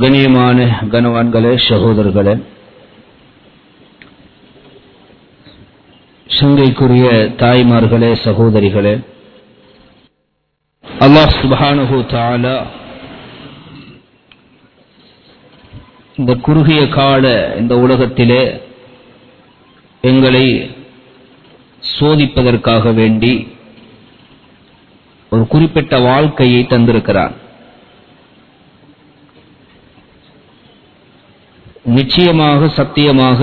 கண்ணியமான கனவான்களே சகோதரர்களே சங்கைக்குரிய தாய்மார்களே சகோதரிகளே அல்லாஹ் சுபஹானஹு தஆலா இந்த குறுகிய கால இந்த உலகத்திலே எங்களை சோதிப்பதற்காக வேண்டி ஒரு குறிப்பிட்ட வாழ்க்கையை தந்திருக்கிறார் நிச்சயமாக சத்தியமாக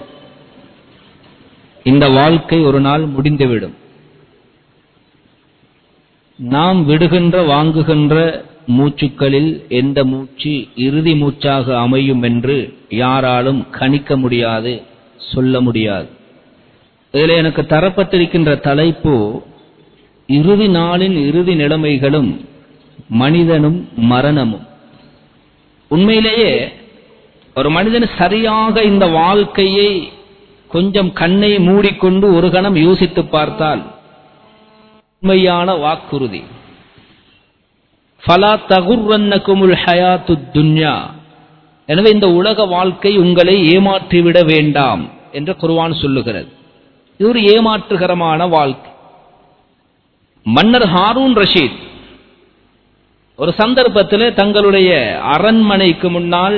இந்த வாழ்க்கை ஒரு நாள் முடிந்துவிடும் நாம் விடுகின்ற வாங்குகின்ற மூச்சுக்களில் எந்த மூச்சு இறுதி மூச்சாக அமையும் என்று யாராலும் கணிக்க முடியாது சொல்ல முடியாது இதில் எனக்கு தரப்பட்டிருக்கின்ற தலைப்பு இறுதி நாளின் இறுதி நிலைமைகளும் மனிதனும் மரணமும் உண்மையிலேயே ஒரு மனிதன் சரியாக இந்த வாழ்க்கையை கொஞ்சம் கண்ணை மூடிக்கொண்டு ஒரு கணம் யோசித்து பார்த்தால் உண்மையான வாக்குறுதி ஃபலா தகுர்வன்னகுமுல் ஹயாத்து துன்யா எனவே இந்த உலக வாழ்க்கை உங்களை ஏமாற்றிவிட வேண்டாம் என்று குர்வான் சொல்லுகிறது இது ஒரு ஏமாற்றுகரமான வாழ்க்கை மன்னர் ஹாரூன் ரஷீத் ஒரு சந்தர்ப்பத்தில் தங்களுடைய அரண்மனைக்கு முன்னால்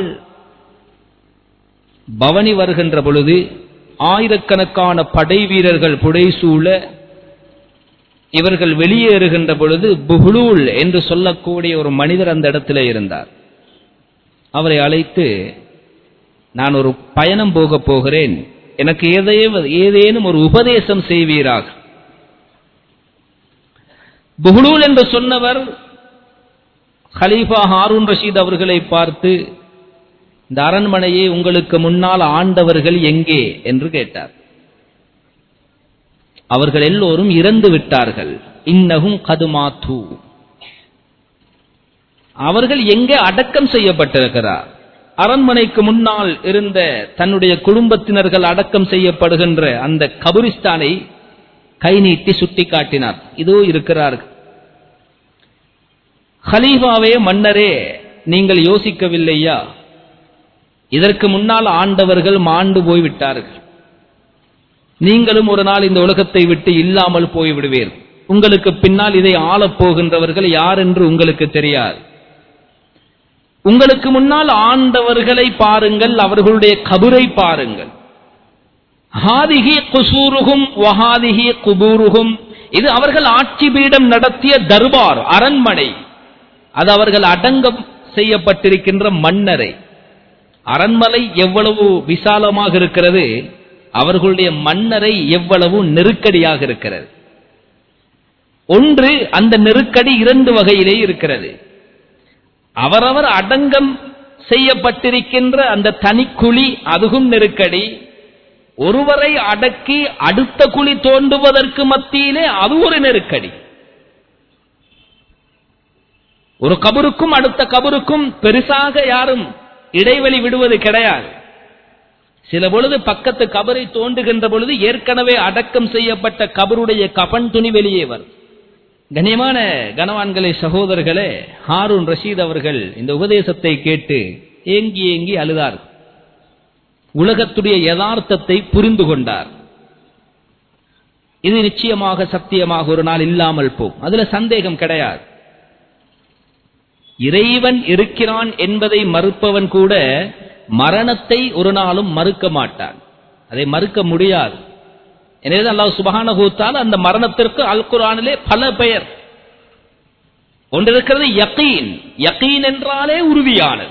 பவனி வருகின்ற பொழுது ஆயிரக்கணக்கான படை வீரர்கள் புடைசூழ இவர்கள் வெளியேறுகின்ற பொழுது புஹ்லூல் என்று சொல்லக்கூடிய ஒரு மனிதர் அந்த இடத்துல இருந்தார் அவரை அழைத்து நான் ஒரு பயணம் போக போகிறேன் எனக்கு ஏதேனும் ஒரு உபதேசம் செய்வீராக புஹ்லூல் என்று சொன்னவர் ஹலீஃபா ஹாரூன் ரஷீத் அவர்களை பார்த்து இந்த அரண்மனையை உங்களுக்கு முன்னால் ஆண்டவர்கள் எங்கே என்று கேட்டார் அவர்கள் எல்லோரும் இறந்து விட்டார்கள் இன்னகும் கதுமாத்து அவர்கள் எங்கே அடக்கம் செய்யப்பட்டிருக்கிறார் அரண்மனைக்கு முன்னால் இருந்த தன்னுடைய குடும்பத்தினர்கள் அடக்கம் செய்யப்படுகின்ற அந்த கபுரிஸ்தானை கை நீட்டி சுட்டி காட்டினார் இதோ இருக்கிறார்கள் ஹலீஃபாவே மன்னரே நீங்கள் யோசிக்கவில்லையா இதற்கு முன்னால் ஆண்டவர்கள் மாண்டு போய்விட்டார்கள் நீங்களும் ஒரு நாள் இந்த உலகத்தை விட்டு இல்லாமல் போய்விடுவீர் உங்களுக்கு பின்னால் இதை ஆளப் போகின்றவர்கள் யார் என்று உங்களுக்கு தெரியாது உங்களுக்கு முன்னால் ஆண்டவர்களை பாருங்கள் அவர்களுடைய கபுரை பாருங்கள் ஹாதிகி குசூருகும் வஹாதிகி குபூருகும் இது அவர்கள் ஆட்சி பீடம் நடத்திய தர்பார் அரண்மனை அது அவர்கள் அடங்கம் செய்யப்பட்டிருக்கின்ற மன்னரை அரண்மனை எவ்வளவு விசாலமாக இருக்கிறது அவர்களுடைய மன்னரை எவ்வளவு நெருக்கடியாக இருக்கிறது ஒன்று அந்த நெருக்கடி இரண்டு வகையிலே இருக்கிறது அவரவர் அடங்கம் செய்யப்பட்டிருக்கின்ற அந்த தனிக்குழி அதுவும் நெருக்கடி ஒருவரை அடக்கி அடுத்த குழி தோண்டுவதற்கு மத்தியிலே அது ஒரு நெருக்கடி ஒரு கபருக்கும் அடுத்த கபருக்கும் பெருசாக யாரும் இடைவெளி விடுவது கிடையாது சில பொழுது பக்கத்து கபரை தோண்டுகின்ற பொழுது ஏற்கனவே அடக்கம் செய்யப்பட்ட கபருடைய கபன் துணி வெளியே வரும் கண்ணியமான கனவான்களே சகோதரர்களே ஹாரூன் ரஷீத் அவர்கள் இந்த உபதேசத்தை கேட்டு ஏங்கி ஏங்கி அழுதார் உலகத்துடைய யதார்த்தத்தை புரிந்து கொண்டார் இது நிச்சயமாக சத்தியமாக ஒரு நாள் இல்லாமல் போகும் அதுல சந்தேகம் கிடையாது இறைவன் இருக்கிறான் என்பதை மறுப்பவன் கூட மரணத்தை ஒரு நாளும் மறுக்க மாட்டான் அதை மறுக்க முடியாது எனவே அல்லாஹ் சுபகானகூத்தால் அந்த மரணத்திற்கு அல் குரானிலே பல பெயர் ஒன்று இருக்கிறது யகீன் யகீன் என்றாலே உறுதியானது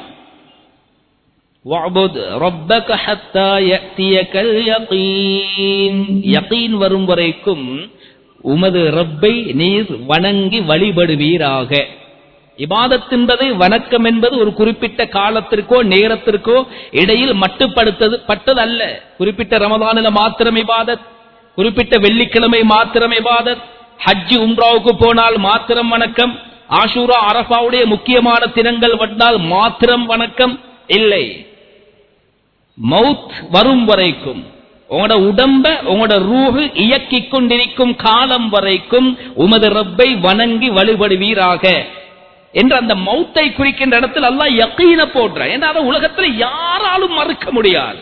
யகீன் வரும் வரைக்கும் உமது ரப்பை நீர் வணங்கி வழிபடுவீராக இபாதத் என்பது வணக்கம் என்பது ஒரு குறிப்பிட்ட காலத்திற்கோ நேரத்திற்கோ இடையில் மட்டுப்படுத்தது பட்டது அல்ல குறிப்பிட்ட ரமதானில மாத்திரம் இபாதத் குறிப்பிட்ட வெள்ளிக்கிழமை மாத்திரம் இபாதத் ஹஜ்ஜி உம்ராவுக்கு போனால் மாத்திரம் வணக்கம் ஆஷூரா அரபாவுடைய முக்கியமான தினங்கள் வந்தால் மாத்திரம் வணக்கம் இல்லை மவுத் வரும் வரைக்கும் உங்களோட உடம்ப உங்களோட ரூஹு இயக்கிக் கொண்டிருக்கும் காலம் வரைக்கும் உமது ரப்பை வணங்கி வழிபடுவீராக என்ற அந்த மௌத்தை குறிக்கின்ற இடத்தில் அல்லாஹ் யக்கீன போடுற ஏன்னா அதை உலகத்தில் யாராலும் மறுக்க முடியாது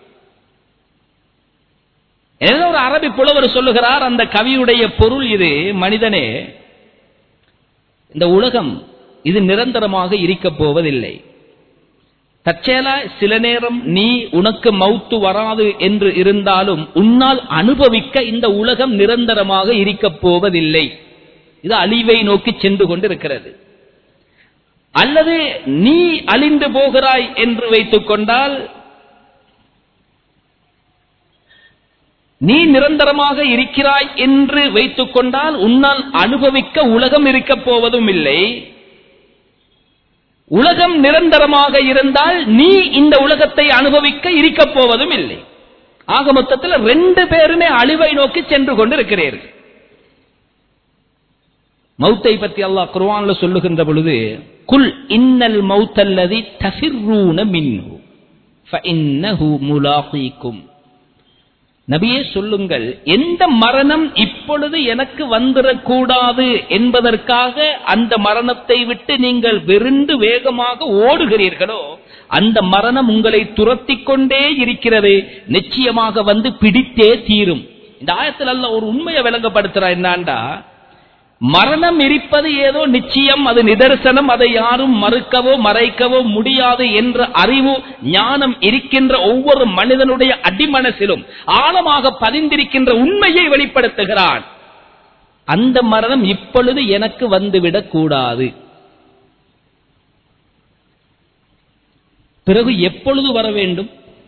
ஏதோ ஒரு அரபி புலவர் சொல்லுகிறார் அந்த கவியுடைய பொருள் இது மனிதனே இந்த உலகம் இது நிரந்தரமாக இருக்கப் போவதில்லை தற்செயலா சில நேரம் நீ உனக்கு மௌத்து வராது என்று இருந்தாலும் உன்னால் அனுபவிக்க இந்த உலகம் நிரந்தரமாக இருக்கப் போவதில்லை இது அழிவை நோக்கி சென்று கொண்டிருக்கிறது அல்லது நீ அழிந்து போகிறாய் என்று வைத்துக் கொண்டால் நீ நிரந்தரமாக இருக்கிறாய் என்று வைத்துக் கொண்டால் உன்னால் அனுபவிக்க உலகம் இருக்கப் போவதும் இல்லை உலகம் நிரந்தரமாக இருந்தால் நீ இந்த உலகத்தை அனுபவிக்க இருக்கப் போவதும் இல்லை ஆக மொத்தத்தில் ரெண்டு பேருமே அழிவை நோக்கி சென்று கொண்டிருக்கிறீர்கள் மௌத்தை பற்றி அல்லாஹ் குர்ஆன்ல சொல்லுகின்ற பொழுது குல் இன்னல் மௌத்தல்லதி தஃபிர்ரூன மின்ஹு ஃபஇன்னஹு முலாகீக்கும் நபியே சொல்லுங்கள் எந்த மரணம் இப்பொழுது எனக்கு வந்துடக்கூடாது என்பதற்காக அந்த மரணத்தை விட்டு நீங்கள் வெறுண்டு வேகமாக ஓடுகிறீர்களோ அந்த மரணம் உங்களை துரத்திக் கொண்டே இருக்கிறது நிச்சயமாக வந்து பிடித்தே தீரும் இந்த ஆயத்தில் அல்ல ஒரு உண்மையை விளங்கப்படுத்துறா என்னாண்டா மரணம் இருப்பது ஏதோ நிச்சயம் அது நிதர்சனம் அதை யாரும் மறுக்கவோ மறைக்கவோ முடியாது என்ற அறிவு ஞானம் இருக்கின்ற ஒவ்வொரு மனிதனுடைய அடிமனசிலும் ஆழமாக பதிந்திருக்கின்ற உண்மையை வெளிப்படுத்துகிறான் அந்த மரணம் இப்பொழுது எனக்கு வந்துவிடக் கூடாது பிறகு எப்பொழுது வர வேண்டும்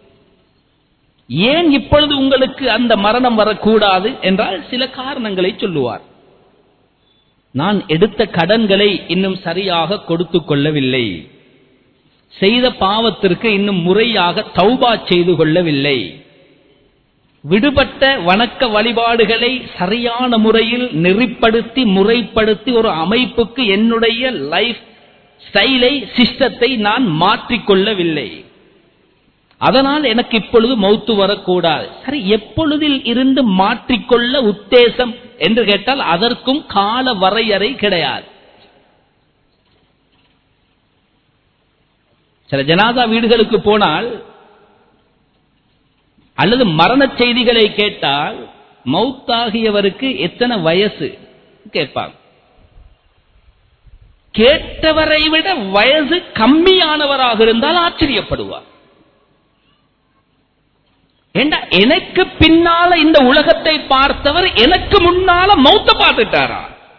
ஏன் இப்பொழுது உங்களுக்கு அந்த மரணம் வரக்கூடாது என்றால் சில காரணங்களை சொல்லுவார் நான் எடுத்த கடன்களை இன்னும் சரியாக கொடுத்து கொள்ளவில்லை செய்த பாவத்திற்கு இன்னும் முறையாக தௌபா செய்து கொள்ளவில்லை விடுபட்ட வணக்க வழிபாடுகளை சரியான முறையில் நெறிப்படுத்தி முறைப்படுத்தி ஒரு அமைப்புக்கு என்னுடைய லைஃப் ஸ்டைலை சிஸ்டத்தை நான் மாற்றிக்கொள்ளவில்லை அதனால் எனக்கு இப்பொழுது மௌத்து வரக்கூடாது சரி எப்பொழுதில் இருந்து மாற்றிக்கொள்ள உத்தேசம் என்று கேட்டால் அதற்கும் கால வரையறை கிடையாது சில ஜனாதா வீடுகளுக்கு போனால் அல்லது மரண செய்திகளை கேட்டால் மௌத்தாகியவருக்கு எத்தனை வயசு கேட்பாங்க கேட்டவரை விட வயசு கம்மியானவராக இருந்தால் ஆச்சரியப்படுவார் ஏண்டா எனக்கு பின்னால இந்த உலகத்தை பார்த்தவர் எனக்கு முன்னால மௌத்த பார்த்துட்டாரா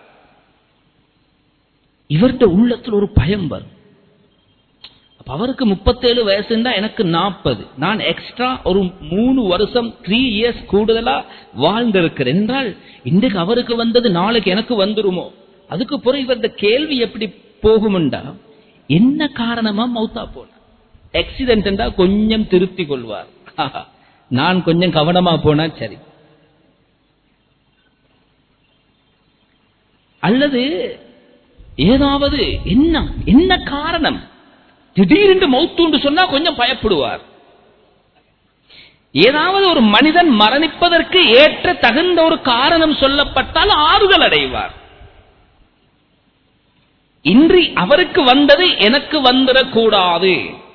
இவர்கிட்ட உள்ளத்தில் ஒரு பயம் வரும் அப்ப அவருக்கு முப்பத்தேழு வயசுண்டா எனக்கு நாற்பது நான் எக்ஸ்ட்ரா ஒரு மூணு வருஷம் த்ரீ இயர்ஸ் கூடுதலா வாழ்ந்திருக்கிறேன் என்றால் இன்றைக்கு அவருக்கு வந்தது நாளைக்கு எனக்கு வந்துருமோ அதுக்கு பிறகு இவரது கேள்வி எப்படி போகும்டா என்ன காரணமா மௌத்தா போன ஆக்சிடென்ட் கொஞ்சம் திருத்திக் கொள்வார் நான் கொஞ்சம் கவனமா போனா சரி அல்லது ஏதாவது என்ன என்ன காரணம் திடீரென்று மௌத்துண்டு சொன்னா கொஞ்சம் பயப்படுவார் ஏதாவது ஒரு மனிதன் மரணிப்பதற்கு ஏற்ற தகுந்த ஒரு காரணம் சொல்லப்பட்டால் ஆறுதல் அடைவார் இன்றி அவருக்கு வந்தது எனக்கு வந்துடக்கூடாது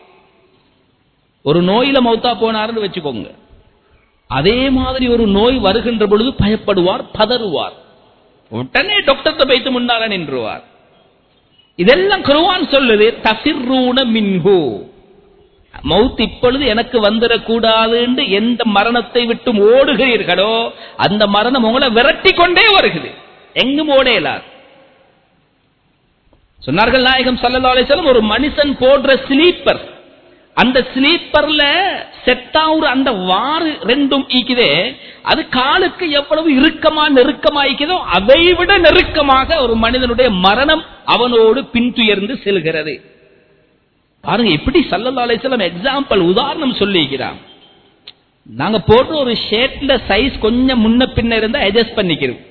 ஒரு நோயில மௌத்தா போனாருன்னு வச்சுக்கோங்க அதே மாதிரி ஒரு நோய் வருகின்ற பொழுது பயப்படுவார் பதறுவார் உடனே டாக்டர்கிட்ட வைத்து முன்னால நின்றுவார் இதெல்லாம் குருவான் சொல்லுது தசிர்ரூன மின்ஹு மவுத் இப்பொழுது எனக்கு வந்துடக்கூடாது என்று எந்த மரணத்தை விட்டு ஓடுகிறீர்களோ அந்த மரணம் உங்களை விரட்டி கொண்டே வருகிறது எங்கும் ஓடையலார் சொன்னார்கள் நாயகம் சல்லா அலிஸ்லம் ஒரு மனுஷன் போடுற ஸ்லீப்பர் அந்த ஸ்லீப்பர்ல செட்டாவுற அந்த வாறு ரெண்டும் ஈக்குதே அது காலுக்கு எவ்வளவு இறுக்கமா நெருக்கமா ஈக்குதோ அதை விட நெருக்கமாக ஒரு மனிதனுடைய மரணம் அவனோடு பின்துயர்ந்து செல்கிறது பாருங்க எப்படி சல்லல்லா அலிஸ்லாம் எக்ஸாம்பிள் உதாரணம் சொல்லிக்கிறான் நாங்க போடுற ஒரு ஷேட்ல சைஸ் கொஞ்சம் முன்ன பின்ன இருந்தா அட்ஜஸ்ட் பண்ணிக்கிறோம்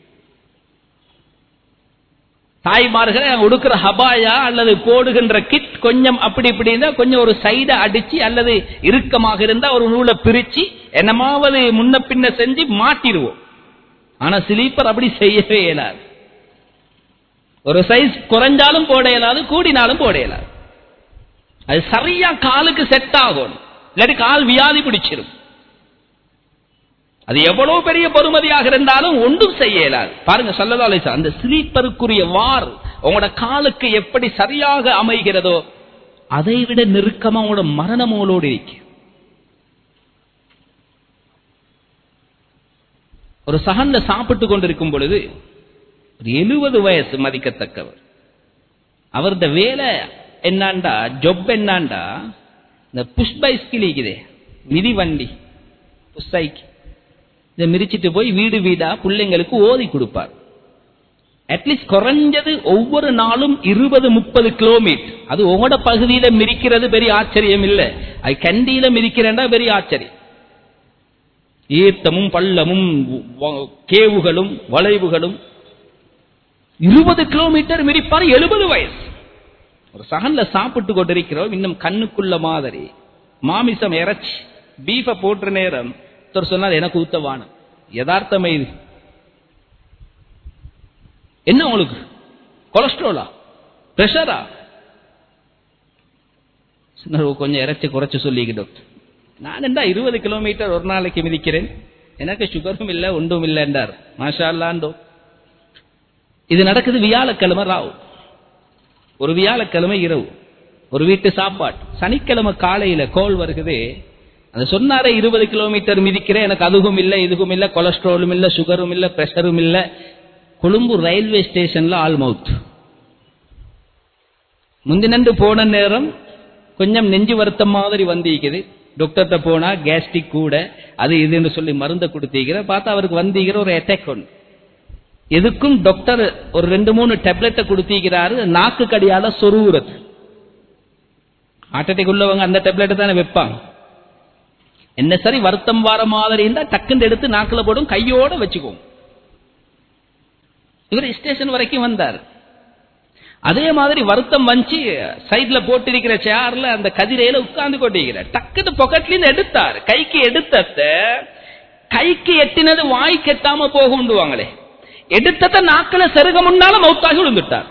தாய்மார்களை உடுக்கிற ஹபாயா அல்லது போடுகின்ற கிட் கொஞ்சம் அப்படி இப்படி இருந்தா கொஞ்சம் ஒரு சைட அடிச்சு அல்லது இறுக்கமாக இருந்தா ஒரு நூலை பிரிச்சு என்னமாவது முன்ன பின்ன செஞ்சு மாட்டிடுவோம் ஆனா ஸ்லீப்பர் அப்படி செய்யவே இயலாது ஒரு சைஸ் குறைஞ்சாலும் போட இயலாது கூடினாலும் போட இயலாது அது சரியா காலுக்கு செட் ஆகும் இல்லாட்டி கால் வியாதி பிடிச்சிரும் அது எவ்வளவு பெரிய பொறுமதியாக இருந்தாலும் ஒன்றும் செய்ய இயலாது பாருங்க சொல்லதாலே அந்த ஸ்லீப்பருக்குரிய வார் உங்களோட காலுக்கு எப்படி சரியாக அமைகிறதோ அதை விட நெருக்கமா உங்களோட மரணமோலோடு இருக்கு ஒரு சகன்ல சாப்பிட்டு கொண்டிருக்கும் பொழுது ஒரு எழுபது வயசு மதிக்கத்தக்கவர் அவரது வேலை என்னாண்டா ஜொப் என்னாண்டா இந்த புஷ் பைஸ்கில் இருக்குதே மிதி வண்டி புஷ் சைக்கிள் இதை மிரிச்சிட்டு போய் வீடு வீடா பிள்ளைங்களுக்கு ஓதி கொடுப்பார் அட்லீஸ்ட் குறைஞ்சது ஒவ்வொரு நாளும் இருபது முப்பது கிலோமீட்டர் அது உங்களோட பகுதியில மிரிக்கிறது பெரிய ஆச்சரியம் இல்ல அது கண்டியில மிரிக்கிறேன்டா பெரிய ஆச்சரியம் ஈர்த்தமும் பள்ளமும் வ- கேவுகளும் வளைவுகளும் இருபது கிலோமீட்டர் மிரிப்பார் எழுபது வயசு ஒரு சகன்ல சாப்பிட்டு கொண்டிருக்கிறோம் இன்னும் கண்ணுக்குள்ள மாதிரி மாமிசம் இறைச்சி பீஃப போட்டுற நேரம் ஒருத்தர் சொன்னார் எனக்கு ஊத்தவானம் யதார்த்தமே இது என்ன உங்களுக்கு கொலஸ்ட்ரோலா பிரஷரா சொன்னார், கொஞ்சம் இறைச்சி குறைச்சு சொல்லிக்கிட்டோம் நான் என்ன இருபது கிலோமீட்டர் ஒரு நாளைக்கு மிதிக்கிறேன் எனக்கு சுகரும் இல்லை ஒன்றும் இல்லை என்றார் மாஷா அல்லாண்டோ இது நடக்குது வியாழக்கிழமை ராவு ஒரு வியாழக்கிழமை இரவு ஒரு வீட்டு சாப்பாடு சனிக்கிழமை காலையில கோல் வருகுது அது சொன்னாரே இருபது கிலோமீட்டர் மிதிக்கிறேன் எனக்கு அதுவும் இல்லை இதுவும் இல்லை கொலஸ்ட்ராலும் இல்லை சுகரும் இல்லை பிரஷரும் இல்லை கொழும்பு ரயில்வே ஸ்டேஷன்ல ஆல் மவுத் முந்தினண்டு போன நேரம் கொஞ்சம் நெஞ்சு வருத்தம் மாதிரி வந்திருக்குது டாக்டர்கிட்ட போனா கேஸ்ட்ரிக் கூட அது இதுன்னு சொல்லி மருந்தை கொடுத்தீங்கிற பார்த்தா அவருக்கு வந்தீங்கிற ஒரு அட்டாக் ஒன்று எதுக்கும் டாக்டர் ஒரு ரெண்டு மூணு டேப்லெட்டை கொடுத்திருக்கிறாரு நாக்கு கடியால சொருவுறது ஹார்ட் அட்டாக் உள்ளவங்க அந்த டேப்லெட்டை தானே வைப்பாங்க என்ன சரி வருத்தம் வார மாதிரி இருந்தா டக்குன்னு எடுத்து நாக்குல போடும் கையோட வச்சுக்குவோம் இவர் ஸ்டேஷன் வரைக்கும் வந்தார் அதே மாதிரி வருத்தம் வஞ்சி சைட்ல போட்டிருக்கிற சேர்ல அந்த கதிரையில உட்கார்ந்து கொண்டிருக்கிறார் டக்குன்னு பொக்கெட்ல இருந்து எடுத்தார் கைக்கு எடுத்தத கைக்கு எட்டினது வாய்க்கு எட்டாம போகுண்டுவாங்களே எடுத்தத நாக்குல செருக முன்னால மௌத்தாகி விழுந்துட்டார்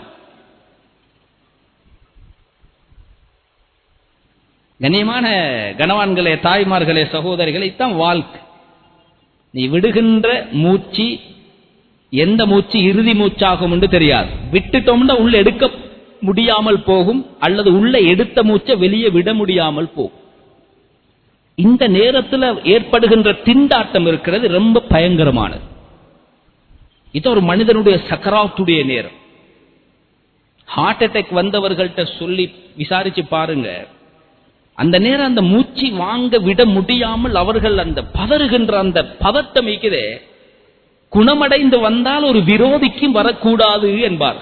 கண்ணியமான கணவான்களே தாய்மார்களே சகோதரிகளே இதான் வாழ்க்கை நீ விடுகின்ற மூச்சு எந்த மூச்சு இறுதி மூச்சாகும் என்று தெரியாது விட்டுட்டோம்னா உள்ள எடுக்க முடியாமல் போகும் அல்லது உள்ள எடுத்த மூச்சை வெளியே விட முடியாமல் போகும் இந்த நேரத்தில் ஏற்படுகின்ற திண்டாட்டம் இருக்கிறது ரொம்ப பயங்கரமானது இது ஒரு மனிதனுடைய சக்கராத்துடைய நேரம் ஹார்ட் அட்டாக் வந்தவர்கள்ட்ட சொல்லி விசாரிச்சு பாருங்க அந்த நேரம் அந்த மூச்சு வாங்க விட முடியாமல் அவர்கள் அந்த பதறுகின்ற அந்த பதட்டம் இருக்கிறே குணமடைந்து வந்தால் ஒரு விரோதிக்கும் வரக்கூடாது என்பார்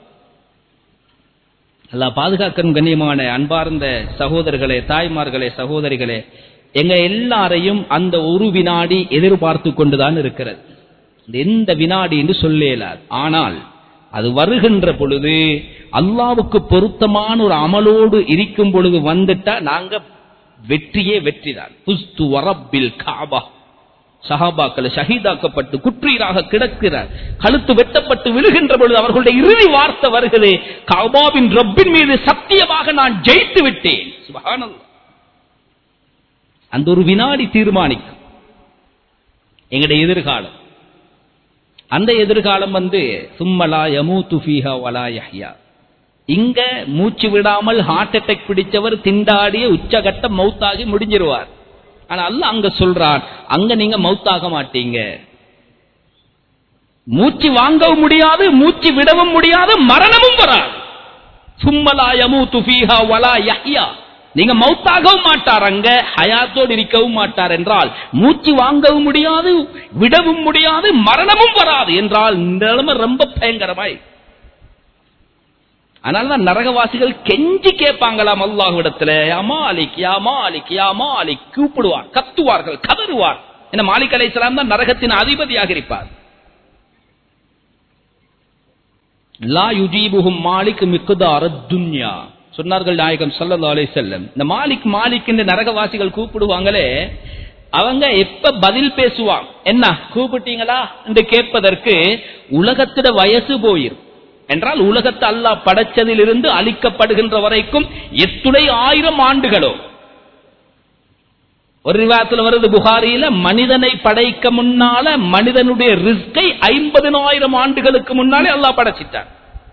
அல்லா பாதுகாக்கணும் கண்ணியமான அன்பார்ந்த சகோதரர்களே தாய்மார்களே சகோதரிகளே எங்க எல்லாரையும் அந்த ஒரு வினாடி எதிர்பார்த்து கொண்டுதான் இருக்கிறது இந்த எந்த வினாடி என்று சொல்ல இயலாது ஆனால் அது வருகின்ற பொழுது அல்லாவுக்கு பொருத்தமான ஒரு அமலோடு இருக்கும் பொழுது வந்துட்டா நாங்க வெற்றியே வெற்றிதான் புஸ்து வரப்பில் காபா சஹாபாக்கள் ஷஹீதாக்கப்பட்டு குற்றீராக கிடக்கிறார் கழுத்து வெட்டப்பட்டு விழுகின்ற பொழுது அவர்களுடைய இறுதி வார்த்தை வருகிறது காபாவின் ரப்பின் மீது சத்தியமாக நான் ஜெயித்து விட்டேன் சுபஹானல்லாஹ். அந்த ஒரு வினாடி தீர்மானிக்கும் எங்களுடைய எதிர்காலம் அந்த எதிர்காலம் வந்து சும்மலா யமூத்து ஃபீஹா வலா யஹ்யா இங்க மூச்சு விடாமல் ஹார்ட் அட்டாக் பிடிச்சவர் திண்டாடிய உச்சகட்ட மௌத்தாகி முடிஞ்சிருவார் ஆனா அல்லாஹ் அங்க சொல்றான் அங்க நீங்க மௌத்தாக மாட்டீங்க மூச்சு வாங்கவும் முடியாது மூச்சு விடவும் முடியாது மரணமும் வராது சும்மலா யமூத்து ஃபீஹா வலா யஹ்யா நீங்க மௌத்தாகவும் மாட்டார் அங்க ஹயாத்தோடு இருக்கவும் மாட்டார் என்றால் மூச்சு வாங்கவும் முடியாது விடவும் முடியாது மரணமும் வராது என்றால் இந்த நிலைமை ரொம்ப பயங்கரமாய் அதனாலதான் நரகவாசிகள் கெஞ்சி கேட்பாங்களாம் அல்லாஹ்விடத்துல யா மாலிக் யா மாலிக் யா மாலிக் கூப்பிடுவார் கத்துவார்கள் கதறுவார் என்ன மாலிக் அலைஹிஸ்ஸலாம் தான் நரகத்தின் அதிபதியாக இருப்பார் லா யுஜீபுஹும் மாலிக் மிக்குதார துன்யா சொன்னார்கள் நாயகம் ஸல்லல்லாஹு அலைஹி வஸல்லம் இந்த மாலிக் மாலிக் என்று நரகவாசிகள் கூப்பிடுவாங்களே அவங்க எப்ப பதில் பேசுவாங்க என்ன கூப்பிட்டீங்களா என்று கேட்பதற்கு உலகத்திட வயசு போயிரும் என்றால் உலகத்தை அல்லாஹ் படைச்சதிலிருந்து அழிக்கப்படுகின்ற வரைக்கும் எத்துணை ஆயிரம் ஆண்டுகளோ ஒரு விவாதத்தில் வருது புகாரியில மனிதனை படைக்க முன்னால மனிதனுடைய ரிஸ்கை ஐம்பதினாயிரம் ஆண்டுகளுக்கு முன்னாலே அல்லாஹ் படைச்சிட்டான்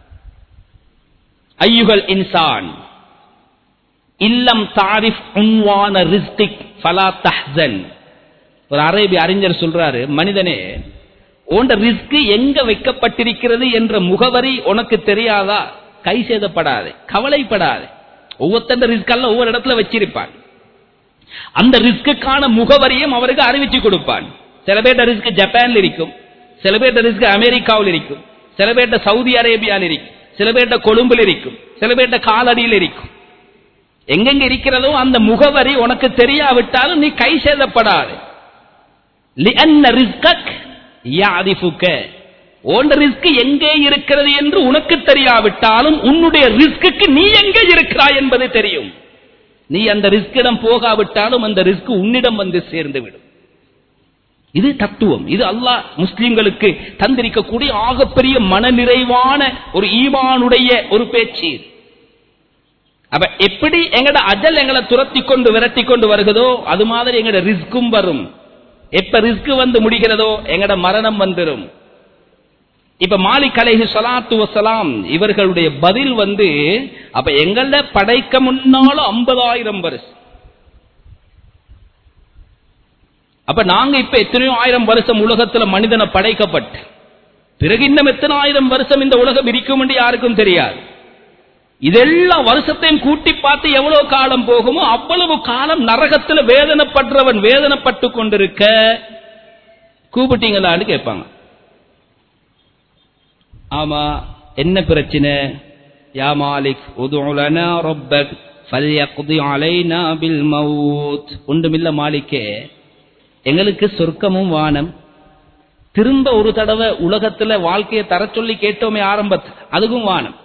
ஐயுகள் இன்சான் இல்லம் தாரிஃப் உன்வான ரிஸ்கிக் ஃபலா தஹ்சன் ஒரு அரேபிய அறிஞர் சொல்றாரு மனிதனே உண்ட ரிஸ்க் எங்க வைக்கப்பட்டிருக்கிறது என்ற முகவரி உனக்கு தெரியாதா கை சேதப்படாது கவலைப்படாது ஒவ்வொருத்தந்த ரிஸ்க் எல்லாம் ஒவ்வொரு இடத்துல வச்சிருப்பான் அந்த ரிஸ்க்குக்கான முகவரியும் அவருக்கு அறிவிச்சு கொடுப்பான் சில பேர்ட்ட ரிஸ்க் ஜப்பான்ல இருக்கும் சில பேர்ட்ட ரிஸ்க் அமெரிக்காவில் இருக்கும் சில பேர்ட்ட சவுதி அரேபியாவில் இருக்கும் சில பேர்ட்ட கொழும்பில் இருக்கும் சில பேர்ட்ட காலடியில் இருக்கும் எங்கெங்க இருக்கிறதோ அந்த முகவரி உனக்கு தெரியாவிட்டாலும் நீ கை சேதப்படாது லிஅன்ன ரிஸ்கக் யாதிஃபுக உன் ரிஸ்க் எங்கே இருக்கிறது என்று உனக்கு தெரியாவிட்டாலும் உன்னுடைய ரிஸ்க்கு நீ எங்கே இருக்கிறாய் என்பது தெரியும் நீ அந்த ரிஸ்கிடம் போகாவிட்டாலும் அந்த ரிஸ்க் உன்னிடம் வந்து சேர்ந்து விடும் இது தத்துவம் இது அல்லாஹ் முஸ்லிம்களுக்கு தந்திருக்கக்கூடிய ஆகப்பெரிய மனநிறைவான ஒரு ஈமானுடைய ஒரு பேச்சு இது. அப்ப எப்படி எங்கட அஜல் எங்களை துரத்தி கொண்டு விரட்டி கொண்டு வருகிறதோ அது மாதிரி எங்கட ரிஸ்கும் வரும் எப்ப ரிஸ்க் வந்து முடிகிறதோ எங்கட மரணம் வந்துடும் இப்ப மாலிக் அலைஹி ஸலாத்து வஸலாம் இவர்களுடைய பதில் வந்து அப்ப எங்கள படைக்க முன்னாலும் ஐம்பதாயிரம் வருஷம் அப்ப நாங்க இப்ப எத்தனையோ ஆயிரம் வருஷம் உலகத்துல மனிதனை படைக்கப்பட்டு பிறகு இன்னும் எத்தனை ஆயிரம் வருஷம் இந்த உலகம் இருக்கும் என்று யாருக்கும் தெரியாது இதெல்லாம் வருஷத்தையும் கூட்டி பார்த்து எவ்வளவு காலம் போகுமோ அவ்வளவு காலம் நரகத்துல வேதனைப்படுறவன் வேதனைப்பட்டு கொண்டிருக்க கூப்பிட்டீங்களான்னு கேட்பாங்க ஆமா என்ன பிரச்சனை யா மாலிக் உதுலனா ரப்பக் ஃபல்யக்தி அலைனா பில் மவுத் ஒன்றுமில்ல மாலிக்கே எங்களுக்கு சொர்க்கமும் வானம் திரும்ப ஒரு தடவை உலகத்துல வாழ்க்கையை தர சொல்லி கேட்டோமே ஆரம்பத்தில் அதுக்கும் வானம்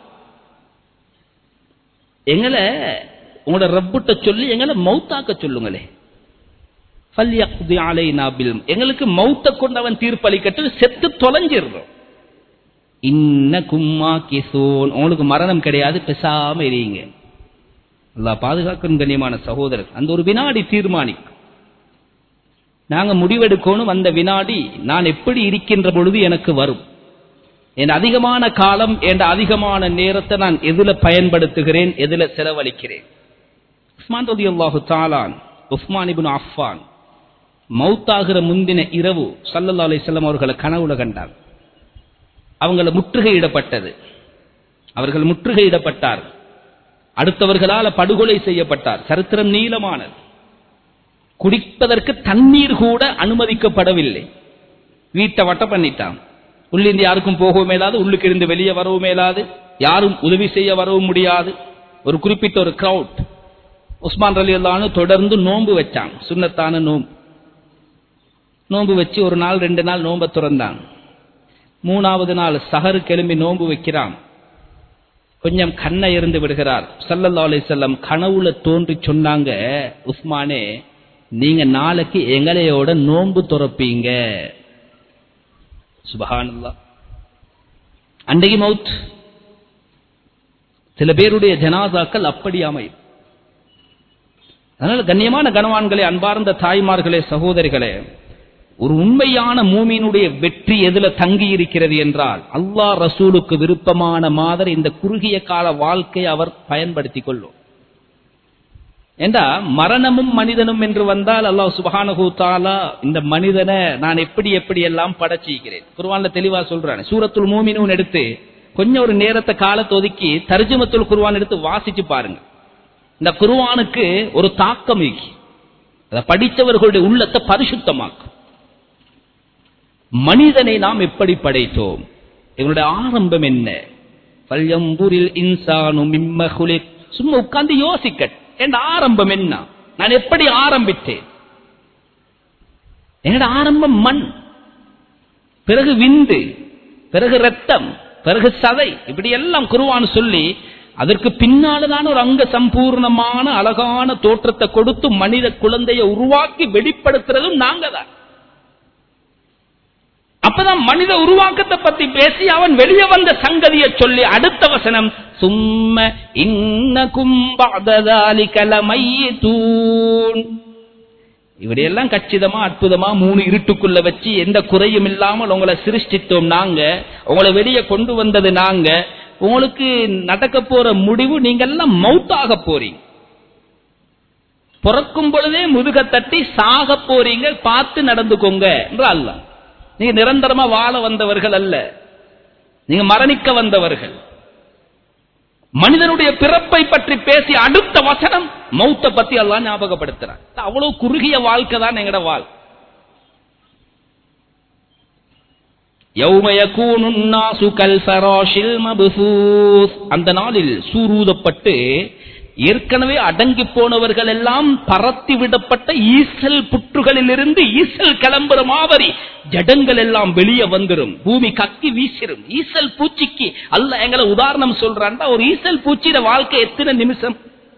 எங்களை உங்களோட ரப்புட்ட சொல்லி எங்களை மௌத்தாக்க சொல்லுங்களே ஃபல்யக்தி அலைனா பில் எங்களுக்கு மௌத்த கொண்டு அவன் தீர்ப்பளிக்கட்டு செத்து தொலைஞ்சிடுறோம் இன்ன கும்மா கிசோன் உங்களுக்கு மரணம் கிடையாது பெசாம எரியுங்க அல்லாஹ் பாதுகாக்கும் கண்ணியமான சகோதரர் அந்த ஒரு வினாடி தீர்மானிக்கும் நாங்க முடிவெடுக்கணும் அந்த வினாடி நான் எப்படி இருக்கின்ற பொழுது எனக்கு வரும் என் அதிகமான காலம் என் அதிகமான நேரத்தை நான் எதுல பயன்படுத்துகிறேன் எதுல செலவழிக்கிறேன் உஸ்மான் ரதி அல்லாஹு தாலான் உஸ்மான் இபின் அஃபான் மௌத்தாகிற முந்தின இரவு சல்லல்லா அலிஸ்லாம் அவர்களை கனவுல கண்டார் அவங்கள முற்றுகையிடப்பட்டது அவர்கள் முற்றுகையிடப்பட்டார் அடுத்தவர்களால் படுகொலை செய்யப்பட்டார் சரித்திரம் நீளமானது குடிப்பதற்கு தண்ணீர் கூட அனுமதிக்கப்படவில்லை வீட்டை வட்ட பண்ணிட்டான் உள்ளிருந்து யாருக்கும் போகவும் மேலாது உள்ளுக்கு இருந்து வெளியே வரவும் மேலாது யாரும் உதவி செய்ய வரவும் முடியாது ஒரு குறிப்பிட்ட ஒரு கிரவுட் உஸ்மான் அலி அல்லான்னு தொடர்ந்து நோன்பு வச்சான் சுண்ணத்தான நோன்பு நோன்பு வச்சு ஒரு நாள் ரெண்டு நாள் நோன்பை துறந்தான் மூணாவது நாள் சஹரு கிளம்பி நோன்பு வைக்கிறான் கொஞ்சம் கண்ணை இருந்து விடுகிறார் சல்லல்லா அலிசல்லம் கனவுல தோன்றி சொன்னாங்க உஸ்மானே நீங்க நாளைக்கு எங்களையோட நோன்பு துறப்பீங்க சுபஹானல்லா அன்றைக்கு மவுத் சில பேருடைய ஜனாதாக்கள் அப்படி அமையும் அதனால கண்ணியமான கனவான்களே அன்பார்ந்த தாய்மார்களே சகோதரிகளே ஒரு உண்மையான மூமியினுடைய வெற்றி எதுல தங்கி இருக்கிறது என்றால் அல்லாஹ் ரசூலுக்கு விருப்பமான மாதிரி இந்த குறுகிய கால வாழ்க்கையை அவர் பயன்படுத்திக் கொள்ளும் ஏண்டா மரணமும் மனிதனும் என்று வந்தால் அல்லாஹ் சுபஹானஹு தாலா இந்த மனிதனை நான் எப்படி எப்படி எல்லாம் படைச்சிக்கிறேன் குர்வான்ல தெளிவா சொல்றான் சூரத்துல் மூமினூன் எடுத்து கொஞ்சம் ஒரு நேரத்தை காலத்தை ஒதுக்கி தர்ஜுமத்துல் குர்வான் எடுத்து வாசிச்சு பாருங்க இந்த குர்வானுக்கு ஒரு தாக்கம் இருக்கு அதை படித்தவர்களுடைய உள்ளத்தை பரிசுத்தமாக்கும் மனிதனை நாம் எப்படி படைத்தோம் எங்களுடைய ஆரம்பம் என்ன பல்யம்பூரில் இன்சானு மிம்மகுலிக் சும்மா உட்கார்ந்து யோசிக்க என் ஆரம்பம் என்ன நான் எப்படி ஆரம்பித்தேன் என்னோட ஆரம்பம் மண் பிறகு விந்து பிறகு ரத்தம் பிறகு சதை இப்படி எல்லாம் குருவான்னு சொல்லி அதற்கு பின்னால்தான் ஒரு அங்க சம்பூர்ணமான அழகான தோற்றத்தை கொடுத்து மனித குழந்தையை உருவாக்கி வெளிப்படுத்துறதும் நாங்க தான் அப்பதான் மனித உருவாக்கத்தை பத்தி பேசி அவன் வெளியே வந்த சங்கதியை சொல்லி அடுத்த வசனம் சும்ம இன்னக்கும் பததாலிகலமையதூன் இப்படியெல்லாம் கச்சிதமா அற்புதமா மூணு இருட்டுக்குள்ள வச்சு எந்த குறையும் இல்லாமல் உங்களை சிருஷ்டித்தோம் நாங்க உங்களை வெளியே கொண்டு வந்தது நாங்க உங்களுக்கு நடக்க போற முடிவு நீங்க எல்லாம் மவுத்தாக போறீங்க பிறக்கும் பொழுதே முதுக தட்டி சாக போறீங்க பார்த்து நடந்துக்கோங்க என்று அல்ல நீங்க நிரந்தரமா வாழ வந்தவர்கள் அல்ல நீங்க மரணிக்க வந்தவர்கள் மனிதனுடைய பிறப்பை பற்றி பேசி அடுத்த வசனம் மௌத்த பத்தி எல்லாம் ஞாபகப்படுத்துறான் அவ்வளவு குறுகிய வாழ்க்கை தான் எங்கட வாழ் அந்த நாளில் சூரூதப்பட்டு ஏற்கனவே அடங்கி போனவர்கள் எல்லாம் பரத்தி விடப்பட்ட ஈசல் புற்றுகளில் இருந்து ஈசல் கிளம்புற மாதிரி ஜடங்கள் எல்லாம் வெளியே வந்துரும் பூமி கக்கி வீசிரும் ஈசல் பூச்சிக்கு அல்ல எங்களை உதாரணம் சொல்றான்டா ஒரு ஈசல் பூச்சியோட வாழ்க்கை எத்தனை நிமிஷம்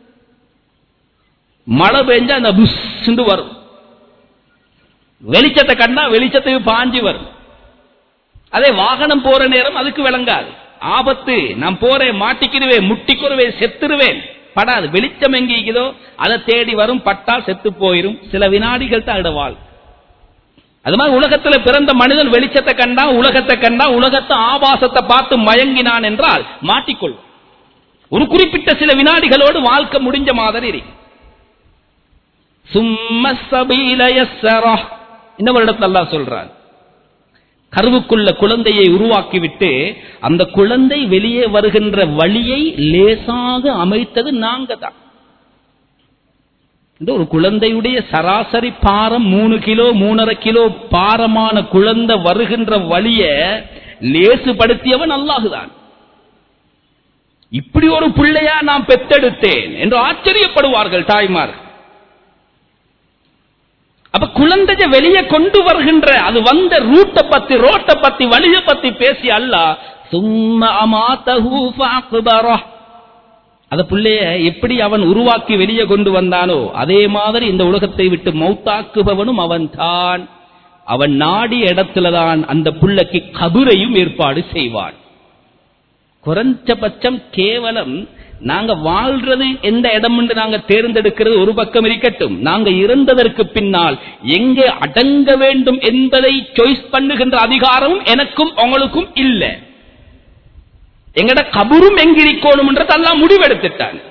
மழை பெஞ்சா அந்த புஷ்ண்டு வரும் வெளிச்சத்தை கண்டா வெளிச்சத்துக்கு பாஞ்சி வரும் அதே வாகனம் போற நேரம் அதுக்கு விளங்காது ஆபத்து நான் போறேன் மாட்டிக்கிடுவேன் முட்டிக்குருவேன் செத்துருவேன் படாது வெளிச்சம் எங்கிக்குதோ அதை தேடி வரும் பட்டா செத்து போயிரும் சில வினாடிகள் தான் இடவாள் அது மாதிரி உலகத்துல பிறந்த மனிதன் வெளிச்சத்தை கண்டா உலகத்தை கண்டா உலகத்தை ஆபாசத்தை பார்த்து மயங்கினான் என்றால் மாட்டிக்கொள் ஒரு குறிப்பிட்ட சில வினாடிகளோடு வாழ்க்கை முடிஞ்ச மாதிரி இருக்கு சும்ம சபீலயஸ்ஸரா இந்த வருடத்தில் அல்லாஹ் சொல்றார் கருவுக்குள்ள குழந்தையை உருவாக்கிவிட்டு அந்த குழந்தை வெளியே வருகின்ற வழியை லேசாக அமைத்தது நாங்க தான் இந்த ஒரு குழந்தையுடைய சராசரி பாரம் மூணு கிலோ மூணரை கிலோ பாரமான குழந்தை வருகின்ற வழிய லேசுபடுத்தியவன் அல்லாஹுதான் இப்படி ஒரு பிள்ளையா நான் பெத்தெடுத்தேன் என்று ஆச்சரியப்படுவார்கள் தாய்மார்கள் அப்ப குழந்தைய வெளியே கொண்டு வருகின்ற அது வந்த ரூட்டை பத்தி ரோட்டை பத்தி வழிய பத்தி பேசி அல்ல சும்மா அத பிள்ளைய எப்படி அவன் உருவாக்கி வெளியே கொண்டு வந்தானோ அதே மாதிரி இந்த உலகத்தை விட்டு மௌத்தாக்குபவனும் அவன் தான் அவன் நாடிய இடத்துலதான் அந்த புள்ளைக்கு கபுரையும் ஏற்பாடு செய்வான் குறைஞ்சபட்சம் கேவலம் நாங்க வாழ்றது எந்த இடம் என்று நாங்க தேர்ந்தெடுக்கிறது ஒரு பக்கம் இருக்கட்டும் நாங்க இறந்ததற்கு பின்னால் எங்கே அடங்க வேண்டும் என்பதை சாய்ஸ் பண்ணுகின்ற அதிகாரமும் எனக்கும் உங்களுக்கும் இல்ல எங்கட கபரும் எங்கிரிக்கணும் என்றதெல்லாம் முடிவெடுத்துட்டாங்க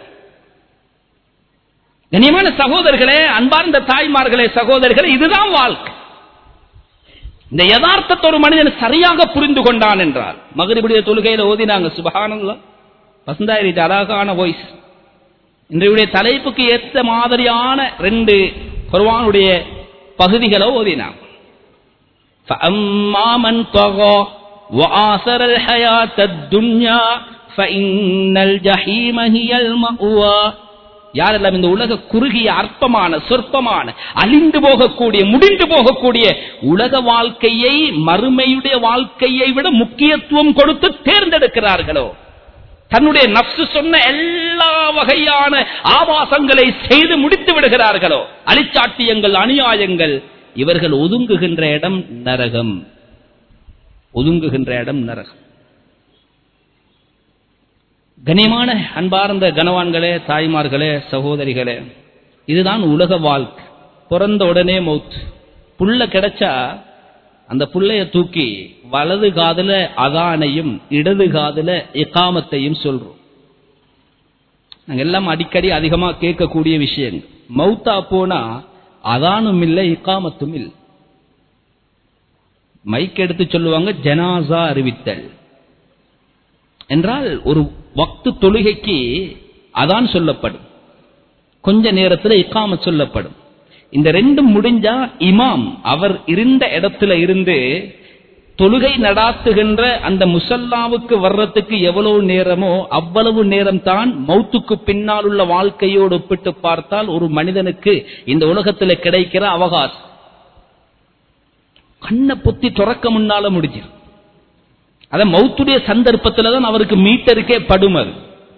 கண்ணியமான சகோதரர்களே அன்பார்ந்த தாய்மார்களே சகோதரர்களே இதுதான் வாழ்க்கை இந்த யதார்த்தத்தை ஒரு மனிதன் சரியாக புரிந்து கொண்டான் என்றால் மகரிபுடைய தொழுகையில ஓதினாங்க சுபகானங்களா வசந்தாயிரிட்டு அழகான வாய்ஸ் இன்றைய தலைப்புக்கு ஏற்ற மாதிரியான ரெண்டு குர்வானுடைய பகுதிகளை ஓதினான் فأما من طغى وآثر الحياة الدنيا فإن الجحيم هي المأوى யாரெல்லாம் இந்த உலக குறுகிய அற்பமான சொற்பமான அழிந்து போகக்கூடிய முடிந்து போகக்கூடிய உலக வாழ்க்கையை மறுமையுடைய வாழ்க்கையை விட முக்கியத்துவம் கொடுத்து தேர்ந்தெடுக்கிறார்களோ தன்னுடைய நப்சு சொன்ன எல்லா வகையான ஆபாசங்களை செய்து முடித்து விடுகிறார்களோ அலிச்சாட்டியங்கள் அநியாயங்கள் இவர்கள் ஒதுங்குகின்ற இடம் நரகம் ஒதுங்குகின்ற இடம் நரகம் கனியமான அன்பார்ந்த கனவான்களே தாய்மார்களே சகோதரிகளே இதுதான் உலக வாழ்க்கை பிறந்த உடனே மௌத் புள்ள கிடைச்சா அந்த புள்ளைய தூக்கி வலது காதுல அதானையும் இடது காதுல இக்காமத்தையும் சொல்றோம் நாங்க எல்லாம் அடிக்கடி அதிகமா கேட்கக்கூடிய விஷயங்கள் மௌத்தா போனா அதானும் இல்லை இக்காமத்தும் இல்லை மைக் எடுத்து சொல்லுவாங்க ஜனாசா அறிவித்தல் என்றால் ஒரு வக்து தொழுகைக்கு அதான் சொல்லப்படும் கொஞ்ச நேரத்தில் இக்காம சொல்லப்படும் இந்த ரெண்டும் முடிஞ்சா இமாம் அவர் இருந்த இடத்துல இருந்து தொழுகை நடாத்துகின்ற அந்த முசல்லாவுக்கு வர்றதுக்கு எவ்வளவு நேரமோ அவ்வளவு நேரம் தான் மௌத்துக்கு பின்னால் உள்ள வாழ்க்கையோடு ஒப்பிட்டு பார்த்தால் ஒரு மனிதனுக்கு இந்த உலகத்தில் கிடைக்கிற அவகாசம் கண்ணை பொத்தி துறக்க முன்னால முடிஞ்சிடும் அத மௌத்துடைய சந்தர்ப்பத்தில் தான் அவருக்கு மீட்டருக்கே படும் அது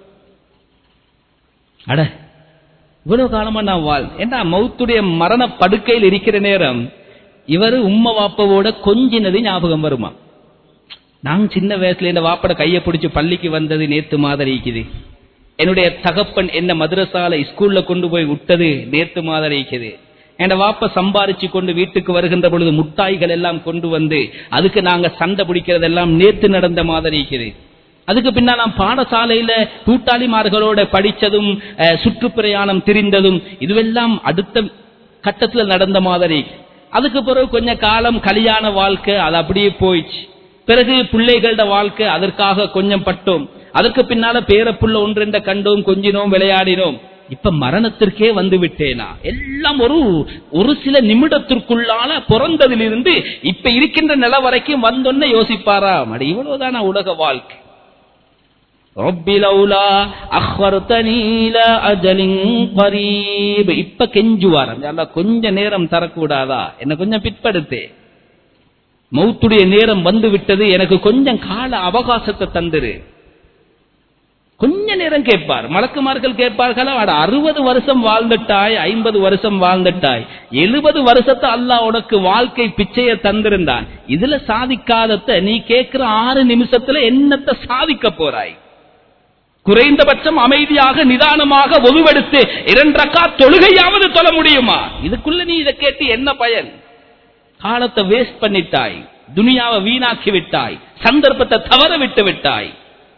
அட இவ்வளவு காலமா நான் வாழ் ஏன்னா மௌத்துடைய மரண படுக்கையில் இருக்கிற நேரம் இவர் உம்ம வாப்பவோட கொஞ்சினது ஞாபகம் வருமா நான் சின்ன வயசுல இந்த வாப்பட கையை பிடிச்சு பள்ளிக்கு வந்தது நேத்து மாதிரி இருக்குது என்னுடைய தகப்பன் என்ன மதுரசால ஸ்கூல்ல கொண்டு போய் விட்டது நேத்து மாதிரி இருக்குது என் வாப்ப சம்பாரிச்சு கொண்டு வீட்டுக்கு வருகின்ற பொழுது முட்டாய்கள் எல்லாம் கொண்டு வந்து அதுக்கு நாங்க சண்டை பிடிக்கிறதெல்லாம் நேத்து நடந்த மாதிரி இருக்குது அதுக்கு பின்னா நான் பாடசாலையில கூட்டாளிமார்களோட படிச்சதும் அஹ், சுற்றுப்பிரயாணம் திரிந்ததும் இதுவெல்லாம் அடுத்த கட்டத்துல நடந்த மாதிரி அதுக்கு பிறகு கொஞ்ச காலம் கல்யாண வாழ்க்கை அது அப்படியே போயிடுச்சு பிறகு பிள்ளைகளோட வாழ்க்கை அதற்காக கொஞ்சம் பட்டோம் அதற்கு பின்னால பேரப்புள்ள ஒன்றெண்ட கண்டோம் கொஞ்சினோம் விளையாடினோம் இப்ப மரணத்திற்கே வந்து விட்டேனா எல்லாம் ஒரு ஒரு சில நிமிடத்திற்குள்ளால பிறந்ததிலிருந்து இப்ப இருக்கின்ற நில வரைக்கும் வந்தோன்னு யோசிப்பாரா மடி இவ்வளவுதானா உலக வாழ்க்கை ரப்பி லௌலா அஹ்வர்தனி இலா அஜலின் கரீப் இப்ப கெஞ்சுவார் அல்ல கொஞ்ச நேரம் தரக்கூடாதா என்ன கொஞ்சம் பிற்படுத்தே மௌத்துடைய நேரம் வந்து விட்டது எனக்கு கொஞ்சம் கால அவகாசத்தை தந்துரு கொஞ்ச நேரம் கேட்பார் மலக்குமார்கள் கேட்பார்களா அட அறுபது வருஷம் வாழ்ந்துட்டாய் ஐம்பது வருஷம் வாழ்ந்துட்டாய் எழுபது வருஷத்தை அல்லாஹ் உனக்கு வாழ்க்கை பிச்சைய தந்திருந்தான் இதுல சாதிக்காதத நீ கேட்கிற ஆறு நிமிஷத்துல என்னத்தை சாதிக்க போறாய் குறைந்தபட்சம் அமைதியாக நிதானமாக ஒதுவெடுத்து இரண்டக்கா தொழுகையாவது தொழ முடியுமா இதுக்குள்ள நீ இதை கேட்டு என்ன பயன் காலத்தை வேஸ்ட் பண்ணிட்டாய் துனியாவை வீணாக்கி விட்டாய் சந்தர்ப்பத்தை தவற விட்டு விட்டாய்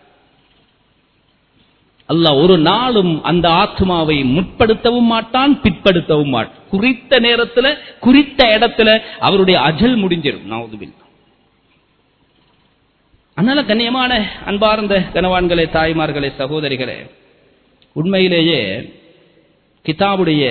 அல்லாஹ் ஒரு நாளும் அந்த ஆத்மாவை முற்படுத்தவும் மாட்டான் பிற்படுத்தவும் மாட்டான் குறித்த நேரத்துல குறித்த இடத்துல அவருடைய அஜல் முடிஞ்சிடும் நவுதுபில் அதனால கண்ணியமான அன்பார்ந்த கனவான்களே தாய்மார்களே சகோதரிகளே உண்மையிலேயே கிதாபுடைய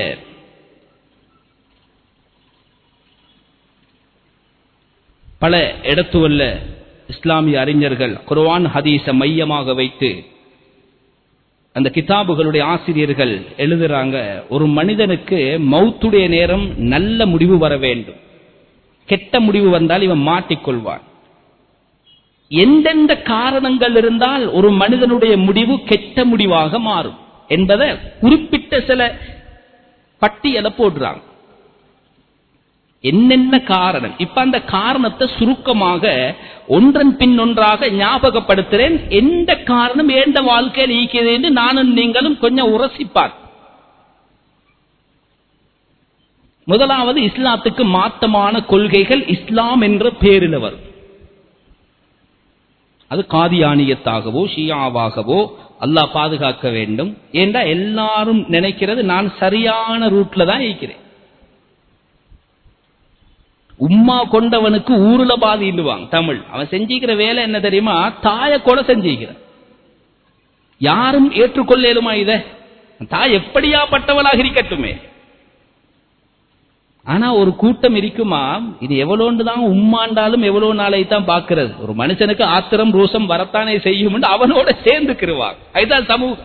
பல இடத்துவல்ல இஸ்லாமிய அறிஞர்கள் குர்ஆன் ஹதீஸ மையமாக வைத்து அந்த கிதாபுகளுடைய ஆசிரியர்கள் எழுதுறாங்க ஒரு மனிதனுக்கு மௌத்துடைய நேரம் நல்ல முடிவு வர வேண்டும் கெட்ட முடிவு வந்தால் இவன் மாட்டிக்கொள்வான் எந்தெந்த காரணங்கள் இருந்தால் ஒரு மனிதனுடைய முடிவு கெட்ட முடிவாக மாறும் என்பதை குறிப்பிட்ட சில பட்டியலை போடுறாங்க என்னென்ன காரணம் இப்ப அந்த காரணத்தை சுருக்கமாக ஒன்றன் பின் ஒன்றாக ஞாபகப்படுத்துறேன் எந்த காரணம் எந்த வாழ்க்கையில் ஈக்கிறேன்னு நானும் நீங்களும் கொஞ்சம் உரசிப்பார் முதலாவது இஸ்லாத்துக்கு மாத்தமான கொள்கைகள் இஸ்லாம் என்ற பேரில் வரும் அது காதியானியத்தாகவோ ஷியாவாகவோ அல்லாஹ் பாதுகாக்க வேண்டும் ஏண்டா எல்லாரும் நினைக்கிறது நான் சரியான ரூட்ல தான் இருக்கிறேன் உம்மா கொண்டவனுக்கு ஊருல பாதிடுவாங்க தமிழ் அவன் செஞ்சிக்கிற வேலை என்ன தெரியுமா தாய கொலை செஞ்சிக்கிறான் யாரும் ஏற்றுக்கொள்ளலுமா இத தாய் எப்படியாப்பட்டவளாக இருக்கட்டுமே ஆனா ஒரு கூட்டம் இருக்குமா இது எவ்வளோன்னு தான் உம்மாண்டாலும் எவ்வளவு நாளை தான் பாக்குறது ஒரு மனுஷனுக்கு ஆத்திரம் ரோஷம் வரத்தானே செய்யும் அவனோட சேர்ந்துக்கிருவாங்க அதுதான் சமூகம்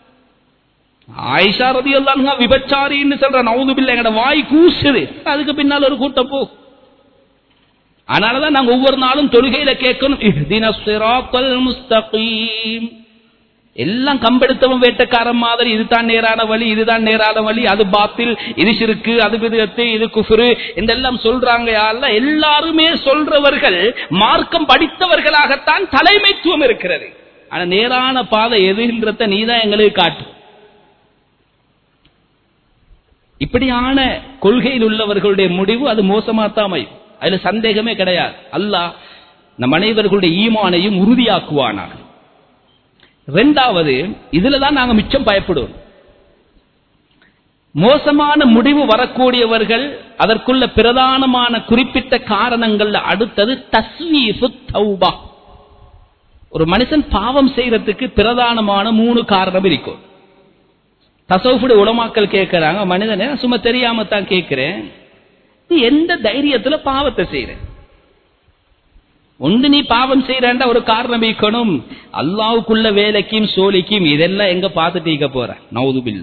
ஆயிஷா ரதி எல்லாம் விபச்சாரின்னு சொல்ற நவுதுபில்லை எங்கட வாய் கூசுது அதுக்கு பின்னால் ஒரு கூட்டம் போ அதனாலதான் நாங்க ஒவ்வொரு நாளும் தொழுகையில கேட்கணும் இஹ்தின ஸிராத்தல் முஸ்தகீம் எல்லாம் கம்பெடுத்தவன் வேட்டக்காரன் மாதிரி இதுதான் நேரான வழி இதுதான் நேரான வழி அது பாத்தில் இது சிறுக்கு அது விதத்து இது குஃபுரு இதெல்லாம் சொல்றாங்க யாருல எல்லாருமே சொல்றவர்கள் மார்க்கம் படித்தவர்களாகத்தான் தலைமைத்துவம் இருக்கிறது ஆனா நேரான பாதை எதுன்றத நீதான் எங்களுக்கு காட்டு இப்படியான கொள்கையில் உள்ளவர்களுடைய முடிவு அது மோசமாத்தான் அமையும் அதுல சந்தேகமே கிடையாது அல்லாஹ் நம் அனைவர்களுடைய ஈமானையும் உறுதியாக்குவானாக ரெண்டாவது இதுலதான் நாங்க மிச்சம் பயப்படுவோம் மோசமான முடிவு வரக்கூடியவர்கள் அதற்குள்ள பிரதானமான குறிப்பிட்ட காரணங்கள்ல அடுத்தது தஸ்வீஃபு தௌபா ஒரு மனுஷன் பாவம் செய்யறதுக்கு பிரதானமான மூணு காரணம் இருக்கும் தசவுடைய உலமாக்கள் கேட்கிறாங்க மனிதனே சும்மா தெரியாம தான் கேட்கிறேன் நீ எந்த தைரியத்துல பாவத்தை செய்யற ஒன்று நீ பாவம் செய்யறா ஒரு காரணம் இருக்கணும் அல்லாவுக்குள்ள வேலைக்கும் சோழிக்கும் இதெல்லாம் எங்க பார்த்துட்டு இருக்க போற நவுதுபில்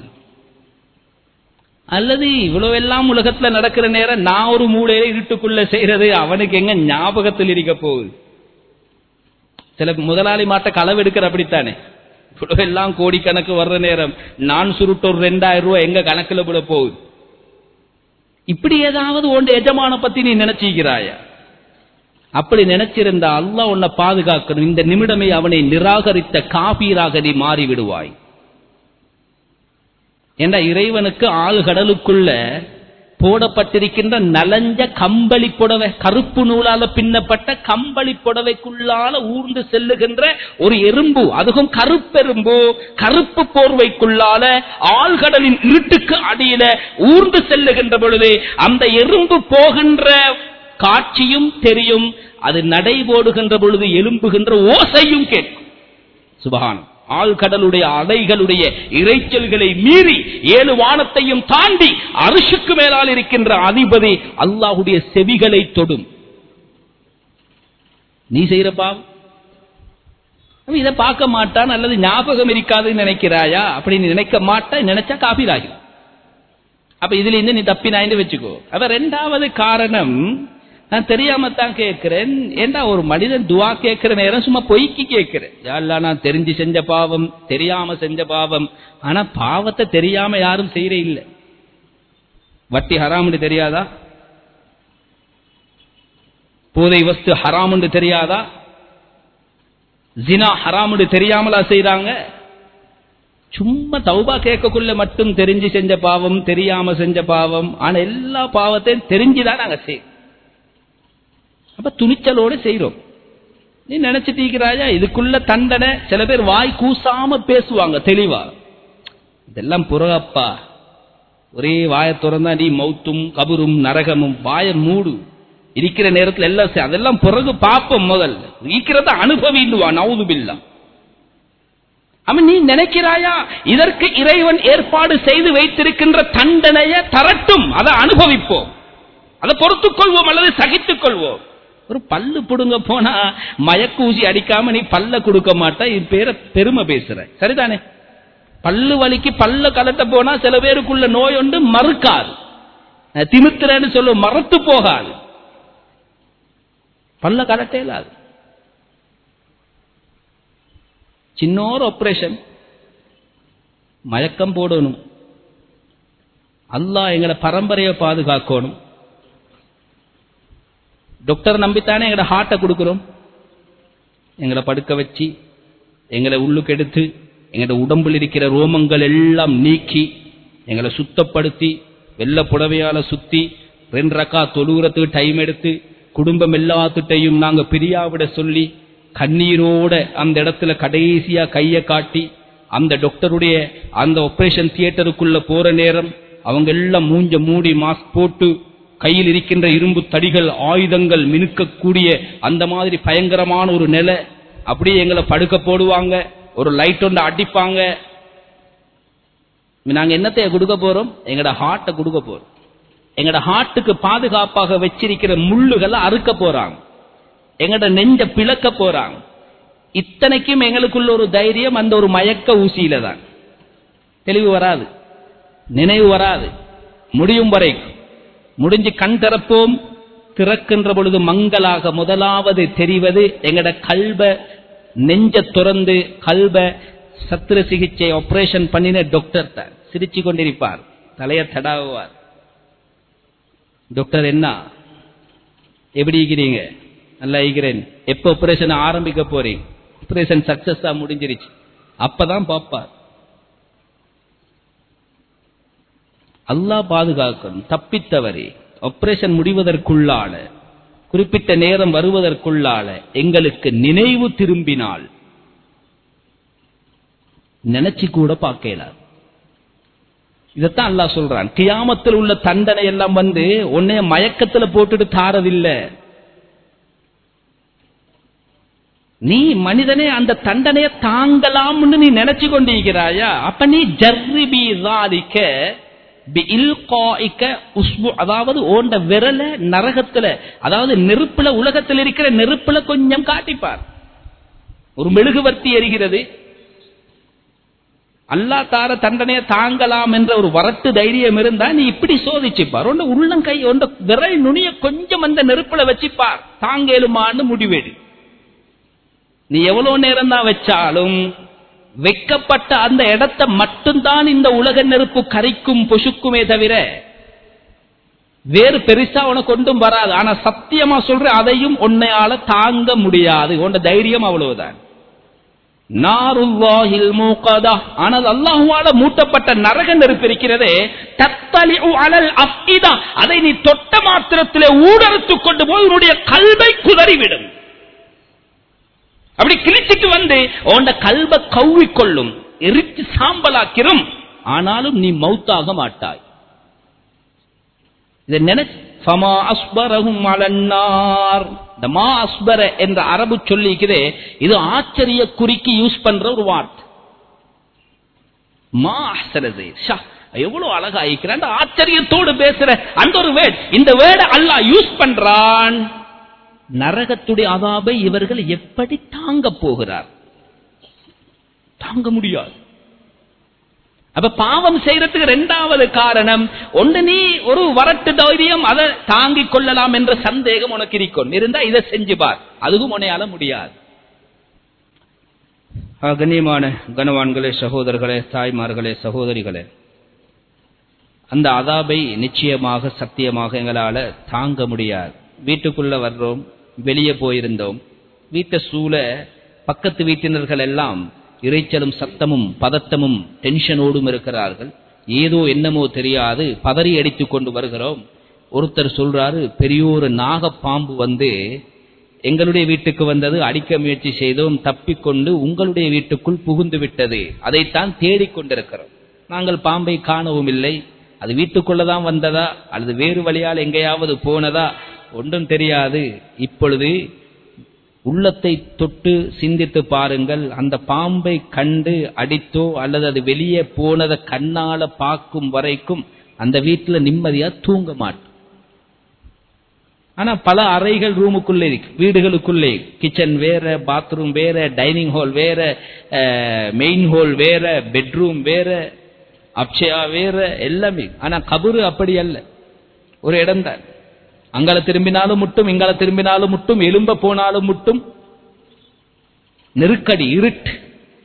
அல்லது இவ்வளவு எல்லாம் உலகத்துல நடக்கிற நேரம் நான் ஒரு மூலையில இருட்டுக்குள்ள செய்யறது அவனுக்கு எங்க ஞாபகத்தில் இருக்க போகுது சில முதலாளி மாட்ட களவு எடுக்கிற அப்படித்தானே இவ்வளவு எல்லாம் கோடிக்கணக்கு வர்ற நேரம் நான் சுருட்டு ஒரு ரெண்டாயிரம் ரூபாய் எங்க கணக்குல கூட போகுது இப்படி ஏதாவது உன் எஜமான பத்தி நீ நினைச்சிக்கிறாயா அப்படி நினைச்சிருந்தா அல்லாஹ் உன்னை பாதுகாக்கணும் இந்த நிமிடமே அவனை நிராகரித்த காபீராக நீ மாறி விடுவாய் என்ற இறைவனுக்கு ஆழ்கடலுக்குள்ள போடப்பட்டிருக்கின்ற நலஞ்ச கம்பளி புடவை கருப்பு நூலால பின்னப்பட்ட கம்பளி புடவைக்குள்ளால ஊர்ந்து செல்லுகின்ற ஒரு எறும்பு அதுவும் கருப்பெரும்பு கருப்பு போர்வைக்குள்ளால ஆழ்கடலின் இருட்டுக்கு அடியில ஊர்ந்து செல்லுகின்ற பொழுது அந்த எறும்பு போகின்ற காட்சியும் தெரியும் அது நடைபோடுகின்ற பொழுது எலும்புகின்ற ஓசையும் கேட்கும் சுபகானம் ஆழ்கடலுடைய அலைகளுடைய இறைச்சல்களை மீறி ஏழு வானத்தையும் தாண்டி அரிசுக்கு மேலால் இருக்கின்ற அதிபதி அல்லாஹுடைய செவிகளை தொடும் நீ செய்யற பாவம் அவன் இதை பார்க்க மாட்டான் அல்லது ஞாபகம் இருக்காதுன்னு நினைக்கிறாயா அப்படி நீ நினைக்க மாட்டான் நினைச்சா காபீராகி அப்ப இதுல இருந்து நீ தப்பினாயின்னு வச்சுக்கோ அப்ப ரெண்டாவது காரணம் நான் தெரியாம தான் கேட்கிறேன் ஏண்டா ஒரு மனிதன் துவா கேட்கிற நேரம் சும்மா பொய்க்கு கேட்கிறேன் யாரெல்லாம் நான் தெரிஞ்சு செஞ்ச பாவம் தெரியாம செஞ்ச பாவம் ஆனா பாவத்தை தெரியாம யாரும் செய்யற இல்ல வட்டி ஹராம்னு தெரியாதா போதை வஸ்து ஹராம்னு தெரியாதா ஜினா ஹராம்னு தெரியாமலா செய்றாங்க சும்மா தௌபா கேட்கக்குள்ள மட்டும் தெரிஞ்சு செஞ்ச பாவம் தெரியாம செஞ்ச பாவம் ஆனா எல்லா பாவத்தையும் தெரிஞ்சுதான் நாங்க செய்யறோம் அப்ப துணிச்சலோட செய்யறோம் நீ நினைச்சிட்டீங்கிறாயா இதுக்குள்ள தண்டனை சில பேர் வாய் கூசாம பேசுவாங்க தெளிவா இதெல்லாம் புறப்பா ஒரே வாய திறந்தா நீ மௌத்தும் கபரும் நரகமும் வாய மூடு இருக்கிற நேரத்துல எல்லாம் செய். அதெல்லாம் பிறகு பார்ப்போம் முதல்ல இருக்கிறத அனுபவிடுவா நவுதுபில்லா அவன் நீ நினைக்கிறாயா இதற்கு இறைவன் ஏற்பாடு செய்து வைத்திருக்கின்ற தண்டனைய தரட்டும் அதை அனுபவிப்போம் அதை பொறுத்துக் கொள்வோம் அல்லது சகித்துக் கொள்வோம் ஒரு பல்லு புடுங்க போனா மயக்கூசி அடிக்காம நீ பல்ல கொடுக்க மாட்டா இது பேர பெருமை பேசுற சரிதானே பல்லு வலிக்கு பல்ல கலட்ட போனா சில பேருக்குள்ள நோய் ஒன்று மறுக்காது நான் திமித்திரன்னு சொல்லும் மறத்து போகாது பல்ல கலட்டே இல்லாது சின்னோர் ஆபரேஷன் மயக்கம் போடணும் அல்லாஹ் எங்களை பரம்பரையை பாதுகாக்கணும் டாக்டர் நம்பித்தானே எங்களை ஹார்ட்டை கொடுக்கிறோம் எங்களை படுக்க வச்சு எங்களை உள்ளுக்கு எடுத்து எங்களோட உடம்பில் இருக்கிற ரோமங்கள் எல்லாம் நீக்கி எங்களை சுத்தப்படுத்தி வெள்ள புடவையால சுத்தி ரெண்டு ரக்கா தொழுகிறதுக்கு டைம் எடுத்து குடும்பம் எல்லாத்துட்டையும் நாங்க பிரியாவிட சொல்லி கண்ணீரோட அந்த இடத்துல கடைசியா கைய காட்டி அந்த டாக்டருடைய அந்த ஆபரேஷன் தியேட்டருக்குள்ள போற நேரம் அவங்க எல்லாம் மூஞ்ச மூடி மாஸ்க் போட்டு கையில் இருக்கின்ற இரும்பு தடிகள் ஆயுதங்கள் மினுக்கக்கூடிய அந்த மாதிரி பயங்கரமான ஒரு நிலை அப்படியே எங்களை படுக்க போடுவாங்க ஒரு லைட் ஒன்று அடிப்பாங்க நாங்க என்னத்தை கொடுக்க போறோம் எங்கட ஹார்ட்டை கொடுக்க போறோம் எங்கட ஹார்ட்டுக்கு பாதுகாப்பாக வச்சிருக்கிற முள்ளுகளை அறுக்க போறாங்க எங்கட நெஞ்ச பிளக்க போறாங்க இத்தனைக்கும் எங்களுக்குள்ள ஒரு தைரியம் அந்த ஒரு மயக்க ஊசியில தான் தெளிவு வராது நினைவு வராது முடியும் வரைக்கும் முடிஞ்சு கண் திறப்போம் திறக்கின்ற பொழுது மங்களாக முதலாவது தெரிவது எங்கட கல்வ நெஞ்ச துறந்து கல்வ சத்திர சிகிச்சை ஆபரேஷன் பண்ணின டாக்டர் தான் சிரிச்சு கொண்டிருப்பார் தலைய தடாவுவார் டாக்டர் என்ன எப்படி இருக்கிறீங்க நல்லா இருக்கிறேன் எப்ப ஆபரேஷன் ஆரம்பிக்க போறீங்க ஆபரேஷன் சக்சஸா முடிஞ்சிருச்சு அப்பதான் பாப்பார் அல்லாஹ் பாதுகாக்கணும் தப்பித்தவரே ஆபரேஷன் முடிவதற்குள்ளால குறிப்பிட்ட நேரம் வருவதற்குள்ளால எங்களுக்கு நினைவு திரும்பினால் நினைச்சு கூட பார்க்கலாம் இதத்தான் அல்லாஹ் சொல்றான் கியாமத்தில் உள்ள தண்டனை எல்லாம் வந்து உன்னைய மயக்கத்துல போட்டுட்டு தாரதில்ல நீ மனிதனே அந்த தண்டனையை தாங்கலாம்னு நீ நினைச்சு கொண்டிருக்கிறாயா அப்ப நீ ஜர்ரிபி தாலிக்க அதாவது ஓண்ட விரல நரகத்துல அதாவது நெருப்புல உலகத்தில் இருக்கிற நெருப்புல கொஞ்சம் காட்டிப்பார் ஒரு மெழுகுவர்த்தி எரிகிறது அல்லா தார தண்டனையை தாங்கலாம் என்ற ஒரு வரட்டு தைரியம் இருந்தா நீ இப்படி சோதிச்சுப்பார் ஒன்று உள்ளங்கை ஒன்ற விரல் நுனிய கொஞ்சம் அந்த நெருப்புல வச்சுப்பார் தாங்கேலுமான்னு முடிவெடு நீ எவ்வளவு நேரம் தான் வச்சாலும் வைக்கப்பட்ட அந்த இடத்தை மட்டும்தான் இந்த உலக நெருப்பு கரைக்கும் பொசுக்குமே தவிர வேறு பெருசா உனக்கு ஒன்றும் வராது ஆனா சத்தியமா சொல்றேன் அதையும் உன்னையால தாங்க முடியாது உன்ட தைரியம் அவ்வளவுதான் நாருல்லாஹில் மூகதா ஆனால் அல்லாஹுவால மூட்டப்பட்ட நரக நெருப்பு இருக்கிறதே தத்தலி அலல் அஃஇதா அதை நீ தொட்ட மாத்திரத்திலே ஊடறுத்துக் கொண்டு போய் உன்னுடைய கல்வை குதறிவிடும் அப்படி கிழிச்சிட்டு வந்து உன்ட கல்வ கவ்விக்கொள்ளும் எரிச்சு சாம்பலாக்கிரும் ஆனாலும் நீ மௌத்தாக மாட்டாய் இதை நினைச்சு ஃபமா அஸ்பரஹும் அலன்னார் இந்த மா அஸ்பர என்ற அரபு சொல்லிக்குதே இது ஆச்சரிய குறிக்கு யூஸ் பண்ற ஒரு வார்த்தை மா அஹ்சரது ஷா எவ்வளவு அழகா இருக்கிறான் ஆச்சரியத்தோடு பேசுற அந்த ஒரு வேர்ட் இந்த வேர்டை அல்லாஹ் யூஸ் பண்றான் நரகத்துடைய அதாபை இவர்கள் எப்படி தாங்க போகிறார் தாங்க முடியாது அப்ப பாவம் செய்யறதுக்கு ரெண்டாவது காரணம் ஒன்று நீ ஒரு வரட்டு தைரியம் அதை தாங்கிக் கொள்ளலாம் என்ற சந்தேகம் உனக்கு இருக்கும் இருந்தா இதை செஞ்சு பார் அதுவும் உன்னையால முடியாது கண்ணியமான கனவான்களே சகோதரர்களே தாய்மார்களே சகோதரிகளே அந்த அதாபை நிச்சயமாக சத்தியமாக எங்களால தாங்க முடியாது வீட்டுக்குள்ள வர்றோம் வெளியே போயிருந்தோம் வீட்டை சூழ பக்கத்து வீட்டினர்கள் எல்லாம் இறைச்சலும் சத்தமும் பதட்டமும் டென்ஷனோடும் இருக்கிறார்கள் ஏதோ என்னமோ தெரியாது பதறி அடித்துக் கொண்டு வருகிறோம் ஒருத்தர் சொல்றாரு பெரியோரு நாகப்பாம்பு வந்து எங்களுடைய வீட்டுக்கு வந்தது அடிக்க முயற்சி செய்தோம் தப்பிக்கொண்டு உங்களுடைய வீட்டுக்குள் புகுந்து விட்டது அதைத்தான் தேடிக்கொண்டிருக்கிறோம் நாங்கள் பாம்பை காணவும் இல்லை அது வீட்டுக்குள்ளதான் வந்ததா அல்லது வேறு வழியால் எங்கேயாவது போனதா ஒன்றும் தெரியாது இப்பொழுது உள்ளத்தை தொட்டு சிந்தித்து பாருங்கள் அந்த பாம்பை கண்டு அடித்தோ அல்லது அது வெளியே போனதை கண்ணால பார்க்கும் வரைக்கும் அந்த வீட்டுல நிம்மதியா தூங்க மாட்டோம் ஆனா பல அறைகள் ரூமுக்குள்ளே இருக்கு வீடுகளுக்குள்ளே கிச்சன் வேற பாத்ரூம் வேற டைனிங் ஹால் வேற மெயின் ஹால் வேற பெட்ரூம் வேற அப்ஷயா வேற எல்லாமே ஆனா கபரு அப்படி அல்ல ஒரு இடம் தான் அங்கால திரும்பினாலும் முட்டும் இங்கால திரும்பினாலும் முட்டும் எலும்ப போனாலும் முட்டும் நெருக்கடி இருட்டு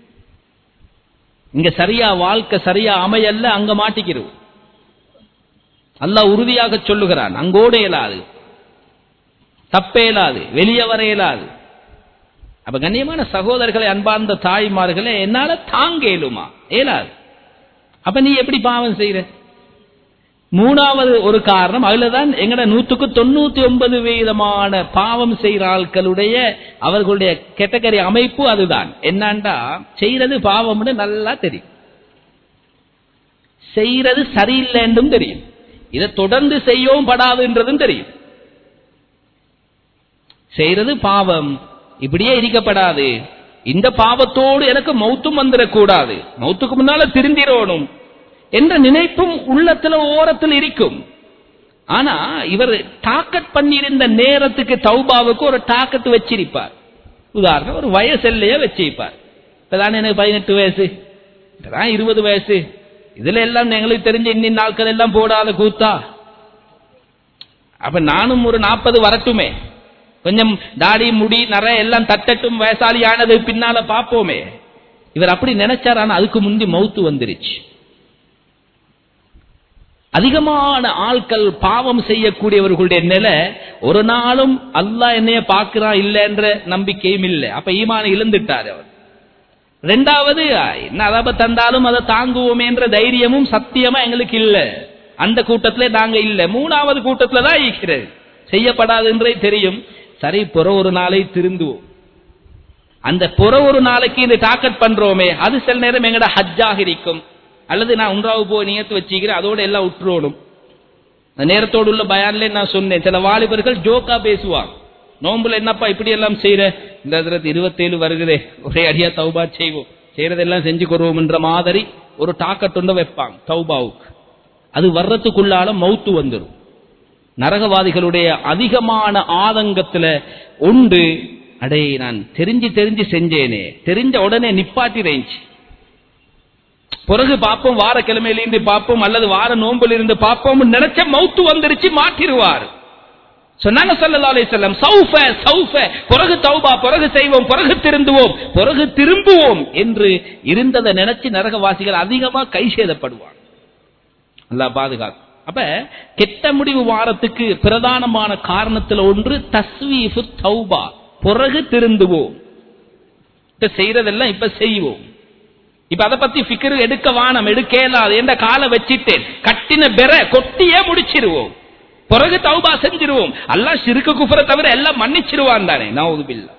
இங்க சரியா வாழ்க்கை சரியா அமையல்ல அங்க மாட்டிக்கிறோம் அல்லாஹ் உறுதியாக சொல்லுகிறான் அங்கோடு இயலாது தப்பே இயலாது வெளியே வர இயலாது அப்ப கண்ணியமான சகோதரர்களை அன்பார்ந்த தாய்மார்களே என்னால தாங்க இயலுமா இயலாது அப்ப நீ எப்படி பாவம் செய்யற மூணாவது ஒரு காரணம் அதுலதான் எங்கட நூத்துக்கு தொண்ணூத்தி ஒன்பது வீதமான பாவம் செய்கிற ஆட்களுடைய அவர்களுடைய கேட்டகரி அமைப்பு அதுதான் என்னண்டா செய்யறது பாவம்னு நல்லா தெரியும் செய்யறது சரியில்லைன்றும் தெரியும் இதை தொடர்ந்து செய்யவும் படாதுன்றதும் தெரியும் செய்யறது பாவம் இப்படியே இருக்கப்படாது இந்த பாவத்தோடு எனக்கு மௌத்தும் வந்துடக்கூடாது மௌத்துக்கு முன்னால திருந்திரோணும் என்ற நினைப்பும் உள்ளத்துல ஓரத்தில் இருக்கும் ஆனா இவர் டாக்கெட் பண்ணியிருந்த நேரத்துக்கு தௌபாவுக்கு ஒரு டாக்கெட் வச்சிருப்பார் உதாரணம் ஒரு வயசு எல்லைய வச்சிருப்பார் இப்பதான் எனக்கு பதினெட்டு வயசு இப்பதான் இருபது வயசு இதுல எல்லாம் எங்களுக்கு தெரிஞ்ச இன்னின் நாட்கள் எல்லாம் போடாத கூத்தா அப்ப நானும் ஒரு நாற்பது வரட்டுமே கொஞ்சம் தாடி முடி நிறைய எல்லாம் தட்டட்டும் வயசாளி ஆனது பின்னால பார்ப்போமே இவர் அப்படி நினைச்சார் ஆனா அதுக்கு முந்தி மௌத்து வந்துருச்சு அதிகமான ஆட்கள் பாவம் செய்யக்கூடியவர்களுடைய நிலை ஒரு நாளும் அல்லாஹ் என்னைய பார்க்கிறான் இல்லைன்ற நம்பிக்கையும் இல்லை அப்ப ஈமான இழந்துட்டார் அவர் ரெண்டாவது என்ன அதாப தந்தாலும் அதை தாங்குவோமே என்ற தைரியமும் சத்தியமா எங்களுக்கு இல்ல அந்த கூட்டத்திலே நாங்க இல்ல மூணாவது கூட்டத்துல தான் இருக்கிறது செய்யப்படாதுன்றே தெரியும் சரி புற ஒரு நாளை திருந்துவோம் அந்த புற ஒரு நாளைக்கு இந்த டாக்கெட் பண்றோமே அது சில நேரம் எங்கட ஹஜ்ஜாக இருக்கும் அல்லது நான் உன்றாவு போய் நியத்து வச்சுக்கிறேன் அதோட எல்லாம் விட்டுறோணும் நேரத்தோடு உள்ள பயான்ல நான் சொன்னேன் சில வாலிபர்கள் ஜோக்கா பேசுவாங்க நோம்புல என்னப்பா இப்படி எல்லாம் செய்யற இந்த இடத்துல இருபத்தேழு வருகிறே ஒரே அடியா தௌபா செய்வோம் செய்யறதெல்லாம் செஞ்சு கொள்வோம்ன்ற மாதிரி ஒரு டாக்கெட் வைப்பாங்க தௌபாவுக்கு அது வர்றதுக்குள்ளால மௌத்து வந்துடும் நரகவாதிகளுடைய அதிகமான ஆதங்கத்துல உண்டு அடே நான் தெரிஞ்சு தெரிஞ்சு செஞ்சேனே தெரிஞ்ச உடனே நிப்பாட்டிறேஞ்சி பிறகு பார்ப்போம் வார கிழமையிலிருந்து பார்ப்போம் அல்லது வார நோம்பில் இருந்து பார்ப்போம் நினைச்ச மௌத்து வந்துருச்சு மாற்றிடுவார் சொன்னாங்க சல்லா அலி செல்லம் சௌஃப சௌஃப பிறகு தௌபா பிறகு செய்வோம் பிறகு திருந்துவோம் பிறகு திரும்புவோம் என்று இருந்ததை நினைச்சு நரகவாசிகள் அதிகமா கை சேதப்படுவாங்க நல்லா பாதுகாக்கும் அப்ப கெட்ட முடிவு வாரத்துக்கு பிரதானமான காரணத்துல ஒன்று தஸ்வீஃபு தௌபா பிறகு திருந்துவோம் இப்ப செய்யறதெல்லாம் இப்ப செய்வோம் இப்ப அதை பத்தி ஃபிக்கர் எடுக்க வானம் எடுக்க இயலாது என்ற காலை வச்சிட்டேன் கட்டின பெற கொட்டியே முடிச்சிருவோம் பிறகு தௌபா செஞ்சிருவோம் அல்லாஹ் சிறுக்கு குஃபரை தவிர எல்லாம் மன்னிச்சிருவான் தானே நவுதுபில்லா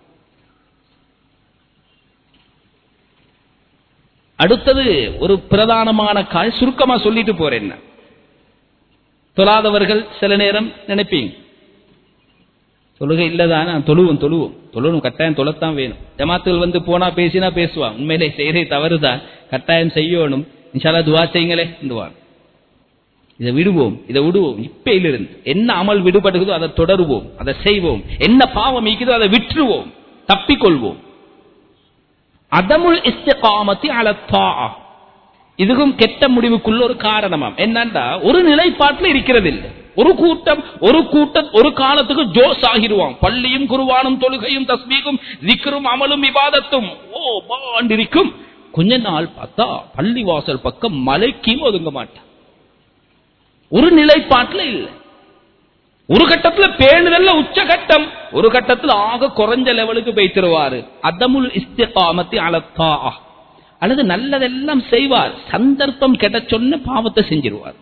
அடுத்தது ஒரு பிரதானமான கால் சுருக்கமா சொல்லிட்டு போறேன் நான். தொழாதவர்கள் சில நேரம் நினைப்பீங்க தொழுகை இல்லதான் நான் தொழுவோம் தொழுவோம் தொழுவும் கட்டாயம் தொழத்தான் வேணும் ஜமாத்துகள் வந்து போனா பேசினா பேசுவான் உண்மையிலே செய்யறே தவறுதான் கட்டாயம் செய்யணும் இன்ஷால்லா துவா செய்யுங்களே இந்துவான் இதை விடுவோம் இதை விடுவோம் இப்பையிலிருந்து என்ன அமல் விடுபடுகிறதோ அதை தொடருவோம் அதை செய்வோம் என்ன பாவம் ஈக்குதோ அதை விட்டுருவோம் தப்பிக்கொள்வோம் அதமுல் இஸ்திகாமத்தி அலத்தா இதுவும் கெட்ட முடிவுக்குள்ள ஒரு காரணமாம் என்னண்டா ஒரு நிலைப்பாட்டில் இருக்கிறது இல்லை ஒரு கூட்டம் ஒரு கூட்டம் ஒரு காலத்துக்கு ஜோஸ் ஆகிடுவான் பள்ளியும் குருவானும் தொழுகையும் தஸ்மீகும் திக்ரும் அமலும் விவாதத்தும் ஓ பாண்டிருக்கும் கொஞ்ச நாள் பார்த்தா பள்ளி வாசல் பக்கம் மலைக்கும் ஒதுங்க மாட்டான் ஒரு நிலைப்பாட்டில் இல்லை ஒரு கட்டத்துல பேணுதல்ல உச்சகட்டம் ஒரு கட்டத்துல ஆக குறைஞ்ச லெவலுக்கு போய்த்திருவாரு அதமுல் இஸ்திகாமத்தி அலத்தா அல்லது நல்லதெல்லாம் செய்வார் சந்தர்ப்பம் கிடைச்சொன்னு பாவத்தை செஞ்சிருவார்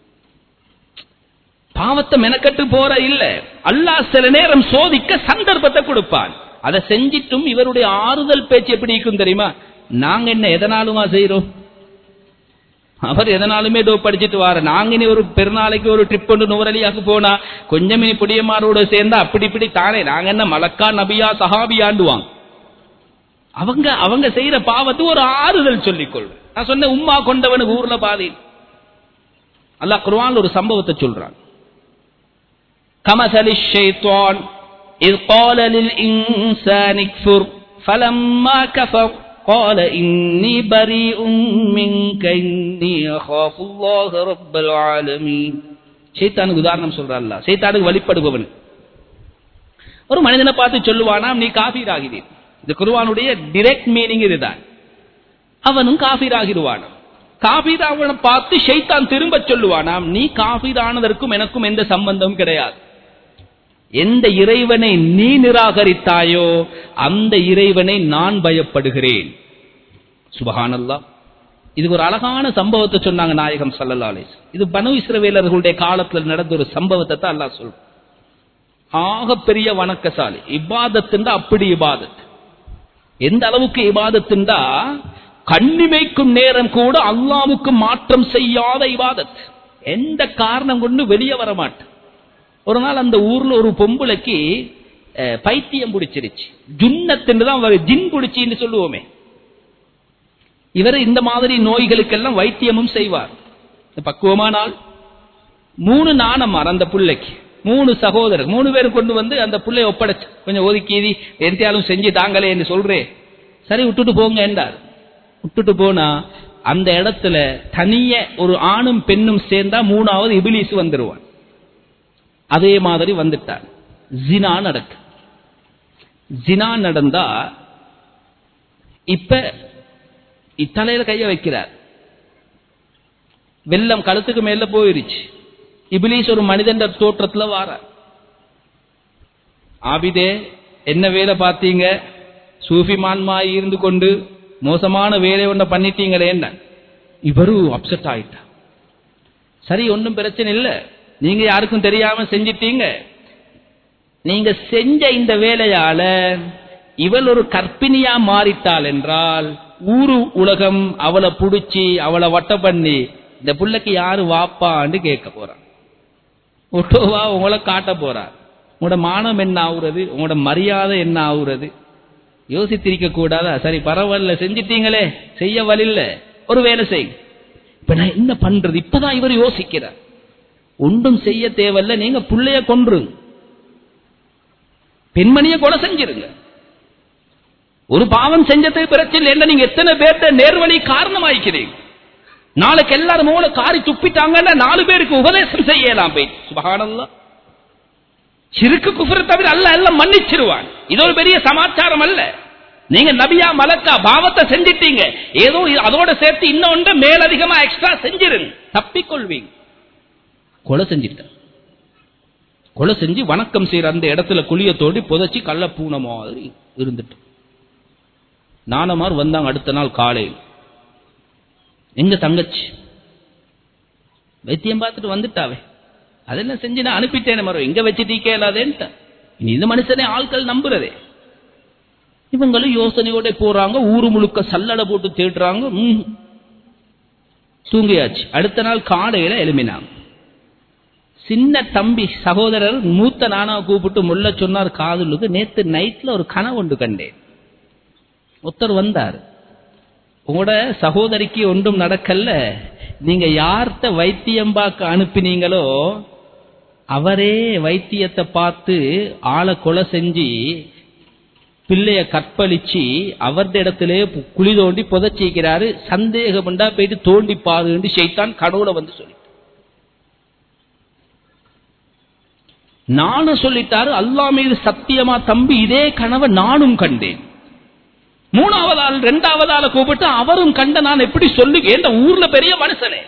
பாவத்தை மெனக்கட்டு போற இல்ல அல்லாஹ் சில நேரம் சோதிக்க சந்தர்ப்பத்தை கொடுப்பான் அதை செஞ்சிட்டும் இவருடைய ஆறுதல் பேச்சு எப்படி இருக்கும் தெரியுமா நாங்க என்ன எதனாலுமா செய்யறோம் அவர் எதனாலுமே டோ படிச்சுட்டு வார நாங்க இனி ஒரு பெருநாளைக்கு ஒரு ட்ரிப் ஒன்று நுவரலியாக்கு போனா கொஞ்சம் இனி புடியமாரோட சேர்ந்தா அப்படி இப்படி தானே நாங்க என்ன மலக்கா நபியா சஹாபியாண்டுவாங்க அவங்க அவங்க செய்யற பாவத்துக்கு ஒரு ஆறுதல் சொல்லிக் கொள்வேன் நான் சொன்ன உம்மா கொண்டவனுக்கு ஊர்ல பாதி அல்லாஹ் குர்ஆன்ல ஒரு சம்பவத்தை சொல்றான் கமசலி ஷைத்தான் إذ قال للإنسان اكفر فلما كفر قال إني بريء منك إني أخاف الله رب العالمين ஷைத்தானுக்கு உதாரணம் சொல்றான் அல்லாஹ் ஷைத்தானுக்கு வழிபடுபவன் ஒரு மனிதனை பார்த்து சொல்லுவானாம் நீ காபீர் ஆகிறீர் இந்த குருவானுடைய டிரெக்ட் மீனிங் இதுதான் அவனும் காபீர் ஆகிடுவானாம் காபீர் அவனை பார்த்து ஷைத்தான் திரும்ப சொல்லுவானாம் நீ காபீர் ஆனதற்கும் எனக்கும் எந்த சம்பந்தமும் கிடையாது எந்த இறைவனை நீ நிராகரித்தாயோ அந்த இறைவனை நான் பயப்படுகிறேன் சுபஹானல்லா இது ஒரு அழகான சம்பவத்தை சொன்னாங்க நாயகம் சல்லல்லா அலிஸ் இது பனு இஸ்ரவேலர்களுடைய காலத்தில் நடந்த ஒரு சம்பவத்தை தான் அல்லாஹ் சொல்றோம் ஆக பெரிய வணக்கசாலி இபாதத்துண்டா அப்படி இபாதத் எந்த அளவுக்கு இபாதத்துண்டா கண்ணிமைக்கும் நேரம் கூட அல்லாவுக்கு மாற்றம் செய்யாத இபாதத் எந்த காரணம் கொண்டு வெளியே வர மாட்டேன் ஒரு நாள் அந்த ஊர்ல ஒரு பொம்பளைக்கு அஹ், பைத்தியம் பிடிச்சிருச்சு ஜுன்னத்துன்னு தான் வரும். ஜின் பிடிச்சின்னு சொல்லுவோமே இவர் இந்த மாதிரி நோய்களுக்கெல்லாம் வைத்தியமும் செய்வார் இந்த பக்குவமான ஆள் மூணு நாணமார் அந்த புள்ளைக்கு மூணு சகோதரர் மூணு பேரும் கொண்டு வந்து அந்த புள்ளைய ஒப்படைச்சு கொஞ்சம் ஒதுக்கீதி எந்தியாலும் செஞ்சு தாங்களே என்று சொல்றேன் சரி விட்டுட்டு போங்க என்றார் விட்டுட்டு போனா அந்த இடத்துல தனிய ஒரு ஆணும் பெண்ணும் சேர்ந்தா மூணாவது இபிலிஸ் வந்துருவான் அதே மாதிரி வந்துட்டார் ஜினா நடக்கு ஜினா நடந்தா இப்ப இத்தலையில கைய வைக்கிறார் வெள்ளம் கழுத்துக்கு மேல போயிருச்சு இபிலிஸ் ஒரு மனிதன் தோற்றத்துல வாரார் ஆபிதே என்ன வேலை பார்த்தீங்க சூஃபி மான்மாய் இருந்து கொண்டு மோசமான வேலை ஒன்றை பண்ணிட்டீங்களே என்ன இவரு அப்செட் ஆயிட்டா சரி ஒன்றும் பிரச்சனை இல்லை நீங்க யாருக்கும் தெரியாம செஞ்சிட்டீங்க நீங்க செஞ்ச இந்த வேலையால இவள் ஒரு கற்பிணியா மாறிட்டாள் என்றால் ஊரு உலகம் அவளை புடிச்சு அவளை வட்ட பண்ணி இந்த புள்ளைக்கு யாரு வாப்பான்னு கேட்க போறான் ஒட்டோவா உங்களை காட்ட போறார் உங்களோட மானம் என்ன ஆகுறது உங்களோட மரியாதை என்ன ஆகுறது யோசித்திருக்க கூடாதா சரி பரவாயில்ல செஞ்சிட்டீங்களே செய்ய வழில்ல ஒரு வேலை செய் இப்ப நான் என்ன பண்றது இப்பதான் இவர் யோசிக்கிறார் ஒன்றும் செய்ய தேவையில்ல நீங்க புள்ளைய கொன்றுங்க பெண்மணிய கொலை செஞ்சிருங்க ஒரு பாவம் செஞ்சதுக்கு பிரச்சனை இல்லை நீங்க எத்தனை பேர்த்த நேர்வழி காரணமாய்க்கிறீங்க நாளைக்கு எல்லாரும் மூளை காரி துப்பிட்டாங்கன்னா நாலு பேருக்கு உபதேசம் செய்யலாம் போய் சுபகானல்லா சிறுக்கு குஃபரை தவிர அல்ல எல்லாம் மன்னிச்சிருவான் இது ஒரு பெரிய சமாச்சாரம் அல்ல நீங்க நபியா மலக்கா பாவத்தை செஞ்சிட்டீங்க ஏதோ அதோட சேர்த்து இன்னொன்று மேலதிகமா எக்ஸ்ட்ரா செஞ்சிருங்க தப்பிக்கொள்வீங்க கொலை செஞ்சிட்டார் கொலை செஞ்சு வணக்கம் செய்யற அந்த இடத்துல குழிய தோண்டி புதைச்சி கள்ள பூனை மாதிரி இருந்துட்டு நானமார் வந்தாங்க அடுத்த நாள் காலையில் எங்க தங்கச்சி வைத்தியம் பார்த்துட்டு வந்துட்டாவே அதெல்லாம் செஞ்சு நான் அனுப்பிட்டேன் மரம் எங்க வச்சு டீக்கே இல்லாதேன்ட்ட இனி இந்த மனுஷனே ஆட்கள் நம்புறதே இவங்களும் யோசனையோட போறாங்க ஊரு முழுக்க சல்லடை போட்டு தேடுறாங்க ம். தூங்கியாச்சு அடுத்த நாள் காலையில எழுப்பினாங்க சின்ன தம்பி சகோதரர் மூத்த நானா கூப்பிட்டு முல்ல சொன்னார் காதலுக்கு நேத்து நைட்ல ஒரு கனவு ஒன்று கண்டேன் ஒருத்தர் வந்தார் உங்களோட சகோதரிக்கு ஒன்றும் நடக்கல நீங்க யார்கிட்ட வைத்தியம் பார்க்க அனுப்பினீங்களோ அவரே வைத்தியத்தை பார்த்து ஆளை கொலை செஞ்சு பிள்ளைய கற்பழிச்சு அவர்த இடத்திலே பு- குழி தோண்டி புதைச்சிக்கிறாரு சந்தேகம் உண்டா போயிட்டு தோண்டி பாருன்னு ஷைத்தான் கடவுளை வந்து சொல்லி நானும் சொல்லிட்டாரு அல்லாஹ் மீது சத்தியமா தம்பி இதே கனவை நானும் கண்டேன் மூணாவது ஆள் ரெண்டாவது ஆளை கூப்பிட்டு அவரும் கண்ட நான் எப்படி சொல்லு இந்த ஊர்ல பெரிய மனுஷனே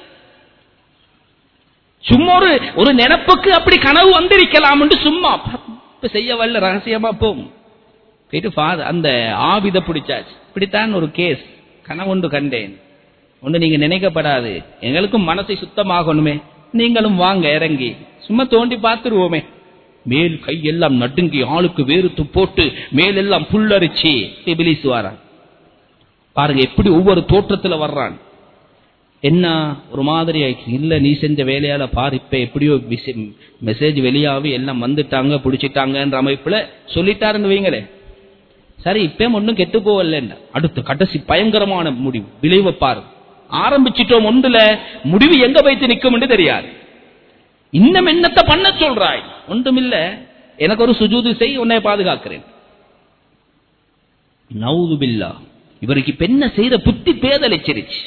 சும்மா ஒரு ஒரு நினைப்புக்கு அப்படி கனவு வந்திருக்கலாம் சும்மா இப்ப செய்ய வரல ரகசியமா போம் போயிட்டு father அந்த ஆவித பிடிச்சாச்சு இப்படித்தான் ஒரு கேஸ் கனவுண்டு கண்டேன் ஒன்று நீங்க நினைக்கப்படாது எங்களுக்கும் மனசை சுத்தமாகணுமே நீங்களும் வாங்க இறங்கி சும்மா தோண்டி பார்த்துருவோமே மேல் கையெல்லாம் நடுங்கி ஆளுக்கு வேறுத்து போட்டு மேலெல்லாம் புல்லரிச்சு இபிலிஸ் வாரான் பாருங்க எப்படி ஒவ்வொரு தோற்றத்துல வர்றான் என்ன ஒரு மாதிரி ஆயிடுச்சு இல்ல நீ செஞ்ச வேலையால பாரு இப்ப எப்படியோ மெசேஜ் வெளியாகி எல்லாம் வந்துட்டாங்க பிடிச்சிட்டாங்கன்ற அமைப்புல சொல்லிட்டாருன்னு வைங்களே சரி இப்பயும் ஒன்றும் கெட்டு போகல அடுத்து கடைசி பயங்கரமான முடிவு விளைவை பாரு ஆரம்பிச்சிட்டோம் ஒன்றுல முடிவு எங்க வைத்து நிற்கும் தெரியாது இன்னும் என்னத்தை பண்ண சொல்றாய் ஒன்றுமில்ல எனக்கு ஒரு சுஜூது செய் உன்னை பாதுகாக்கிறேன் நவுது பில்லா இவருக்கு இப்ப என்ன செய்த புத்தி பேதலிச்சிருச்சு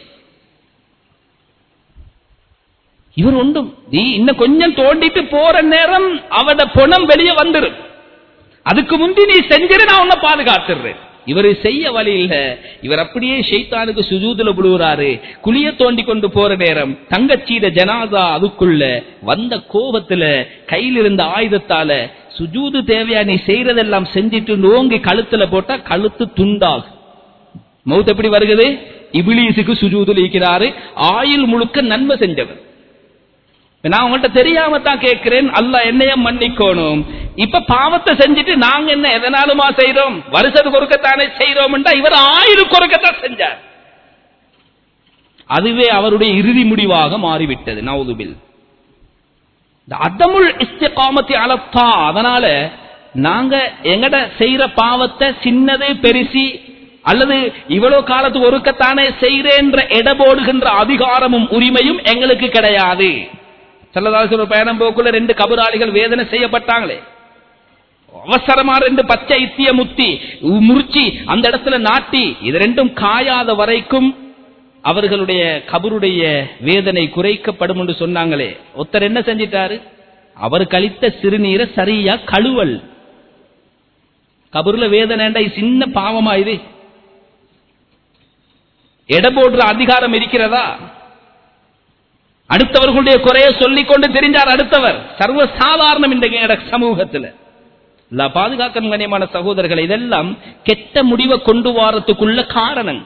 இவர் ஒன்றும் நீ இன்னும் கொஞ்சம் தோண்டிட்டு போற நேரம் அவட பொணம் வெளியே வந்துடும் அதுக்கு முந்தி நீ செஞ்சிரு நான் உன்னை பாதுகாத்துறேன் இவர் செய்ய வழி இல்ல இவர் அப்படியே ஷைத்தானுக்கு சுஜூதுல விழுகிறாரு குழிய தோண்டி கொண்டு போற நேரம் தங்கச்சீட ஜனாதா அதுக்குள்ள வந்த கோபத்துல கையில் இருந்த ஆயுதத்தால சுஜூது தேவையா நீ செய்யறதெல்லாம் செஞ்சிட்டு நோங்கி கழுத்துல போட்டா கழுத்து துண்டாகும் மௌத் எப்படி வருகிறது இபிலீசுக்கு சுஜூதுல இருக்கிறாரு ஆயுள் முழுக்க நன்மை செஞ்சவர் நான் உங்கள்கிட்ட தெரியாம தான் கேட்கிறேன் அல்லாஹ் என்னைய மன்னிக்கணும் இப்ப பாவத்தை செஞ்சுட்டு நாங்க என்ன எதனாலுமா செய்றோம் வருஷத்துக்கு ஒருக்கத்தானே செய்றோம் இவர் ஆயிரம் ஒருக்கத்தான் செஞ்சார் அதுவே அவருடைய இறுதி முடிவாக மாறிவிட்டது நவுதுபில் இந்த அதமுல் இஸ்திகாமத்தி அலத்தா அதனால நாங்க எங்கட செய்யற பாவத்தை சின்னது பெருசி அல்லது இவ்வளவு காலத்துக்கு ஒருக்கத்தானே செய்கிறேன்ற எடபோடுகின்ற அதிகாரமும் உரிமையும் எங்களுக்கு கிடையாது செல்லதாசு ஒரு பயணம் போக்குள்ள ரெண்டு கபராளிகள் வேதனை செய்யப்பட்டாங்களே அவசரமா ரெண்டு பச்சை இத்திய முத்தி முறிச்சி அந்த இடத்துல நாட்டி இது ரெண்டும் காயாத வரைக்கும் அவர்களுடைய கபருடைய வேதனை குறைக்கப்படும் என்று சொன்னாங்களே ஒருத்தர் என்ன செஞ்சிட்டாரு அவர் கழித்த சிறுநீரை சரியா கழுவல் கபருல வேதனைண்டா இது சின்ன பாவமா இது எடை போடுற அதிகாரம் இருக்கிறதா அடுத்தவர்களுடைய குறைய சொல்லிக் கொண்டு தெரிஞ்சார் அடுத்தவர் சர்வ சாதாரணம் இந்த சமூகத்தில் பாதுகாக்கணும் கண்ணியமான சகோதரர்கள் இதெல்லாம் கெட்ட முடிவை கொண்டு வாரத்துக்குள்ள காரணம்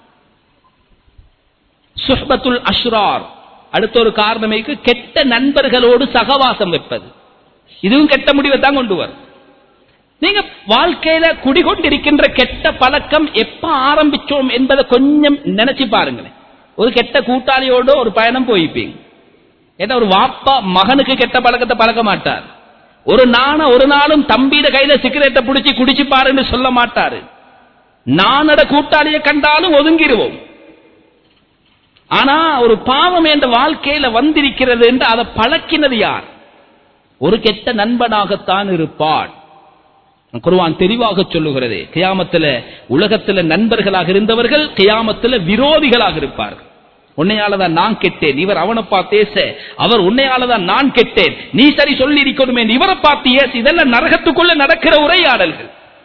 சுஹபத்துல் அஷ்ரார் அடுத்த ஒரு காரணமைக்கு கெட்ட நண்பர்களோடு சகவாசம் வைப்பது இதுவும் கெட்ட முடிவை தான் கொண்டு வரும் நீங்க வாழ்க்கையில குடிகொண்டிருக்கின்ற கெட்ட பழக்கம் எப்ப ஆரம்பிச்சோம் என்பதை கொஞ்சம் நினைச்சு பாருங்களேன் ஒரு கெட்ட கூட்டாளியோட ஒரு பயணம் போயிப்பீங்க ஏன்னா ஒரு வாப்பா மகனுக்கு கெட்ட பழக்கத்தை பழக்க மாட்டார் ஒரு நாண ஒரு நாளும் தம்பியிட கையில சிகரெட்டை பிடிச்சி குடிச்சு பாருன்னு சொல்ல மாட்டாரு நானட கூட்டாளியை கண்டாலும் ஒதுங்கிடுவோம் ஆனா ஒரு பாவம் என்ற வாழ்க்கையில வந்திருக்கிறது என்று அதை பழக்கினது யார் ஒரு கெட்ட நண்பனாகத்தான் இருப்பான் குருவான் தெளிவாக சொல்லுகிறது கியாமத்துல உலகத்துல நண்பர்களாக இருந்தவர்கள் கியாமத்துல விரோதிகளாக இருப்பார்கள் உன்னையாலதான் நான் கெட்டேன் இவர் அவனை பார்த்து ஏச அவர் உன்னையாலதான் நான் கெட்டேன் நீ சரி சொல்லி இருக்கணுமே இவரை பார்த்து ஏசு இதெல்லாம் நரகத்துக்குள்ள நடக்கிற உரையாடல்கள்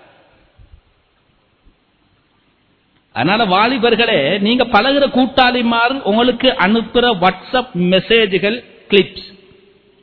அதனால வாலிபர்களே நீங்க பழகிற கூட்டாளிமார் உங்களுக்கு அனுப்புற வாட்ஸ்அப் மெசேஜ்கள் கிளிப்ஸ்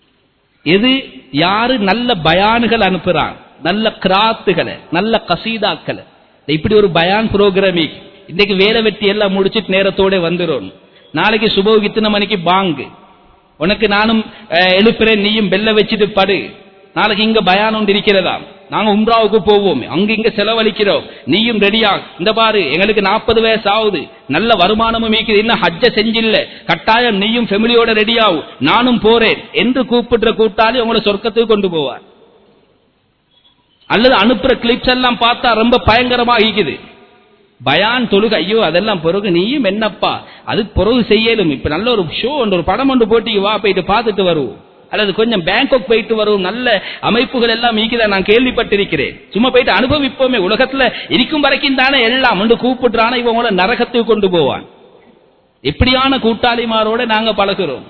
எது யாரு நல்ல பயான்கள் அனுப்புறான் நல்ல கிராத்துகளை நல்ல கசீதாக்களை இப்படி ஒரு பயான் புரோகிராமிங் இன்னைக்கு வேலை வெட்டி எல்லாம் முடிச்சிட்டு நேரத்தோட வந்துடும் நாளைக்கு சுபோக் இத்தனை மணிக்கு பாங்கு உனக்கு நானும் அஹ், எழுப்புறேன் நீயும் பெல்ல வச்சுட்டு படு நாளைக்கு இங்க பயான் ஒன்று இருக்கிறதா நாங்க உம்ராவுக்கு போவோம் அங்க இங்க செலவழிக்கிறோம் நீயும் ரெடியா இந்த பாரு எங்களுக்கு நாற்பது வயசு ஆகுது நல்ல வருமானமும் இருக்குது இன்னும் ஹஜ்ஜ செஞ்சில்ல கட்டாயம் நீயும் ஃபெமிலியோட ரெடியாகும் நானும் போறேன் என்று கூப்பிடுற கூட்டாளி உங்களை சொர்க்கத்துக்கு கொண்டு போவார் அல்லது அனுப்புற கிளிப்ஸ் எல்லாம் பார்த்தா ரொம்ப பயங்கரமா இருக்குது பயான் தொழுக ஐயோ அதெல்லாம் பிறகு நீயும் என்னப்பா அது பிறகு செய்யலும் இப்ப நல்ல ஒரு ஷோ ஒன்று ஒரு படம் ஒன்று போட்டி வா போயிட்டு பார்த்துட்டு வருவோம் அல்லது கொஞ்சம் பேங்காக் போயிட்டு வருவோம் நல்ல அமைப்புகள் எல்லாம் ஈக்குதா நான் கேள்விப்பட்டிருக்கிறேன் சும்மா போயிட்டு அனுபவிப்போமே உலகத்துல இருக்கும் வரைக்கும் தானே எல்லாம் ஒன்று கூப்பிடுறான இவங்கள நரகத்துக்கு கொண்டு போவான் எப்படியான கூட்டாளிமாரோட நாங்க பழகுறோம்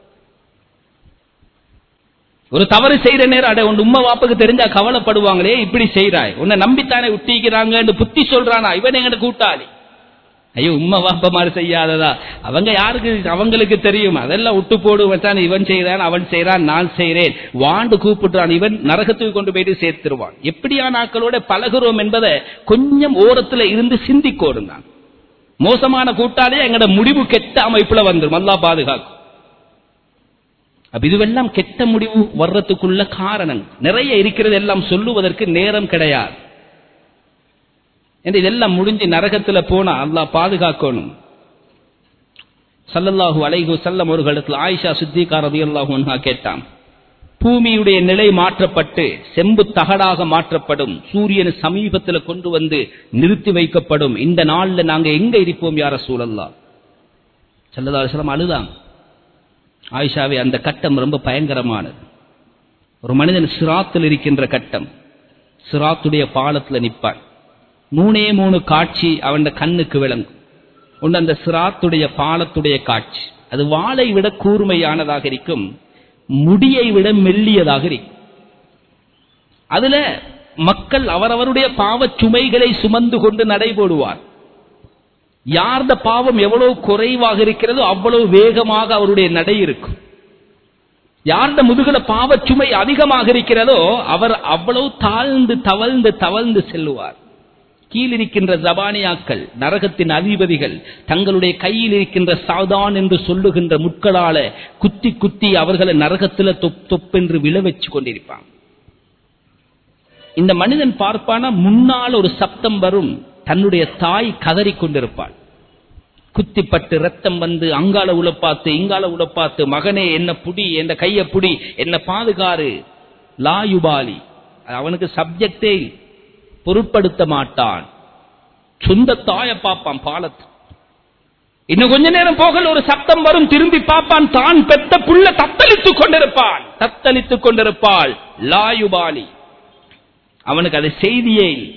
ஒரு தவறு செய்யற நேரம் அட உன் உம்மா வாப்புக்கு தெரிஞ்சா கவலைப்படுவாங்களே இப்படி செய்றாய் உன்னை நம்பித்தானே விட்டிக்கிறாங்கன்னு புத்தி சொல்றானா இவன் எங்கட கூட்டாளி ஐயோ உம்மா வாப்ப மாதிரி செய்யாததா அவங்க யாருக்கு அவங்களுக்கு தெரியும் அதெல்லாம் விட்டு போடு வச்சான் இவன் செய்யறான் அவன் செய்யறான் நான் செய்றேன் வாண்டு கூப்பிடுறான் இவன் நரகத்துக்கு கொண்டு போயிட்டு சேர்த்துருவான் எப்படியான ஆட்களோட பழகுறோம் என்பதை கொஞ்சம் ஓரத்துல இருந்து சிந்திக்கோடும் தான் மோசமான கூட்டாளியே எங்கட முடிவு கெட்ட அமைப்புல வந்துடும் அல்லா பாதுகாக்கும் அப்ப இதுவெல்லாம் கெட்ட முடிவு வர்றதுக்குள்ள காரணம் நிறைய இருக்கிறது எல்லாம் சொல்லுவதற்கு நேரம் கிடையாது என்று இதெல்லாம் முடிஞ்சு நரகத்துல போனா அல்லாஹ் பாதுகாக்கணும் சல்லல்லாஹு அலைஹு செல்லம் ஒரு இடத்துல ஆயிஷா சித்திகா ரதியல்லாஹு அன்ஹா கேட்டான் பூமியுடைய நிலை மாற்றப்பட்டு செம்பு தகடாக மாற்றப்படும் சூரியன் சமீபத்தில் கொண்டு வந்து நிறுத்தி வைக்கப்படும் இந்த நாள்ல நாங்க எங்க இருப்போம் யார சூழல்லா சல்லல்லா அலிஸ்லாம் அழுதாங்க ஆயிஷாவே அந்த கட்டம் ரொம்ப பயங்கரமானது ஒரு மனிதன் சிராத்தில் இருக்கின்ற கட்டம் சிராத்துடைய பாலத்துல நிற்பான் மூணே மூணு காட்சி அவன் கண்ணுக்கு விளங்கும் ஒன்று அந்த சிராத்துடைய பாலத்துடைய காட்சி அது வாளை விட கூர்மையானதாக இருக்கும் முடியை விட மெல்லியதாக இருக்கும் அதுல மக்கள் அவரவருடைய பாவச் சுமைகளை சுமந்து கொண்டு நடைபோடுவார் யார்த பாவம் எவ்வளவு குறைவாக இருக்கிறதோ அவ்வளவு வேகமாக அவருடைய நடை இருக்கும் யார்த முதுகுல பாவச் சுமை அதிகமாக இருக்கிறதோ அவர் அவ்வளவு தாழ்ந்து தவழ்ந்து தவழ்ந்து செல்லுவார் கீழ் இருக்கின்ற ஜபானியாக்கள் நரகத்தின் அதிபதிகள் தங்களுடைய கையில் இருக்கின்ற சாதான் என்று சொல்லுகின்ற முட்களால குத்தி குத்தி அவர்களை நரகத்துல தொப் தொப்பென்று விழ வச்சு கொண்டிருப்பான் இந்த மனிதன் பார்ப்பானா முன்னால் ஒரு சப்தம் வரும் தன்னுடைய தாய் கதறிக் கொண்டிருப்பாள் குத்திப்பட்டு ரத்தம் வந்து அங்கால உழப்பாத்து இங்கால உழப்பாத்து மகனே என்ன புடி என்ன கைய புடி என்ன பாதுகாரு லாயுபாலி அவனுக்கு சப்ஜெக்டே பொருட்படுத்த மாட்டான் சொந்த தாய பார்ப்பான் பாலத்து இன்னும் கொஞ்ச நேரம் போகல ஒரு சத்தம் வரும் திரும்பி பார்ப்பான் தான் பெத்த புள்ள தத்தளித்துக் கொண்டிருப்பான் தத்தளித்துக் கொண்டிருப்பாள் லாயுபாலி அவனுக்கு அது செய்தியே இல்லை.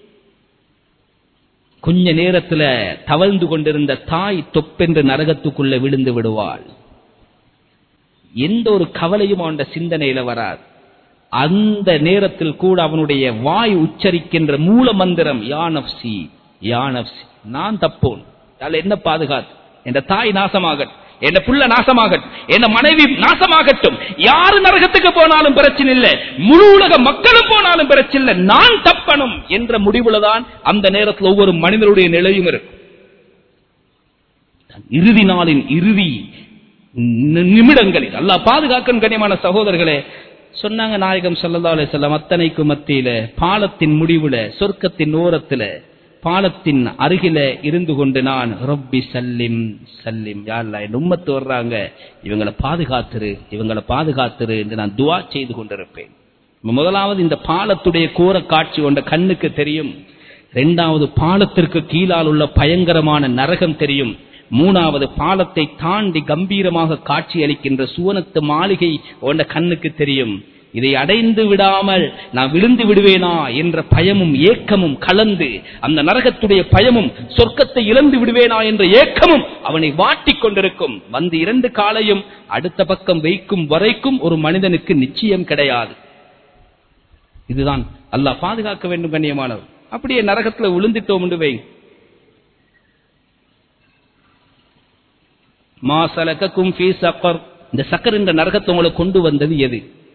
கொஞ்ச நேரத்துல தவழ்ந்து கொண்டிருந்த தாய் தொப்பென்று நரகத்துக்குள்ள விழுந்து விடுவாள் எந்த ஒரு கவலையும் அவன் சிந்தனையில வராது அந்த நேரத்தில் கூட அவனுடைய வாய் உச்சரிக்கின்ற மூல மந்திரம் யானப்சி யானப்சி நான் தப்போன் அதில் என்ன பாதுகாத்து என்ற தாய் நாசமாகட்டும் என் புள்ள நாசமாகட்டும் என் மனைவி நாசமாகட்டும் யாரு நரகத்துக்கு போனாலும் பிரச்சனை இல்லை முழு உலக மக்களும் போனாலும் பிரச்சனை இல்லை நான் தப்பணும் என்ற முடிவுல தான் அந்த நேரத்தில் ஒவ்வொரு மனிதனுடைய நிலையும் இருக்கும் இறுதி நாளின் இறுதி நி- நிமிடங்களில் அல்லாஹ் பாதுகாக்கும் கனியமான சகோதரர்களே சொன்னாங்க நாயகம் ஸல்லல்லாஹு அலைஹி வஸல்லம் அத்தனைக்கும் மத்தியில பாலத்தின் முடிவுல சொர்க்கத்தின் ஓரத்துல பாலத்தின் அருகில இருந்து கொண்டு நான் ரப்பி சல்லிம் சல்லிம் யாழ்லா என் உம்மத்து வர்றாங்க இவங்களை பாதுகாத்துரு இவங்களை பாதுகாத்துரு என்று நான் துவா செய்து கொண்டிருப்பேன் முதலாவது இந்த பாலத்துடைய கோர காட்சி கொண்ட கண்ணுக்கு தெரியும் இரண்டாவது பாலத்திற்கு கீழால் உள்ள பயங்கரமான நரகம் தெரியும் மூணாவது பாலத்தை தாண்டி கம்பீரமாக காட்சி அளிக்கின்ற சுவனத்து மாளிகை உண்ட கண்ணுக்கு தெரியும் இதை அடைந்து விடாமல் நான் விழுந்து விடுவேனா என்ற பயமும் ஏக்கமும் கலந்து அந்த நரகத்துடைய பயமும் சொர்க்கத்தை இழந்து விடுவேனா என்ற ஏக்கமும் அவனை வாட்டிக் கொண்டிருக்கும் வந்து இரண்டு காலையும் அடுத்த பக்கம் வைக்கும் வரைக்கும் ஒரு மனிதனுக்கு நிச்சயம் கிடையாது இதுதான் அல்லாஹ் பாதுகாக்க வேண்டும் கண்ணியமானவர் அப்படியே நரகத்துல விழுந்துட்டோம் என்று வை மா சலகக்கும் ஃபீ சக்கர் இந்த சக்கர் என்ற நரகத்தை உங்களை கொண்டு வந்தது எது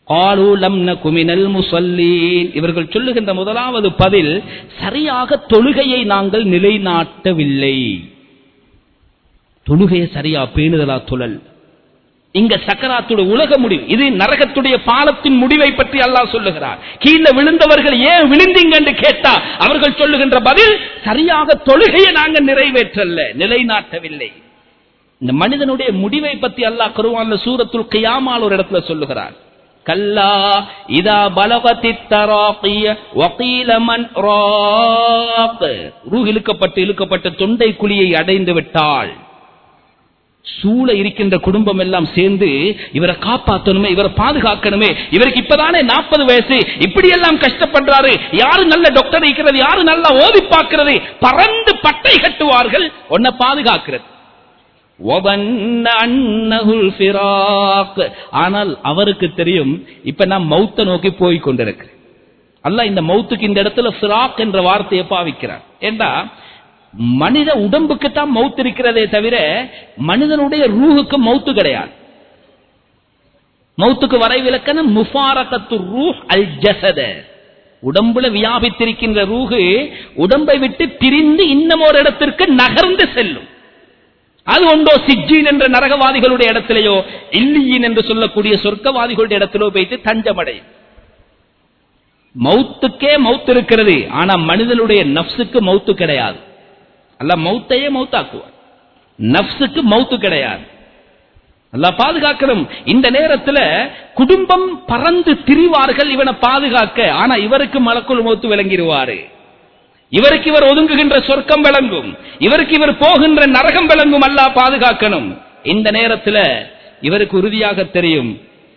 قالوا لم نك من المصلين இவர்கள் சொல்லுகின்ற முதலாவது பதில் சரியாக தொழுகையை நாங்கள் நிலைநாட்டவில்லை தொழுகையை சரியா பேணுதலா தொழல் இங்க சக்கராத்துடைய உலக முடிவு இது நரகத்துடைய பாலத்தின் முடிவை பற்றி அல்லாஹ் சொல்லுகிறார் கீழே விழுந்தவர்கள் ஏன் விழுந்தீங்க என்று கேட்டா அவர்கள் சொல்லுகின்ற பதில் சரியாக தொழுகையை நாங்கள் நிறைவேற்றல்ல நிலைநாட்டவில்லை இந்த மனிதனுடைய முடிவை பற்றி அல்லாஹ் குருவான்ல சூரத்துல் கியாமால் ஒரு இடத்துல சொல்லுகிறார் கல்லா இதா பலவதி தராக்கிய வகீல மன் ராக் ரூஹ் இழுக்கப்பட்டு இழுக்கப்பட்ட தொண்டை குழியை அடைந்து விட்டாள் சூழ இருக்கின்ற குடும்பம் எல்லாம் சேர்ந்து இவரை காப்பாற்றணுமே இவரை பாதுகாக்கணுமே இவருக்கு இப்பதானே நாற்பது வயசு இப்படி எல்லாம் கஷ்டப்படுறாரு யாரு நல்ல டாக்டர் இருக்கிறது யாரு நல்லா ஓதி பார்க்கிறது பறந்து பட்டை கட்டுவார்கள் உன்னை பாதுகாக்கிறது وَظَنَّ أَنَّهُ الْفِرَاقُ. ஆனால் அவருக்கு தெரியும் இப்ப நான் மௌத்த நோக்கி போய் கொண்டிருக்கிறேன் அல்லாஹ் இந்த மௌத்துக்கு இந்த இடத்துல ஃபிராக் என்ற வார்த்தையை பாவிக்கிறார் ஏண்டா மனித உடம்புக்கு தான் மௌத்து இருக்கிறதே தவிர மனிதனுடைய ரூஹுக்கு மௌத்து கிடையாது மௌத்துக்கு வரைவிலக்கணம் முஃபாரகத்து ரூஹ் அல் ஜசத உடம்புல வியாபித்திருக்கின்ற ரூஹு உடம்பை விட்டு பிரிந்து இன்னும் ஒரு இடத்திற்கு நகர்ந்து செல்லும் அது ஒன்றோ சிஜ்ஜீன் என்ற நரகவாதிகளுடைய இடத்திலேயோ இல்லியின் என்று சொல்லக்கூடிய சொர்க்கவாதிகளுடைய இடத்திலோ போயிட்டு தஞ்சமடையும் மௌத்துக்கே மௌத்து இருக்கிறது ஆனா மனிதனுடைய நப்சுக்கு மௌத்து கிடையாது அல்ல மௌத்தையே மௌத்தாக்குவார் நப்சுக்கு மௌத்து கிடையாது அல்ல பாதுகாக்கணும் இந்த நேரத்துல குடும்பம் பறந்து திரிவார்கள் இவனை பாதுகாக்க ஆனா இவருக்கு மலக்குள் மௌத்து விளங்கிடுவாரு இவருக்கு இவர் ஒதுங்குகின்ற சொர்க்கம் விளங்கும் இவருக்கு இவர் போகின்ற நரகம் விளங்கும் அல்லா பாதுகாக்கணும் இந்த நேரத்துல இவருக்கு உறுதியாக தெரியும்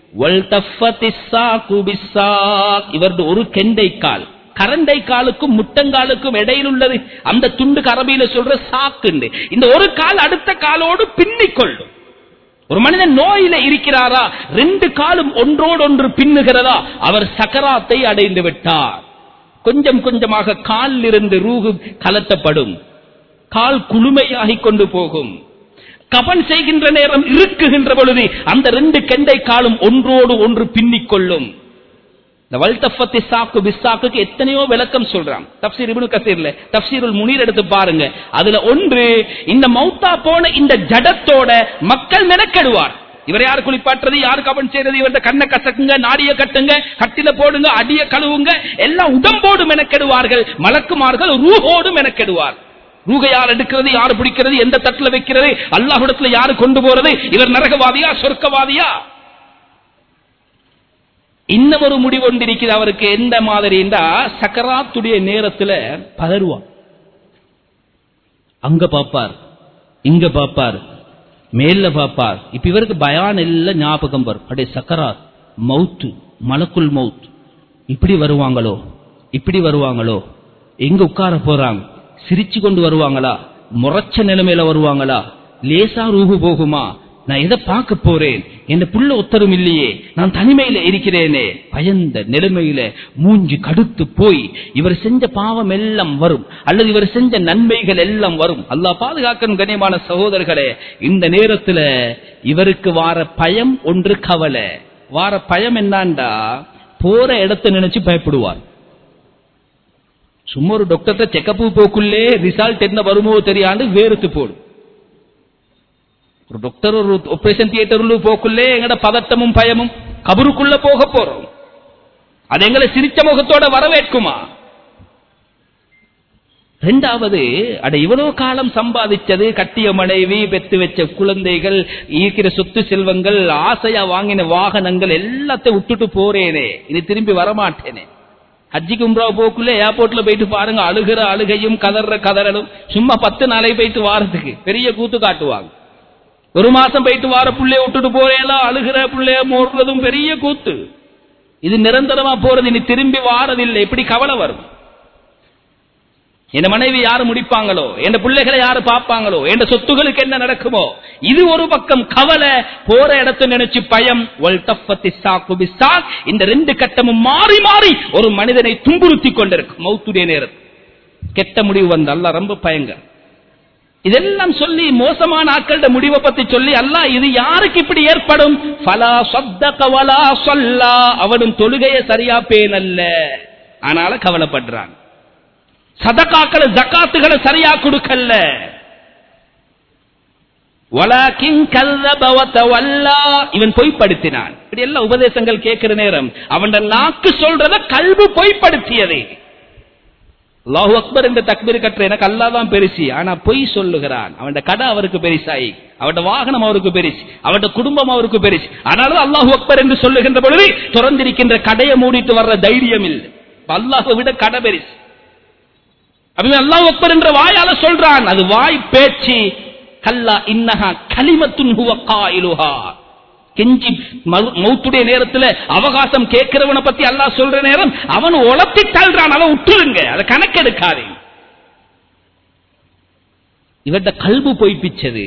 இவரது ஒரு கெண்டை கால் கரண்டை காலுக்கும் முட்டங்காலுக்கும் இடையில் உள்ளது அந்த துண்டு கரபியில சொல்ற சாக்குண்டு இந்த ஒரு கால் அடுத்த காலோடு பின்னிக் கொள்ளும் ஒரு மனிதன் நோயில இருக்கிறாரா ரெண்டு காலும் ஒன்றோடு ஒன்று பின்னுகிறதா அவர் சக்கராத்தை அடைந்து விட்டார் கொஞ்சம் கொஞ்சமாக காலில் இருந்து ரூகு கலட்டப்படும் கால் குளுமையாகிக் கொண்டு போகும் கபன் செய்கின்ற நேரம் இருக்குகின்ற பொழுது அந்த ரெண்டு கெண்டை காலும் ஒன்றோடு ஒன்று பின்னிக் கொள்ளும் இந்த வல்தஃபத்தி சாக்கு பிஸ்ஸாக்கு எத்தனையோ விளக்கம் சொல்றான் தப்சீர் இப்னு கசீர்ல தப்சீருல் முனீர் எடுத்து பாருங்க அதுல ஒன்று இந்த மௌத்தா போன இந்த ஜடத்தோட மக்கள் மெனக்கெடுவார் இவர் யார் குளிப்பாட்டுறது யாரு கபன் செய்யறது இவர கண்ணை கசக்குங்க நாடிய கட்டுங்க கட்டில போடுங்க அடிய கழுவுங்க எல்லாம் உடம்போடு மெனக்கெடுவார்கள் மலக்குமார்கள் ரூஹோடு மெனக்கெடுவார் ரூக யார் எடுக்கிறது யார் பிடிக்கிறது எந்த தட்டுல வைக்கிறது அல்லாஹுடத்துல யாரு கொண்டு போறது இவர் நரகவாதியா சொர்க்கவாதியா இன்னும் ஒரு முடிவு ஒன்று இருக்குது அவருக்கு எந்த மாதிரின்றா சக்கராத்துடைய நேரத்துல பதறுவான் அங்க பாப்பார் இங்க பாப்பார் மேல பாப்பார் இப்ப இவருக்கு பயான் எல்லாம் ஞாபகம் வரும் அடே சக்கராத் மவுத்து மலக்குள் மவுத் இப்படி வருவாங்களோ இப்படி வருவாங்களோ எங்க உட்கார போறாங்க சிரிச்சு கொண்டு வருவாங்களா முறைச்ச நிலைமையில வருவாங்களா லேசா ரூபு போகுமா நான் எதை பார்க்க போறேன் என்ன புள்ள ஒத்தரும் இல்லையே நான் தனிமையில இருக்கிறேனே பயந்த நிலைமையில மூஞ்சி கடுத்து போய் இவர் செஞ்ச பாவம் எல்லாம் வரும் அல்லது இவர் செஞ்ச நன்மைகள் எல்லாம் வரும் அல்லாஹ் பாதுகாக்கணும் கண்ணியமான சகோதரர்களே இந்த நேரத்துல இவருக்கு வார பயம் ஒன்று கவலை வார பயம் என்னான்டா போற இடத்தை நினைச்சு பயப்படுவார் சும்மா ஒரு டாக்டர்கிட்ட செக்கப்பு போக்குள்ளே ரிசல்ட் என்ன வருமோ தெரியாண்டு வேறுத்து போடும் ஒரு டாக்டர் ஒரு ஆபரேஷன் தியேட்டர்ல போக்குள்ளே எங்கட பதட்டமும் பயமும் கபருக்குள்ள போக போறோம் அது எங்களை சிரிச்ச முகத்தோட வரவேற்குமா ரெண்டாவது அட இவ்வளவு காலம் சம்பாதிச்சது கட்டிய மனைவி பெத்து வச்ச குழந்தைகள் இருக்கிற சொத்து செல்வங்கள் ஆசையா வாங்கின வாகனங்கள் எல்லாத்தையும் விட்டுட்டு போறேனே இனி திரும்பி வரமாட்டேனே ஹஜ்ஜிக்கு உம்ரா போக்குள்ள ஏர்போர்ட்ல போயிட்டு பாருங்க அழுகிற அழுகையும் கதற கதறலும் சும்மா பத்து நாளை போயிட்டு வாரத்துக்கு பெரிய கூத்து காட்டுவாங்க ஒரு மாசம் போயிட்டு வார புள்ளைய விட்டுட்டு போறேலாம் அழுகிற புள்ளைய மோடுறதும் பெரிய கூத்து இது நிரந்தரமா போறது இனி திரும்பி வாரதில்லை இப்படி கவலை வரும் என் மனைவி யாரு முடிப்பாங்களோ என் பிள்ளைகளை யாரு பார்ப்பாங்களோ என் சொத்துகளுக்கு என்ன நடக்குமோ இது ஒரு பக்கம் கவலை போற இடத்தை நினைச்சு பயம் இந்த ரெண்டு கட்டமும் மாறி மாறி ஒரு மனிதனை துன்புறுத்தி கொண்டிருக்கும் மௌத்துடைய நேரத்தில் கெட்ட முடிவு வந்த அல்ல ரொம்ப பயங்கர இதெல்லாம் சொல்லி மோசமான ஆட்களோட முடிவை பத்தி சொல்லி அல்லாஹ் இது யாருக்கு இப்படி ஏற்படும் ஃபலா சத்தக வலா சொல்லா அவனும் தொழுகையை சரியா பேணல்ல ஆனால கவலைப்படுறான் சதகாக்களை ஜக்காத்துகளை சரியா கொடுக்கல வலாக்கின் கல்லப வத்தவல்லா இவன் பொய்ப்படுத்தினான் இப்படி எல்லாம் உபதேசங்கள் கேட்கிற நேரம் அவன் நாக்கு சொல்றத கல்வி பொய்ப்படுத்தியது அல்லாஹு அக்பர் என்ற தக்பீர் கற்ற எனக்கு அல்லாதான் பெருசி ஆனா பொய் சொல்லுகிறான் அவன் கடை அவருக்கு பெருசாயி அவன் வாகனம் அவருக்கு பெருசு அவன் குடும்பம் அவருக்கு பெருசு ஆனாலும் அல்லாஹு அக்பர் என்று சொல்லுகின்ற பொழுது திறந்திருக்கின்ற கடையை மூடிட்டு வர்ற தைரியம் இல்லை அல்லாஹை விட கடை பெருசு அவன் அல்லாஹ் அக்பர் என்ற வாயால சொல்றான் அது வாய் பேச்சு கல்லா இன்னஹா கலிமத்துன் ஹுவ காயிலுஹா கெஞ்சி மறு- மௌத்துடைய நேரத்துல அவகாசம் கேட்கிறவனை பத்தி அல்லாஹ் சொல்ற நேரம் அவன் உழப்பி தள்ளுறான் அதை விட்டுருங்க அதை கணக்கெடுக்காதே இவர்ட கல்பு பொய்ப்பிச்சது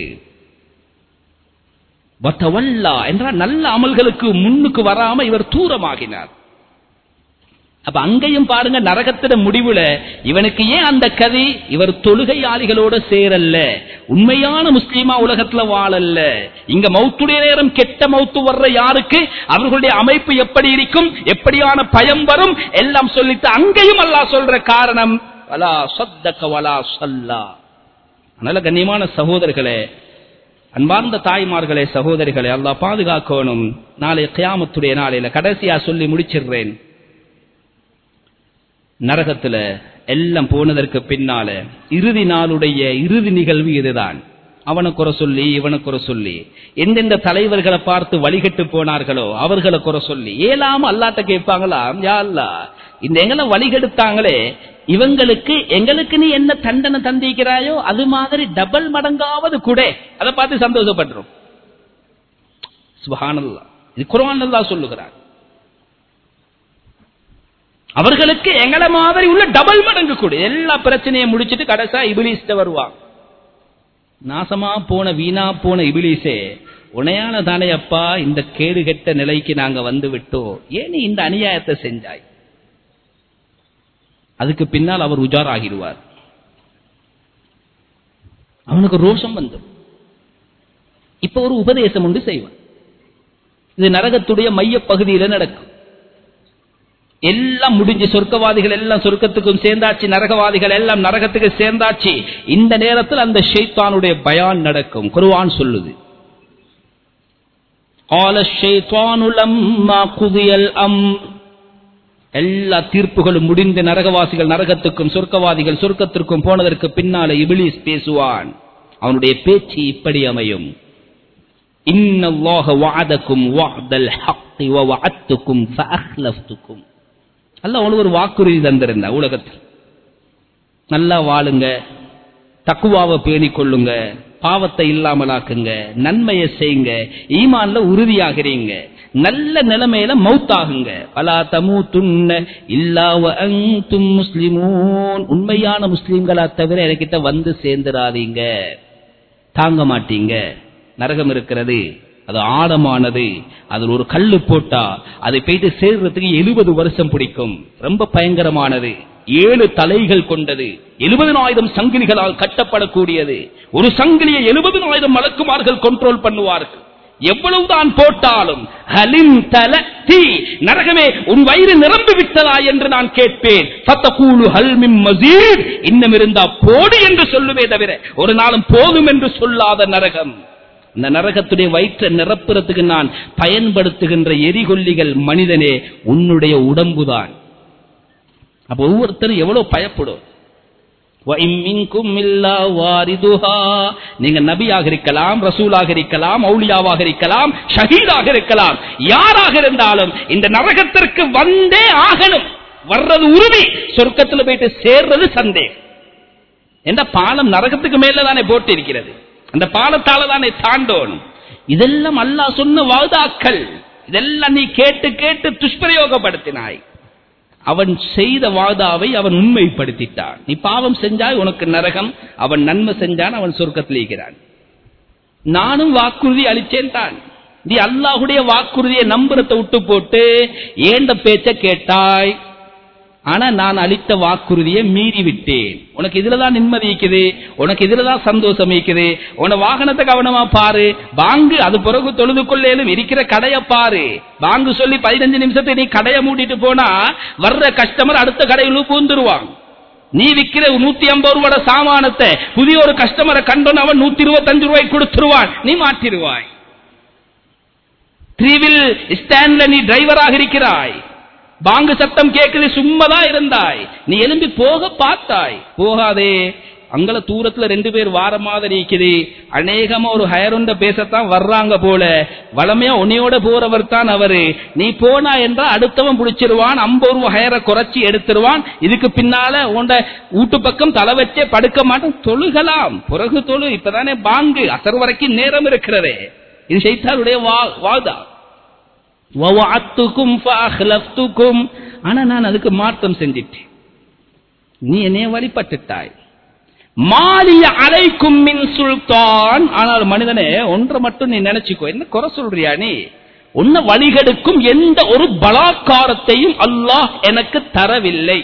வத்தவல்லா என்றால் நல்ல அமல்களுக்கு முன்னுக்கு வராம இவர் தூரமாகினார் அப்ப அங்கேயும் பாருங்க நரகத்திட முடிவுல இவனுக்கு ஏன் அந்த கதி இவர் தொழுகையாளிகளோட சேரல்ல உண்மையான முஸ்லீமா உலகத்துல வாழல்ல இங்க மௌத்துடைய நேரம் கெட்ட மௌத்து வர்ற யாருக்கு அவர்களுடைய அமைப்பு எப்படி இருக்கும் எப்படியான பயம் வரும் எல்லாம் சொல்லிட்டு அங்கேயும் அல்லாஹ் சொல்ற காரணம் வலா சொத்தக்க வலா சொல்லா அதனால கண்ணியமான சகோதரர்களே அன்பார்ந்த தாய்மார்களே சகோதரிகளே அல்லாஹ் பாதுகாக்கணும் நாளை கியாமத்துடைய நாளையில கடைசியா சொல்லி முடிச்சிடுறேன் நரகத்துல எல்லாம் போனதற்கு பின்னால இறுதி நாளுடைய இறுதி நிகழ்வு இதுதான் அவனை குறை சொல்லி இவனை குறை சொல்லி எந்தெந்த தலைவர்களை பார்த்து வழிகட்டு போனார்களோ அவர்களை குறை சொல்லி ஏலாம அல்லாட்ட கேட்பாங்களா யா அல்லா இந்த எங்களை வழிகெடுத்தாங்களே இவங்களுக்கு எங்களுக்கு நீ என்ன தண்டனை தந்திக்கிறாயோ அது மாதிரி டபுள் மடங்காவது கூட அதை பார்த்து சந்தோஷப்படுறோம் சுபஹானல்லா இது குர்ஆன் அல்லாஹ் சொல்லுகிறார் அவர்களுக்கு எங்களை மாதிரி உள்ள டபுள் மடங்கு கூட எல்லா பிரச்சனையும் முடிச்சிட்டு கடைசா இபிலிஸ்ட வருவான் நாசமா போன வீணா போன இபிலிசே உனையான தானே அப்பா இந்த கேடு கெட்ட நிலைக்கு நாங்க வந்து விட்டோம் ஏன் நீ இந்த அநியாயத்தை செஞ்சாய் அதுக்கு பின்னால் அவர் உஜார் ஆகிடுவார் அவனுக்கு ரோஷம் வந்துடும் இப்ப ஒரு உபதேசம் உண்டு செய்வான் இது நரகத்துடைய மைய பகுதியில நடக்கும் எல்லாம் முடிஞ்சு சொர்க்கவாதிகள் எல்லாம் சொர்க்கத்துக்கும் சேர்ந்தாச்சு நரகவாதிகள் எல்லாம் நரகத்துக்கு சேர்ந்தாச்சு இந்த நேரத்தில் அந்த ஷைத்தானுடைய பயான் நடக்கும் குருவான் சொல்லுது قال الشيطان لما قضي الأمر எல்லா தீர்ப்புகளும் முடிந்து நரகவாசிகள் நரகத்துக்கும் சொர்க்கவாதிகள் சொர்க்கத்திற்கும் போனதற்கு பின்னால இபிலிஸ் பேசுவான் அவனுடைய பேச்சு இப்படி அமையும் இன்னல்லாஹ வஅதக்கும் வஅதல் ஹக்கி வ வஅத்துக்கும் ஃபஅக்லஃப்துக்கும் அல்லாஹ் உங்களுக்கு ஒரு வாக்குறுதி தந்திருந்தா உலகத்தில் நல்லா வாழுங்க தக்குவாவை பேணிக் கொள்ளுங்க பாவத்தை இல்லாமலாக்குங்க நன்மையை செய்யுங்க ஈமான்ல உறுதியாகிறீங்க நல்ல நிலைமையில மௌத்தாகுங்க பலா தமு துண்ண இல்லாவ அங்தும் முஸ்லிமூன் உண்மையான முஸ்லிம்களா தவிர எனக்கிட்ட வந்து சேர்ந்துடாதீங்க தாங்க மாட்டீங்க நரகம் இருக்கிறது அது ஆழமானது அதில் ஒரு கல்லு போட்டா அதை போயிட்டு சேர்றதுக்கு எழுபது வருஷம் பிடிக்கும் ரொம்ப பயங்கரமானது ஏழு தலைகள் கொண்டது எழுபதனாயிரம் சங்கிலிகளால் கட்டப்படக்கூடியது ஒரு சங்கிலியை எழுபதனாயிரம் மலக்குமார்கள் கண்ட்ரோல் பண்ணுவார்கள் எவ்வளவுதான் போட்டாலும் ஹலிம் தல தீ நரகமே உன் வயிறு நிரம்பி விட்டதா என்று நான் கேட்பேன் ஃபத்தகூலு ஹல் மின் மஸீத் இன்னும் இருந்தா போடு என்று சொல்லுவே தவிர ஒரு நாளும் போதும் என்று சொல்லாத நரகம் இந்த நரகத்துடைய வயிற்றை நிரப்புறதுக்கு நான் பயன்படுத்துகின்ற எரிகொல்லிகள் மனிதனே உன்னுடைய உடம்புதான் அப்ப ஒவ்வொருத்தரும் எவ்வளவு பயப்படும் وَإِن مِّنكُمْ إِلَّا وَارِدُهَا நீங்க நபியாக இருக்கலாம் ரசூலாக இருக்கலாம் அவுலியாவாக இருக்கலாம் ஷஹீதாக இருக்கலாம் யாராக இருந்தாலும் இந்த நரகத்திற்கு வந்தே ஆகணும் வர்றது உறுதி சொர்க்கத்துல போயிட்டு சேர்றது சந்தேகம் என்ற பாலம் நரகத்துக்கு மேல தானே போட்டு இருக்கிறது அந்த பாலத்தால தானே தாண்டோணும் இதெல்லாம் அல்லாஹ் சொன்ன வாதாக்கள் இதெல்லாம் நீ கேட்டு கேட்டு துஷ்பிரயோகப்படுத்தினாய் அவன் செய்த வாதாவை அவன் உண்மைப்படுத்திட்டான் நீ பாவம் செஞ்சாய் உனக்கு நரகம் அவன் நன்மை செஞ்சான் அவன் சொர்க்கத்தில் இருக்கிறான் நானும் வாக்குறுதி அளிச்சேன் தான் நீ அல்லாஹுடைய வாக்குறுதியை நம்புறத விட்டு போட்டு ஏண்ட பேச்ச கேட்டாய் ஆனா நான் அளித்த வாக்குறுதியை மீறி விட்டேன் உனக்கு இதுலதான் நிம்மதி இருக்குது உனக்கு இதுலதான் சந்தோஷம் இருக்குது உன வாகனத்தை கவனமா பாரு பாங்கு அது பிறகு தொழுது கொள்ளேலும் இருக்கிற கடைய பாரு பாங்கு சொல்லி பதினஞ்சு நிமிஷத்தை நீ கடையை மூடிட்டு போனா வர்ற கஸ்டமர் அடுத்த கடையில் பூந்துருவாங்க நீ விக்கிற நூத்தி ஐம்பது ரூபாய் சாமானத்தை புதிய ஒரு கஸ்டமரை கண்டோன்னு அவன் நூத்தி இருபத்தஞ்சு ரூபாய் கொடுத்துருவான் நீ மாற்றிடுவாய் த்ரீவில் ஸ்டாண்ட்ல நீ டிரைவராக இருக்கிறாய் பாங்கு சத்தம் கேக்குது சும்மாதான் இருந்தாய் நீ எழும்பி போக பார்த்தாய் போகாதே அங்கல தூரத்துல ரெண்டு பேர் வார மாதிரி இருக்குது அநேகமா ஒரு ஹயருண்ட பேசத்தான் வர்றாங்க போல வளமையா உன்னையோட போறவர் தான் அவரு நீ போனா என்றா அடுத்தவன் பிடிச்சிருவான் ஐம்பது ரூபா ஹயரை குறைச்சி எடுத்துருவான் இதுக்கு பின்னால உண்ட வீட்டு பக்கம் தலை வச்சே படுக்க மாட்டோம் தொழுகலாம் பிறகு தொழு இப்பதானே பாங்கு அசர் வரைக்கும் நேரம் இருக்கிறதே இது சைத்தாருடைய வாதா ஆனா நான் அதுக்கு மாற்றம் செஞ்சிட்டேன் நீ என்னைய வழிபட்டுட்டாய் மாலிய அலைக்கும் மின் சுல்தான் ஆனால் மனிதனே ஒன்றை மட்டும் நீ நினைச்சுக்கோ என்ன குறை சொல்றியா நீ உன்ன வழிகெடுக்கும் எந்த ஒரு பலாக்காரத்தையும் அல்லாஹ் எனக்கு தரவில்லை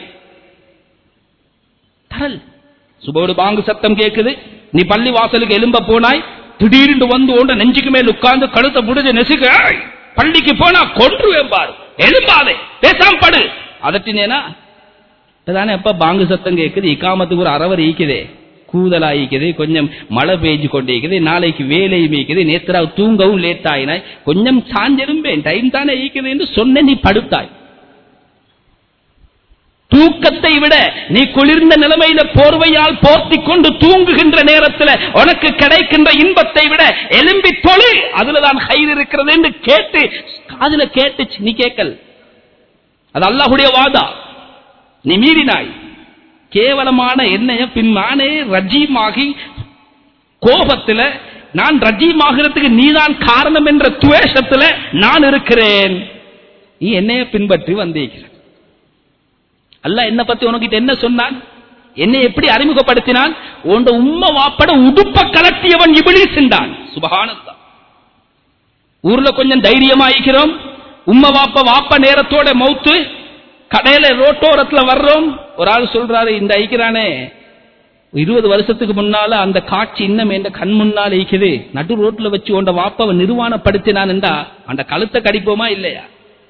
தரல் சுபோடு பாங்கு சத்தம் கேக்குது நீ பள்ளி வாசலுக்கு எலும்ப போனாய் திடீர்னு வந்து ஒன்று நெஞ்சுக்கு மேல் உட்கார்ந்து கழுத்தை முடிஞ்சு நெசுக பள்ளிக்கு போனா கொன்றுவேன் பாரு எழும்பாதே பேசாம படு அதட்டினேனா தானே எப்ப பாங்கு சத்தம் கேக்குது இக்காமத்துக்கு ஒரு அரவர் ஈக்குதே கூதலா ஈக்குது கொஞ்சம் மழை பெய்ஞ்சு கொண்டு ஈக்குது நாளைக்கு வேலையும் ஈக்குது நேத்திரா தூங்கவும் லேட் ஆயினாய் கொஞ்சம் சாஞ்சிரும்பேன் டைம் தானே ஈக்குது என்று சொன்ன நீ படுத்தாய் தூக்கத்தை விட நீ குளிர்ந்த நிலைமையில போர்வையால் போர்த்தி கொண்டு தூங்குகின்ற நேரத்தில் உனக்கு கிடைக்கின்ற இன்பத்தை விட எலும்பி தொழு அதுலதான் கயிறு இருக்கிறது என்று கேட்டு காதுல கேட்டுச்சு நீ கேட்கல் அது அல்லாஹுடைய வாதா நீ மீறினாய் கேவலமான எண்ணெய பின் நானே ரஜீமாகி கோபத்துல நான் ரஜீமாகிறதுக்கு நீதான் காரணம் என்ற துவேஷத்துல நான் இருக்கிறேன் நீ என்னைய பின்பற்றி வந்திருக்கிற அல்ல என்ன பத்தி உனக்கிட்ட என்ன சொன்னான் என்னை எப்படி அறிமுகப்படுத்தினான் உண்ட உம்ம வாப்பட உடுப்ப கலட்டியவன் இபிலி சென்றான் சுபகானத்தான் ஊர்ல கொஞ்சம் தைரியமாயிக்கிறோம் உம்ம வாப்ப வாப்ப நேரத்தோட மௌத்து கடையில ரோட்டோரத்துல வர்றோம் ஒரு ஆள் சொல்றாரு இந்த ஐக்கிறானே இருபது வருஷத்துக்கு முன்னால அந்த காட்சி இன்னும் எந்த கண் முன்னால் ஈக்குது நடு ரோட்ல வச்சு உண்ட வாப்பவை நிர்வாணப்படுத்தினான் என்றா அந்த கழுத்தை கடிப்போமா இல்லையா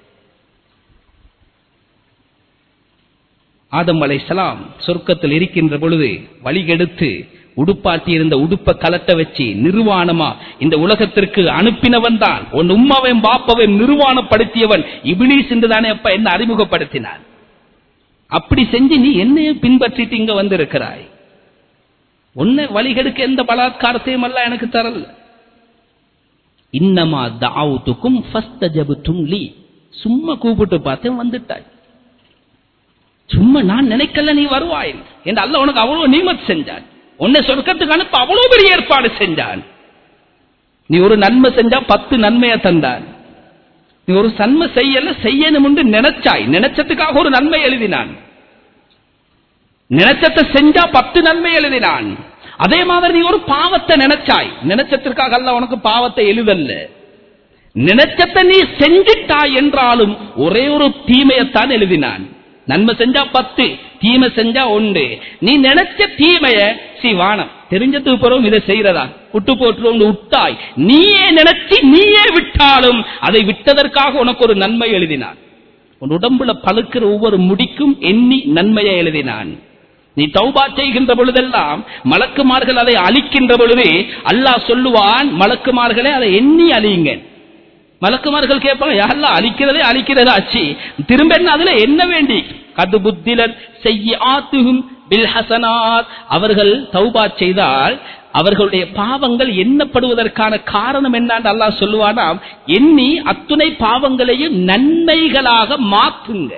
ஆதம் அலைசலாம் சொர்க்கத்தில் இருக்கின்ற பொழுது வழிகெடுத்து உடுப்பாட்டி இருந்த உடுப்ப கலட்ட வச்சு நிர்வாணமா இந்த உலகத்திற்கு அனுப்பினவன் தான் உன் உம்மாவையும் பாப்பாவையும் நிர்வாணப்படுத்தியவன் இபிலிஸ் என்றுதானே அப்ப என்ன அறிமுகப்படுத்தினான் அப்படி செஞ்சு நீ என்னையும் பின்பற்றிட்டு இங்க வந்திருக்கிறாய் உன்னை வழிகெடுக்க எந்த பலாத்காரத்தையும் அல்ல எனக்கு தரல இன்னமா தாவுத்துக்கும் லீ சும்மா கூப்பிட்டு பார்த்தேன் வந்துட்டாய் சும்மா நான் நினைக்கல நீ வருவாய் என்று அல்ல உனக்கு அவ்வளவு நீமத் செஞ்சான் உன்னை சொர்க்கத்துக்கு அனுப்ப அவ்வளவு பெரிய ஏற்பாடு செஞ்சான் நீ ஒரு நன்மை செஞ்சா பத்து நன்மையை தந்தான் நீ ஒரு சன்மை செய்யல செய்யணும் என்று நினைச்சாய் நினைச்சதுக்காக ஒரு நன்மை எழுதினான் நினைச்சத்தை செஞ்சா பத்து நன்மை எழுதினான் அதே மாதிரி நீ ஒரு பாவத்தை நினைச்சாய் நினைச்சத்திற்காக அல்ல உனக்கு பாவத்தை எழுதல்ல நினைச்சத்தை நீ செஞ்சிட்டாய் என்றாலும் ஒரே ஒரு தீமையத்தான் எழுதினான் நன்மை செஞ்சா பத்து தீமை செஞ்சா ஒன்று நீ நினைச்ச தீமைய சிவானம் தெரிஞ்சதுக்கு பிறகு இதை செய்யறதா விட்டு போட்டு விட்டாய் நீயே நினைச்சு நீயே விட்டாலும் அதை விட்டதற்காக உனக்கு ஒரு நன்மை எழுதினான் உன் உடம்புல பழுக்கிற ஒவ்வொரு முடிக்கும் எண்ணி நன்மையை எழுதினான் நீ தௌபா செய்கின்ற பொழுதெல்லாம் மலக்குமார்கள் அதை அழிக்கின்ற பொழுது அல்லாஹ் சொல்லுவான் மலக்குமார்களே அதை எண்ணி அழியுங்க மலக்குமார்கள் கேட்பாங்க யாரெல்லாம் அழிக்கிறதே அழிக்கிறதா ஆச்சு திரும்ப என்ன அதுல என்ன வேண்டி கது புத்திலர் செய்ய ஆத்துகும் பில் ஹசனாத் அவர்கள் தௌபா செய்தால் அவர்களுடைய பாவங்கள் எண்ணப்படுவதற்கான காரணம் என்னான்னு அல்லாஹ் சொல்லுவானாம் எண்ணி அத்துணை பாவங்களையும் நன்மைகளாக மாற்றுங்க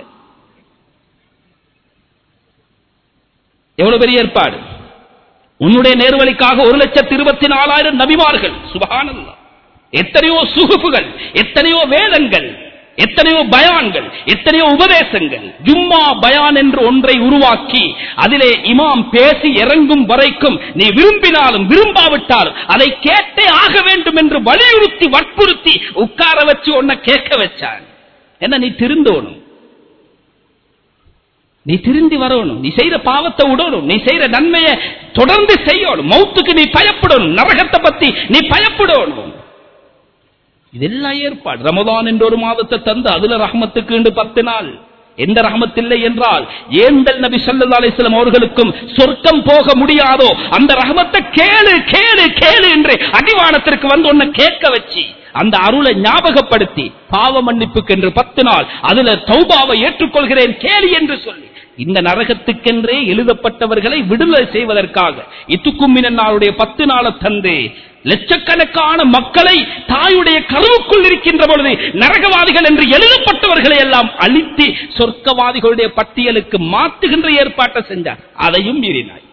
எவ்வளவு பெரிய ஏற்பாடு உன்னுடைய நேர்வழிக்காக ஒரு லட்சத்தி இருபத்தி நாலாயிரம் நபிமார்கள் சுபகானந்தம் எத்தனையோ சுகுப்புகள் எத்தனையோ வேதங்கள் எத்தனையோ பயான்கள் எத்தனையோ உபதேசங்கள் ஜும்மா பயான் என்று ஒன்றை உருவாக்கி அதிலே இமாம் பேசி இறங்கும் வரைக்கும் நீ விரும்பினாலும் விரும்பாவிட்டாலும் அதை கேட்டே ஆக வேண்டும் என்று வலியுறுத்தி வற்புறுத்தி உட்கார வச்சு உன்னை கேட்க வச்சான் என்ன நீ திருந்தோணும் நீ திருந்தி வரணும் நீ செய்யற பாவத்தை விடணும் நீ செய்யற நன்மையை தொடர்ந்து செய்யணும் மௌத்துக்கு நீ பயப்படணும் நரகத்தை பத்தி நீ பயப்படணும் இதெல்லாம் ஏற்பாடு ரமதான் என்ற ஒரு மாதத்தை தந்து அதுல ரஹமத்துக்கு பத்து நாள் எந்த ரஹமத் இல்லை என்றால் ஏந்தல் நபி ஸல்லல்லாஹு அலைஹி வஸல்லம் அவர்களுக்கும் சொர்க்கம் போக முடியாதோ அந்த ரஹமத்தை கேளு கேளு கேளு என்று அடிவானத்திற்கு வந்து உன்னை கேட்க வச்சு அந்த அருளை ஞாபகப்படுத்தி பாவ மன்னிப்புக்கு என்று பத்து நாள் அதுல தௌபாவை ஏற்றுக்கொள்கிறேன் கேளு என்று சொல்லி இந்த நரகத்துக்கென்றே எழுதப்பட்டவர்களை விடுதலை செய்வதற்காக இத்துக்கும் நாளுடைய பத்து நாள தந்து லட்சக்கணக்கான மக்களை தாயுடைய கருவுக்குள் இருக்கின்ற பொழுது நரகவாதிகள் என்று எழுதப்பட்டவர்களை எல்லாம் அழித்து சொர்க்கவாதிகளுடைய பட்டியலுக்கு மாற்றுகின்ற ஏற்பாட்டை செஞ்சார் அதையும் மீறினாய்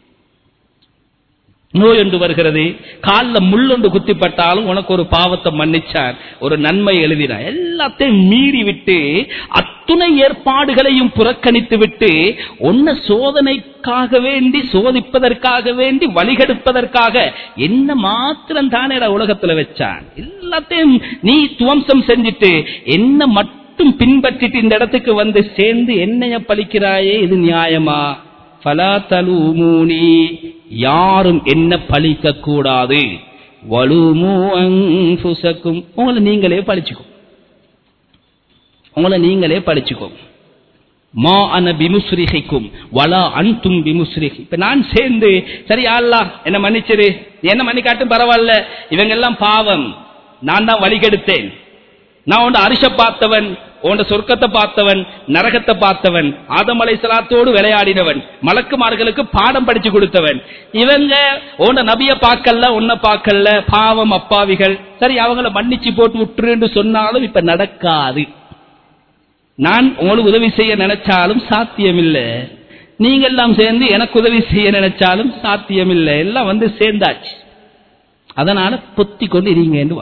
நோய் ஒன்று வருகிறது காலில் முள்ளொன்று குத்திப்பட்டாலும் உனக்கு ஒரு பாவத்தை மன்னிச்சார் ஒரு நன்மை எழுதினார் எல்லாத்தையும் மீறி விட்டு அத்துணை ஏற்பாடுகளையும் புறக்கணித்து விட்டு உன்னை சோதனைக்காக வேண்டி சோதிப்பதற்காக வேண்டி வழிகெடுப்பதற்காக என்ன மாத்திரம் தானே உலகத்துல வச்சான் எல்லாத்தையும் நீ துவம்சம் செஞ்சுட்டு என்ன மட்டும் பின்பற்றிட்டு இந்த இடத்துக்கு வந்து சேர்ந்து என்னைய பழிக்கிறாயே இது நியாயமா ஃபலா தலூமூனி யாரும் என்ன பழிக்க கூடாது வலுமு அன்புசக்கும் உங்களை நீங்களே பழிச்சுக்கோ உங்களை நீங்களே பழிச்சுக்கோ மா அன பிமுஸ்ரிஹிக்கும் வலா அன்தும் பிமுஸ்ரிஹி இப்ப நான் சேர்ந்து சரி அல்லா என்ன மன்னிச்சிரு என்ன மன்னிக்காட்டும் பரவாயில்ல இவங்க எல்லாம் பாவம் நான் தான் வழிகெடுத்தேன் நான் உண்ட அரிச பார்த்தவன் உண்ட சொர்க்கத்தை பார்த்தவன் நரகத்தை பார்த்தவன் ஆதமலை சலாத்தோடு விளையாடினவன் மலக்குமார்களுக்கு பாடம் படிச்சு கொடுத்தவன் இவங்க உன்ன நபிய பார்க்கல உன்ன பார்க்கல பாவம் அப்பாவிகள் சரி அவங்கள மன்னிச்சு போட்டு விட்டுருன்னு சொன்னாலும் இப்ப நடக்காது நான் உங்களுக்கு உதவி செய்ய நினைச்சாலும் சாத்தியமில்லை நீங்க எல்லாம் சேர்ந்து எனக்கு உதவி செய்ய நினைச்சாலும் சாத்தியமில்லை எல்லாம் வந்து சேர்ந்தாச்சு அதனால பொத்தி கொண்டு இருங்கன்னு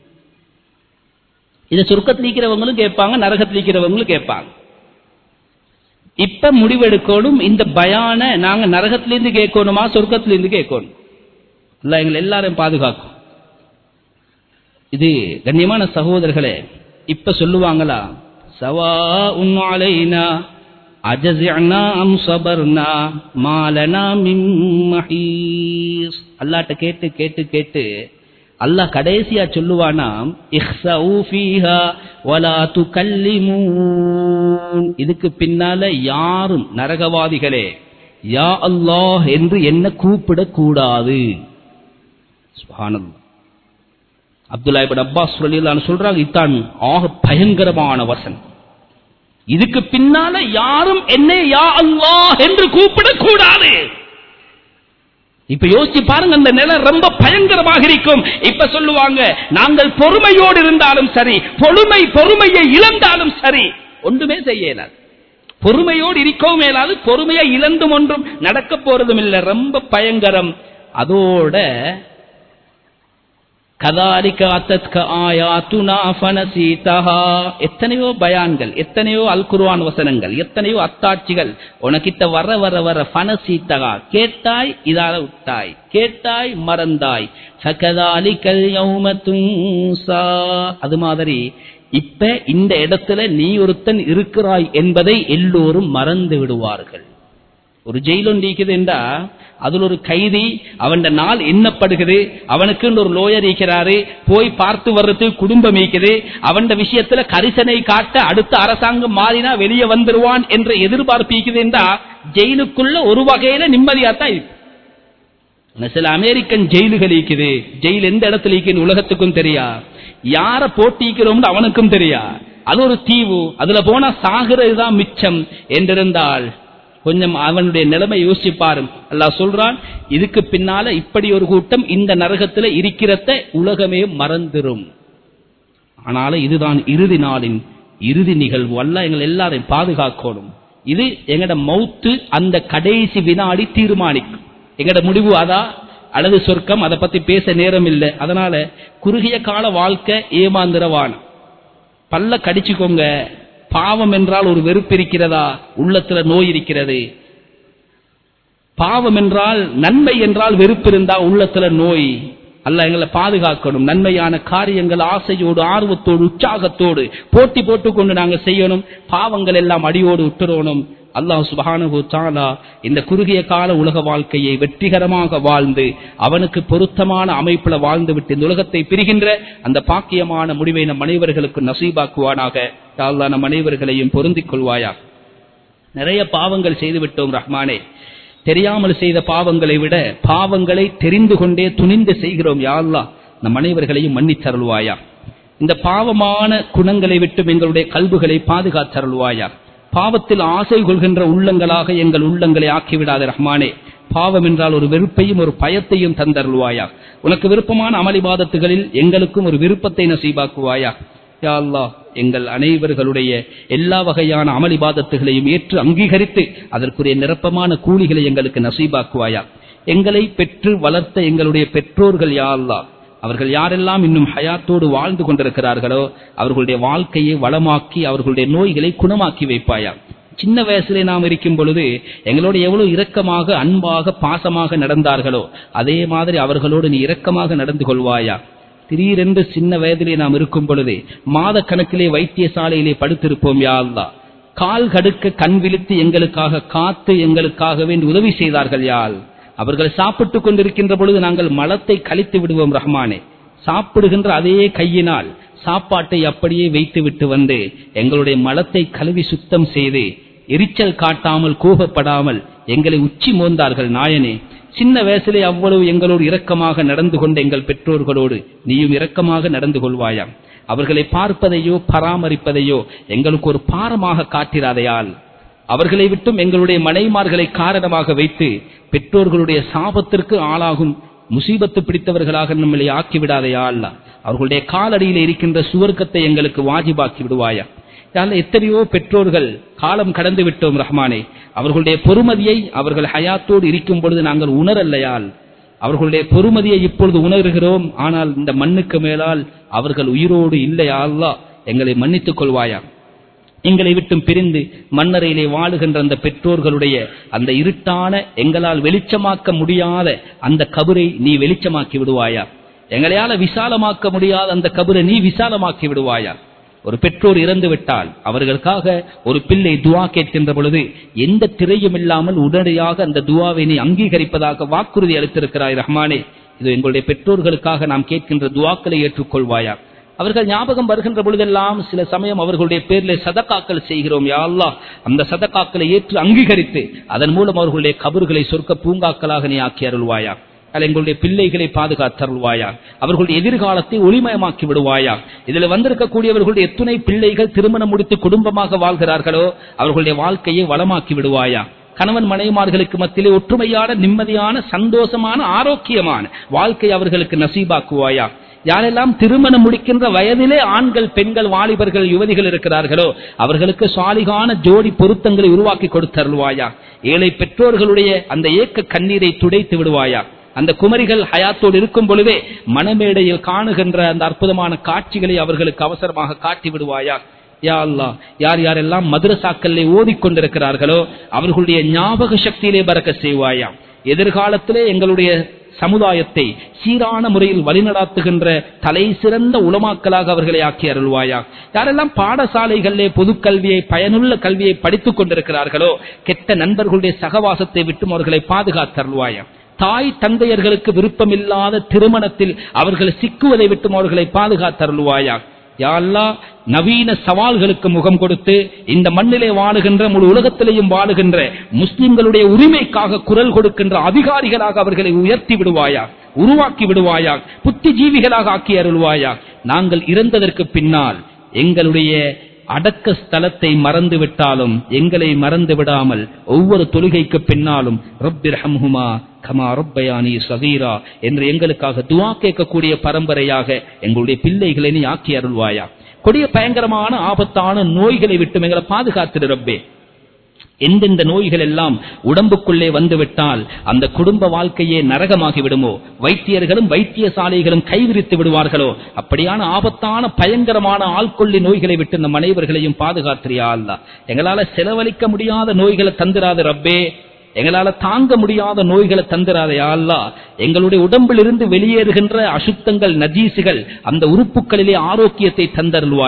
இதை சுருக்கத்தில் இருக்கிறவங்களும் கேட்பாங்க நரகத்தில் இருக்கிறவங்களும் கேட்பாங்க இப்ப முடிவெடுக்கணும் இந்த பயான நாங்க நரகத்திலிருந்து கேட்கணுமா சொர்க்கத்திலிருந்து கேட்கணும் இல்ல எங்களை எல்லாரையும் பாதுகாக்கும் இது கண்ணியமான சகோதரர்களே இப்ப சொல்லுவாங்களா சவா உன்னாலைனா அஜசிஅனா அம் சபர்னா மாலனா மின் மஹீஸ் அல்லாட்ட கேட்டு கேட்டு கேட்டு அல்லாஹ் கடைசியா சொல்லுவானாம் இஹ்ஸஉ ஃபீஹா வலா துகல்லிமூன் இதுக்கு பின்னால யாரும் நரகவாதிகளே யா அல்லாஹ் என்று என்ன கூப்பிடக் கூடாது சுப்ஹானல்லாஹ் அப்துல்லா இப்னு அப்பாஸ் ரலியல்லாஹு சொல்றாங்க இதான் ஆக பயங்கரமான வசனம் இதுக்கு பின்னால யாரும் என்னை யா அல்லாஹ் என்று கூப்பிடக் கூடாது இப்ப யோசிச்சு பாருங்க அந்த நிலை ரொம்ப பயங்கரமாக இருக்கும் இப்ப சொல்லுவாங்க நாங்கள் பொறுமையோடு இருந்தாலும் சரி பொறுமை பொறுமையை இழந்தாலும் சரி ஒன்றுமே செய்ய இயலாது பொறுமையோடு இருக்கவும் இயலாது பொறுமையை இழந்தும் ஒன்றும் நடக்க போறதும் இல்லை ரொம்ப பயங்கரம் அதோட கதாலிக்க அத்தத்க ஆயாத்துனா ஃபனசீதஹா எத்தனையோ பயான்கள் எத்தனையோ அல் குர்ஆன் வசனங்கள் எத்தனையோ அத்தாட்சிகள் உனக்கிட்ட வர வர வர ஃபனசீதஹா கேட்டாய் இதால விட்டாய் கேட்டாய் மறந்தாய் ஃபகதாலிக்கல் யௌம துன்சா அது மாதிரி இப்ப இந்த இடத்துல நீ ஒருத்தன் இருக்கிறாய் என்பதை எல்லோரும் மறந்து விடுவார்கள் ஒரு ஜெயில் ஒன்று இருக்குது என்றா அதுல ஒரு கைதி அவன் நாள் எண்ணப்படுகிறது அவனுக்கு ஒரு லோயர் இருக்கிறாரு போய் பார்த்து வர்றதுக்கு குடும்பம் இருக்குது அவன் விஷயத்துல கரிசனை காட்ட அடுத்த அரசாங்கம் மாறினா வெளியே வந்துருவான் என்ற எதிர்பார்ப்பு இருக்குது என்றா ஜெயிலுக்குள்ள ஒரு வகையில நிம்மதியாத்தான் இருக்கு சில அமெரிக்கன் ஜெயிலுகள் இருக்குது ஜெயில் எந்த இடத்துல இருக்குன்னு உலகத்துக்கும் தெரியா யார போட்டிக்கிறோம்னு அவனுக்கும் தெரியா அது ஒரு தீவு அதுல போனா சாகிறதுதான் மிச்சம் என்றிருந்தால் கொஞ்சம் அவனுடைய நிலைமை யோசிச்சு பாருங்க அல்லாஹ் சொல்றான் இதுக்கு பின்னால இப்படி ஒரு கூட்டம் இந்த நரகத்துல இருக்கிறத உலகமே மறந்துரும் ஆனாலும் இதுதான் இறுதி நாளின் இறுதி நிகழ்வு அல்ல எங்கள் எல்லாரையும் பாதுகாக்கணும் இது எங்கட மௌத்து அந்த கடைசி வினாடி தீர்மானிக்கும் எங்கட முடிவு அதா அல்லது சொர்க்கம் அதை பத்தி பேச நேரம் இல்லை அதனால குறுகிய கால வாழ்க்கை ஏமாந்திரவான பல்ல கடிச்சுக்கோங்க பாவம் என்றால் ஒரு வெறுப்பு இருக்கிறதா உள்ளத்துல நோய் இருக்கிறது பாவம் என்றால் நன்மை என்றால் வெறுப்பு இருந்தா உள்ளத்துல நோய் அல்ல எங்களை பாதுகாக்கணும் நன்மையான காரியங்கள் ஆசையோடு ஆர்வத்தோடு உற்சாகத்தோடு போட்டி போட்டுக்கொண்டு நாங்க செய்யணும் பாவங்கள் எல்லாம் அடியோடு விட்டுறணும் அல்லாஹ் சுபஹானஹு தஆலா இந்த குறுகிய கால உலக வாழ்க்கையை வெற்றிகரமாக வாழ்ந்து அவனுக்கு பொருத்தமான அமைப்புல வாழ்ந்துவிட்டு இந்த உலகத்தை பிரிகின்ற அந்த பாக்கியமான முடிவை நம் அனைவர்களுக்கு நசீபாக்குவானாக யா அல்லாஹ் நம் அனைவர்களையும் பொருந்திக் கொள்வாயா நிறைய பாவங்கள் செய்து விட்டோம் ரஹ்மானே தெரியாமல் செய்த பாவங்களை விட பாவங்களை தெரிந்து கொண்டே துணிந்து செய்கிறோம் யா அல்லாஹ் நம் அனைவர்களையும் மன்னித்தருள்வாயா இந்த பாவமான குணங்களை விட்டும் எங்களுடைய கல்புகளை பாதுகாத்தருள்வாயா பாவத்தில் ஆசை கொள்கின்ற உள்ளங்களாக எங்கள் உள்ளங்களை ஆக்கிவிடாத ரஹ்மானே பாவம் என்றால் ஒரு வெறுப்பையும் ஒரு பயத்தையும் தந்தருள்வாயா உனக்கு விருப்பமான அமளிபாதத்துகளில் எங்களுக்கும் ஒரு விருப்பத்தை நசீபாக்குவாயா யா அல்லாஹ் எங்கள் அனைவர்களுடைய எல்லா வகையான அமளிபாதத்துகளையும் ஏற்று அங்கீகரித்து அதற்குரிய நிரப்பமான கூலிகளை எங்களுக்கு நசீபாக்குவாயா எங்களை பெற்று வளர்த்த எங்களுடைய பெற்றோர்கள் யா அல்லாஹ் அவர்கள் யாரெல்லாம் இன்னும் ஹயாத்தோடு வாழ்ந்து கொண்டிருக்கிறார்களோ அவர்களுடைய வாழ்க்கையை வளமாக்கி அவர்களுடைய நோய்களை குணமாக்கி வைப்பாயா சின்ன வயசுல நாம் இருக்கும் பொழுது எங்களோடு எவ்வளவு இரக்கமாக அன்பாக பாசமாக நடந்தார்களோ அதே மாதிரி அவர்களோடு நீ இரக்கமாக நடந்து கொள்வாயா திடீரென்று சின்ன வயதிலே நாம் இருக்கும் பொழுது மாத கணக்கிலே வைத்தியசாலையிலே படுத்திருப்போம் யா அல்லாஹ் கால் கடுக்க கண் விழித்து எங்களுக்காக காத்து எங்களுக்காக வேண்டி உதவி செய்தார்கள் யாழ் அவர்கள் சாப்பிட்டுக் கொண்டிருக்கின்ற பொழுது நாங்கள் மலத்தை கழித்து விடுவோம் ரஹ்மானே சாப்பிடுகின்ற அதே கையினால் சாப்பாட்டை அப்படியே வைத்துவிட்டு வந்து எங்களுடைய மலத்தை கழுவி சுத்தம் செய்து எரிச்சல் காட்டாமல் கோபப்படாமல் எங்களை உச்சி மோந்தார்கள் நாயனே சின்ன வயசிலே அவ்வளவு எங்களோடு இரக்கமாக நடந்து கொண்ட எங்கள் பெற்றோர்களோடு நீயும் இரக்கமாக நடந்து கொள்வாயா அவர்களை பார்ப்பதையோ பராமரிப்பதையோ எங்களுக்கு ஒரு பாரமாக காட்டிராதையால் அவர்களை விட்டும் எங்களுடைய மனைமார்களை காரணமாக வைத்து பெற்றோர்களுடைய சாபத்திற்கு ஆளாகும் முசீபத்து பிடித்தவர்களாக நம்மளை ஆக்கிவிடாதையா அல்ல அவர்களுடைய காலடியில் இருக்கின்ற சுவர்க்கத்தை எங்களுக்கு வாஜிபாக்கி விடுவாயா யாழ்லா, எத்தனையோ பெற்றோர்கள் காலம் கடந்து விட்டோம் ரஹ்மானே அவர்களுடைய பொறுமதியை அவர்கள் ஹயாத்தோடு இருக்கும் பொழுது நாங்கள் உணரல்லையால் அவர்களுடைய பொறுமதியை இப்பொழுது உணர்கிறோம் ஆனால் இந்த மண்ணுக்கு மேலால் அவர்கள் உயிரோடு இல்லையா அல்லா எங்களை மன்னித்துக் கொள்வாயா எங்களை விட்டும் பிரிந்து மண்ணறையிலே வாழுகின்ற அந்த பெற்றோர்களுடைய அந்த இருட்டான எங்களால் வெளிச்சமாக்க முடியாத அந்த கபரை நீ வெளிச்சமாக்கி விடுவாயா எங்களையால விசாலமாக்க முடியாத அந்த கபரை நீ விசாலமாக்கி விடுவாயா ஒரு பெற்றோர் இறந்து விட்டால் அவர்களுக்காக ஒரு பிள்ளை துவா கேட்கின்ற பொழுது எந்த திரையும் இல்லாமல் உடனடியாக அந்த துவாவை நீ அங்கீகரிப்பதாக வாக்குறுதி அளித்திருக்கிறாய் ரஹ்மானே இது எங்களுடைய பெற்றோர்களுக்காக நாம் கேட்கின்ற துவாக்களை ஏற்றுக்கொள்வாயா அவர்கள் ஞாபகம் வருகின்ற பொழுதெல்லாம் சில சமயம் அவர்களுடைய பேரில் சதக்காக்கள் செய்கிறோம் யா அல்லாஹ் அந்த சதக்காக்களை ஏற்று அங்கீகரித்து அதன் மூலம் அவர்களுடைய கபறுகளை சொர்க்க பூங்காக்களாக நீ ஆக்கி அருள்வாயா அல்ல எங்களுடைய பிள்ளைகளை பாதுகாத்தருள்வாயா அவர்களுடைய எதிர்காலத்தை ஒளிமயமாக்கி விடுவாயா இதுல வந்திருக்கக்கூடியவர்களுடைய எத்துணை பிள்ளைகள் திருமணம் முடித்து குடும்பமாக வாழ்கிறார்களோ அவர்களுடைய வாழ்க்கையை வளமாக்கி விடுவாயா கணவன் மனைமார்களுக்கு மத்தியிலே ஒற்றுமையான நிம்மதியான சந்தோஷமான ஆரோக்கியமான வாழ்க்கை அவர்களுக்கு நசீபாக்குவாயா யாரெல்லாம் திருமணம் முடிக்கின்ற வயதிலே ஆண்கள் பெண்கள் வாலிபர்கள் யுவதிகள் இருக்கிறார்களோ அவர்களுக்கு சாலிகான ஜோடி பொருத்தங்களை உருவாக்கி கொடுத்தருள்வாயா ஏழை பெற்றோர்களுடைய அந்த ஏக்க கண்ணீரை துடைத்து விடுவாயா அந்த குமரிகள் ஹயாத்தோடு இருக்கும் பொழுதே மணமேடையில் காணுகின்ற அந்த அற்புதமான காட்சிகளை அவர்களுக்கு அவசரமாக காட்டி விடுவாயா யா அல்லாஹ் யார் யாரெல்லாம் மதுரசாக்கல்லே ஓதிக்கொண்டிருக்கிறார்களோ அவர்களுடைய ஞாபக சக்தியிலே பறக்க செய்வாயா எதிர்காலத்திலே எங்களுடைய சமுதாயத்தை சீரான முறையில் வழிநடாத்துகின்ற தலை சிறந்த உளமாக்கலாக அவர்களை ஆக்கி அருள்வாயா யாரெல்லாம் பாடசாலைகளிலே பொதுக்கல்வியை பயனுள்ள கல்வியை படித்துக் கொண்டிருக்கிறார்களோ கெட்ட நண்பர்களுடைய சகவாசத்தை விட்டும் அவர்களை பாதுகாத்தருள்வாயா தாய் தந்தையர்களுக்கு விருப்பமில்லாத திருமணத்தில் அவர்கள் சிக்குவதை விட்டும் அவர்களை பாதுகாத்தருள்வாயா யா அல்லாஹ் நவீன சவால்களுக்கு முகம் கொடுத்து இந்த மண்ணிலே வாழுகின்ற முழு உலகத்திலேயும் வாழுகின்ற முஸ்லிம்களுடைய உரிமைக்காக குரல் கொடுக்கின்ற அதிகாரிகளாக அவர்களை உயர்த்தி விடுவாயா உருவாக்கி விடுவாயா புத்திஜீவிகளாக ஆக்கி அருள்வாயா நாங்கள் இறந்ததற்கு பின்னால் எங்களுடைய அடக்க ஸ்தலத்தை மறந்து விட்டாலும் எங்களை மறந்து விடாமல் ஒவ்வொரு தொழுகைக்கு பின்னாலும் ரப்பிர் ஹம்ஹுமா கமா ரப்பயானி சகீரா என்று எங்களுக்காக துவா கேட்கக்கூடிய பரம்பரையாக எங்களுடைய பிள்ளைகளை நீ ஆக்கி அருள்வாயா கொடிய பயங்கரமான ஆபத்தான நோய்களை விட்டு எங்களை பாதுகாத்திரு ரப்பே எந்தெந்த நோய்கள் எல்லாம் உடம்புக்குள்ளே வந்துவிட்டால் அந்த குடும்ப வாழ்க்கையே நரகமாகி விடுமோ வைத்தியர்களும் வைத்தியசாலைகளும் கைவிரித்து விடுவார்களோ அப்படியான ஆபத்தான பயங்கரமான ஆள்கொள்ளி நோய்களை விட்டு நம் அனைவர்களையும் பாதுகாத்திரியா அல்லா எங்களால செலவழிக்க முடியாத நோய்களை தந்திராது ரப்பே எங்களால தாங்க முடியாத நோய்களை தந்திராதையா அல்லா எங்களுடைய உடம்பில் இருந்து வெளியேறுகின்ற அசுத்தங்கள் நஜீசுகள் அந்த உறுப்புகளிலே ஆரோக்கியத்தை தந்தருள்வாயா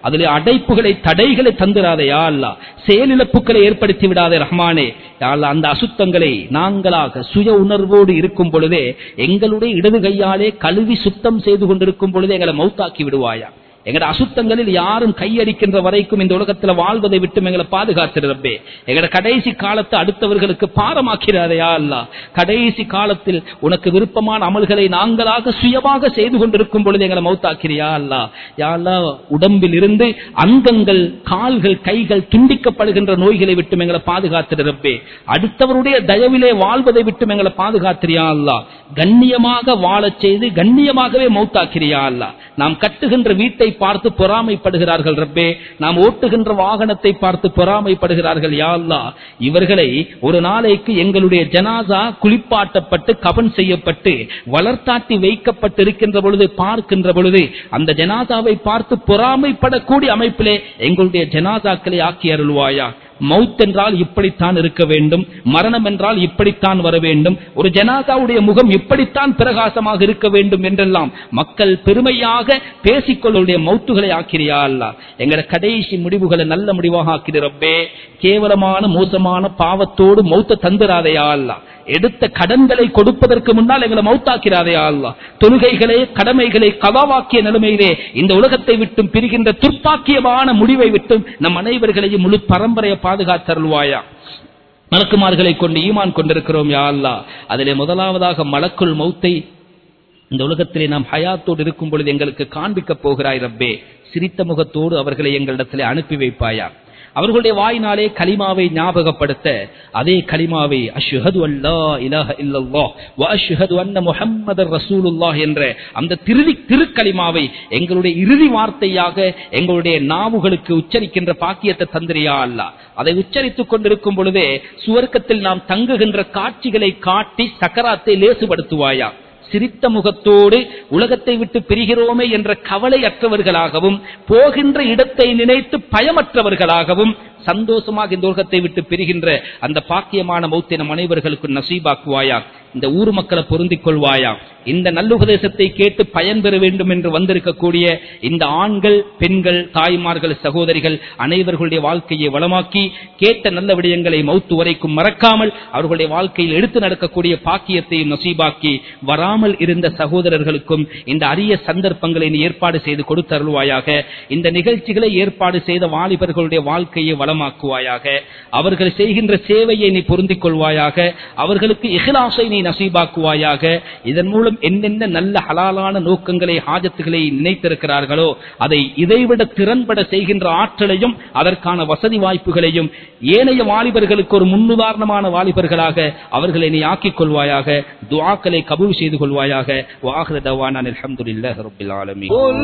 அதிலே அடைப்புகளை தடைகளை தந்துராதே யா அல்லா செயலிழப்புகளை ஏற்படுத்தி விடாதே ரஹ்மானே யா அல்லா அந்த அசுத்தங்களை நாங்களாக சுய உணர்வோடு இருக்கும் பொழுதே எங்களுடைய இடது கையாலே கழுவி சுத்தம் செய்து கொண்டிருக்கும் பொழுதே எங்களை மௌத்தாக்கி விடுவாயா எங்கட அசுத்தங்களில் யாரும் கையடிக்கின்ற வரைக்கும் இந்த உலகத்துல வாழ்வதை விட்டு எங்களை பாதுகாத்திருப்பே எங்கட கடைசி காலத்தை அடுத்தவர்களுக்கு பாரமாக்கிறாரையா அல்ல கடைசி காலத்தில் உனக்கு விருப்பமான அமல்களை நாங்களாக சுயமாக செய்து கொண்டிருக்கும் பொழுது எங்களை மௌத்தாக்கிறியா அல்ல யாழ்லா உடம்பில் இருந்து அங்கங்கள் கால்கள் கைகள் துண்டிக்கப்படுகின்ற நோய்களை விட்டு எங்களை பாதுகாத்திருப்பே அடுத்தவருடைய தயவிலே வாழ்வதை விட்டு எங்களை பாதுகாத்திரியா அல்ல கண்ணியமாக வாழச் செய்து கண்ணியமாகவே மௌத்தாக்கிறியா அல்ல நாம் கட்டுகின்ற வீட்டை பார்த்து பொறாமைப்படுகிறார்கள் ரப்பே நாம் ஓட்டுகின்ற வாகனத்தை பார்த்து பொறாமைப்படுகிறார்கள் யா அல்லாஹ் இவர்களை ஒரு நாளைக்கு எங்களுடைய ஜனாசா குளிப்பாட்டப்பட்டு கபன் செய்யப்பட்டு வளர்த்தாட்டி வைக்கப்பட்டிருக்கின்ற பொழுது பார்க்கின்ற பொழுது அந்த ஜனாசாவை பார்த்து பொறாமைப்படக்கூடிய அமைப்பிலே எங்களுடைய ஜனாசாக்களை ஆக்கி அருள்வாயா மவுத் என்றால் இப்படித்தான் இருக்க வேண்டும் மரணம் என்றால் இப்படித்தான் வர வேண்டும் ஒரு ஜனாதாவுடைய முகம் இப்படித்தான் பிரகாசமாக இருக்க வேண்டும் என்றெல்லாம் மக்கள் பெருமையாக பேசிக்கொள்ளுடைய மௌத்துகளை ஆக்கிறியா அல்ல எங்கட கடைசி முடிவுகளை நல்ல முடிவாக ஆக்கிறப்பே கேவலமான மோசமான பாவத்தோடு மௌத்த தந்துராதையா அல்ல எடுத்த கடன்களை கொடுப்பதற்கு முன்னால் எங்களை மௌத்தாக்கிறாரே அல்லா தொழுகைகளே கடமைகளை கதாவாக்கிய நிலைமையிலே இந்த உலகத்தை விட்டும் பிரிகின்ற துர்ப்பாக்கியமான முடிவை விட்டும் நம் அனைவர்களையும் முழு பரம்பரையை பாதுகாத்தருள்வாயா மலக்குமார்களை கொண்டு ஈமான் கொண்டிருக்கிறோம் யா அல்லா அதிலே முதலாவதாக மலக்குள் மௌத்தை இந்த உலகத்திலே நாம் ஹயாத்தோடு இருக்கும் பொழுது எங்களுக்கு காண்பிக்கப் போகிறாய் ரப்பே சிரித்த முகத்தோடு அவர்களை எங்களிடத்திலே அனுப்பி வைப்பாயா அவர்களுடைய வாயினாலே கலிமாவை ஞாபகப்படுத்த அதே கலிமாவை அஷ்ஹது அல்லா இலாஹ இல்லல்லாஹ் வ அஷ்ஹது அன்ன முஹம்மதர் ரசூலுல்லாஹ் என்ற அந்த திருதி திருக்கலிமாவை எங்களுடைய இறுதி வார்த்தையாக எங்களுடைய நாவுகளுக்கு உச்சரிக்கின்ற பாக்கியத்தை தந்திரியா அல்ல அதை உச்சரித்துக் கொண்டிருக்கும் பொழுதே சுவர்க்கத்தில் நாம் தங்குகின்ற காட்சிகளை காட்டி சக்கராத்தை லேசுபடுத்துவாயா சிரித்த முகத்தோடு உலகத்தை விட்டு பிரிகிறோமே என்ற கவலையற்றவர்களாகவும் போகின்ற இடத்தை நினைத்து பயமற்றவர்களாகவும் சந்தோஷமாக இந்த உலகத்தை விட்டு பிரிகின்ற அந்த பாக்கியமான மௌத்தை நம் அனைவர்களுக்கு நசீபாக்குவாயா இந்த ஊர் மக்களை பொருந்திக் கொள்வாயா இந்த நல்லுபதேசத்தை கேட்டு பயன் பெற வேண்டும் என்று வந்திருக்கக்கூடிய இந்த ஆண்கள் பெண்கள் தாய்மார்கள் சகோதரிகள் அனைவர்களுடைய வாழ்க்கையை வளமாக்கி கேட்ட நல்ல விடயங்களை மௌத்து வரைக்கும் மறக்காமல் அவர்களுடைய வாழ்க்கையில் எடுத்து நடக்கக்கூடிய பாக்கியத்தையும் நசீபாக்கி வராமல் இருந்த சகோதரர்களுக்கும் இந்த அரிய சந்தர்ப்பங்களை நீ ஏற்பாடு செய்து கொடுத்தருள்வாயாக இந்த நிகழ்ச்சிகளை ஏற்பாடு செய்த வாலிபர்களுடைய வாழ்க்கையை வளமாக்குவாயாக அவர்கள் செய்கின்ற சேவையை நீ பொருந்திக் கொள்வாயாக அவர்களுக்கு இஹ்லாசை நீ நசீபாக்குவாயாக இதன் மூலம் என்னென்ன நல்ல ஹலாலான நோக்கங்களை ஹாஜத்துகளை நினைத்திருக்கிறார்களோ அதை இதைவிட திறன்பட செய்கின்ற ஆற்றலையும் அதற்கான வசதி வாய்ப்புகளையும் ஏனைய வாலிபர்களுக்கு ஒரு முன்னுதாரணமான வாலிபர்களாக அவர்களை நீ ஆக்கிக் கொள்வாயாக துவாக்களை கபூல் செய்து கொள்வாயாக வாஹ்ர தவானான் அல்ஹம்துலில்லாஹி ரப்பில் ஆலமீன் قل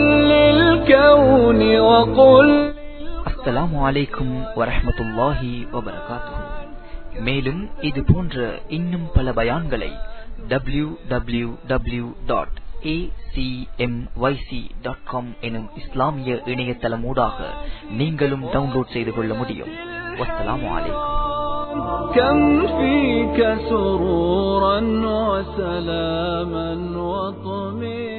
للكون وقل அஸ்ஸலாமு அலைக்கும் வரஹ்மத்துல்லாஹி வபரகாத்துஹு மேலும் இது போன்ற இன்னும் பல பயான்களை W W W dot dot com எனும் இஸ்லாமிய இணையதளமூடாக நீங்களும் டவுன்லோட் செய்து கொள்ள முடியும் வஸ்ஸலாமு அலைக்கும் كم فيك سرورا وسلاما وطمئنا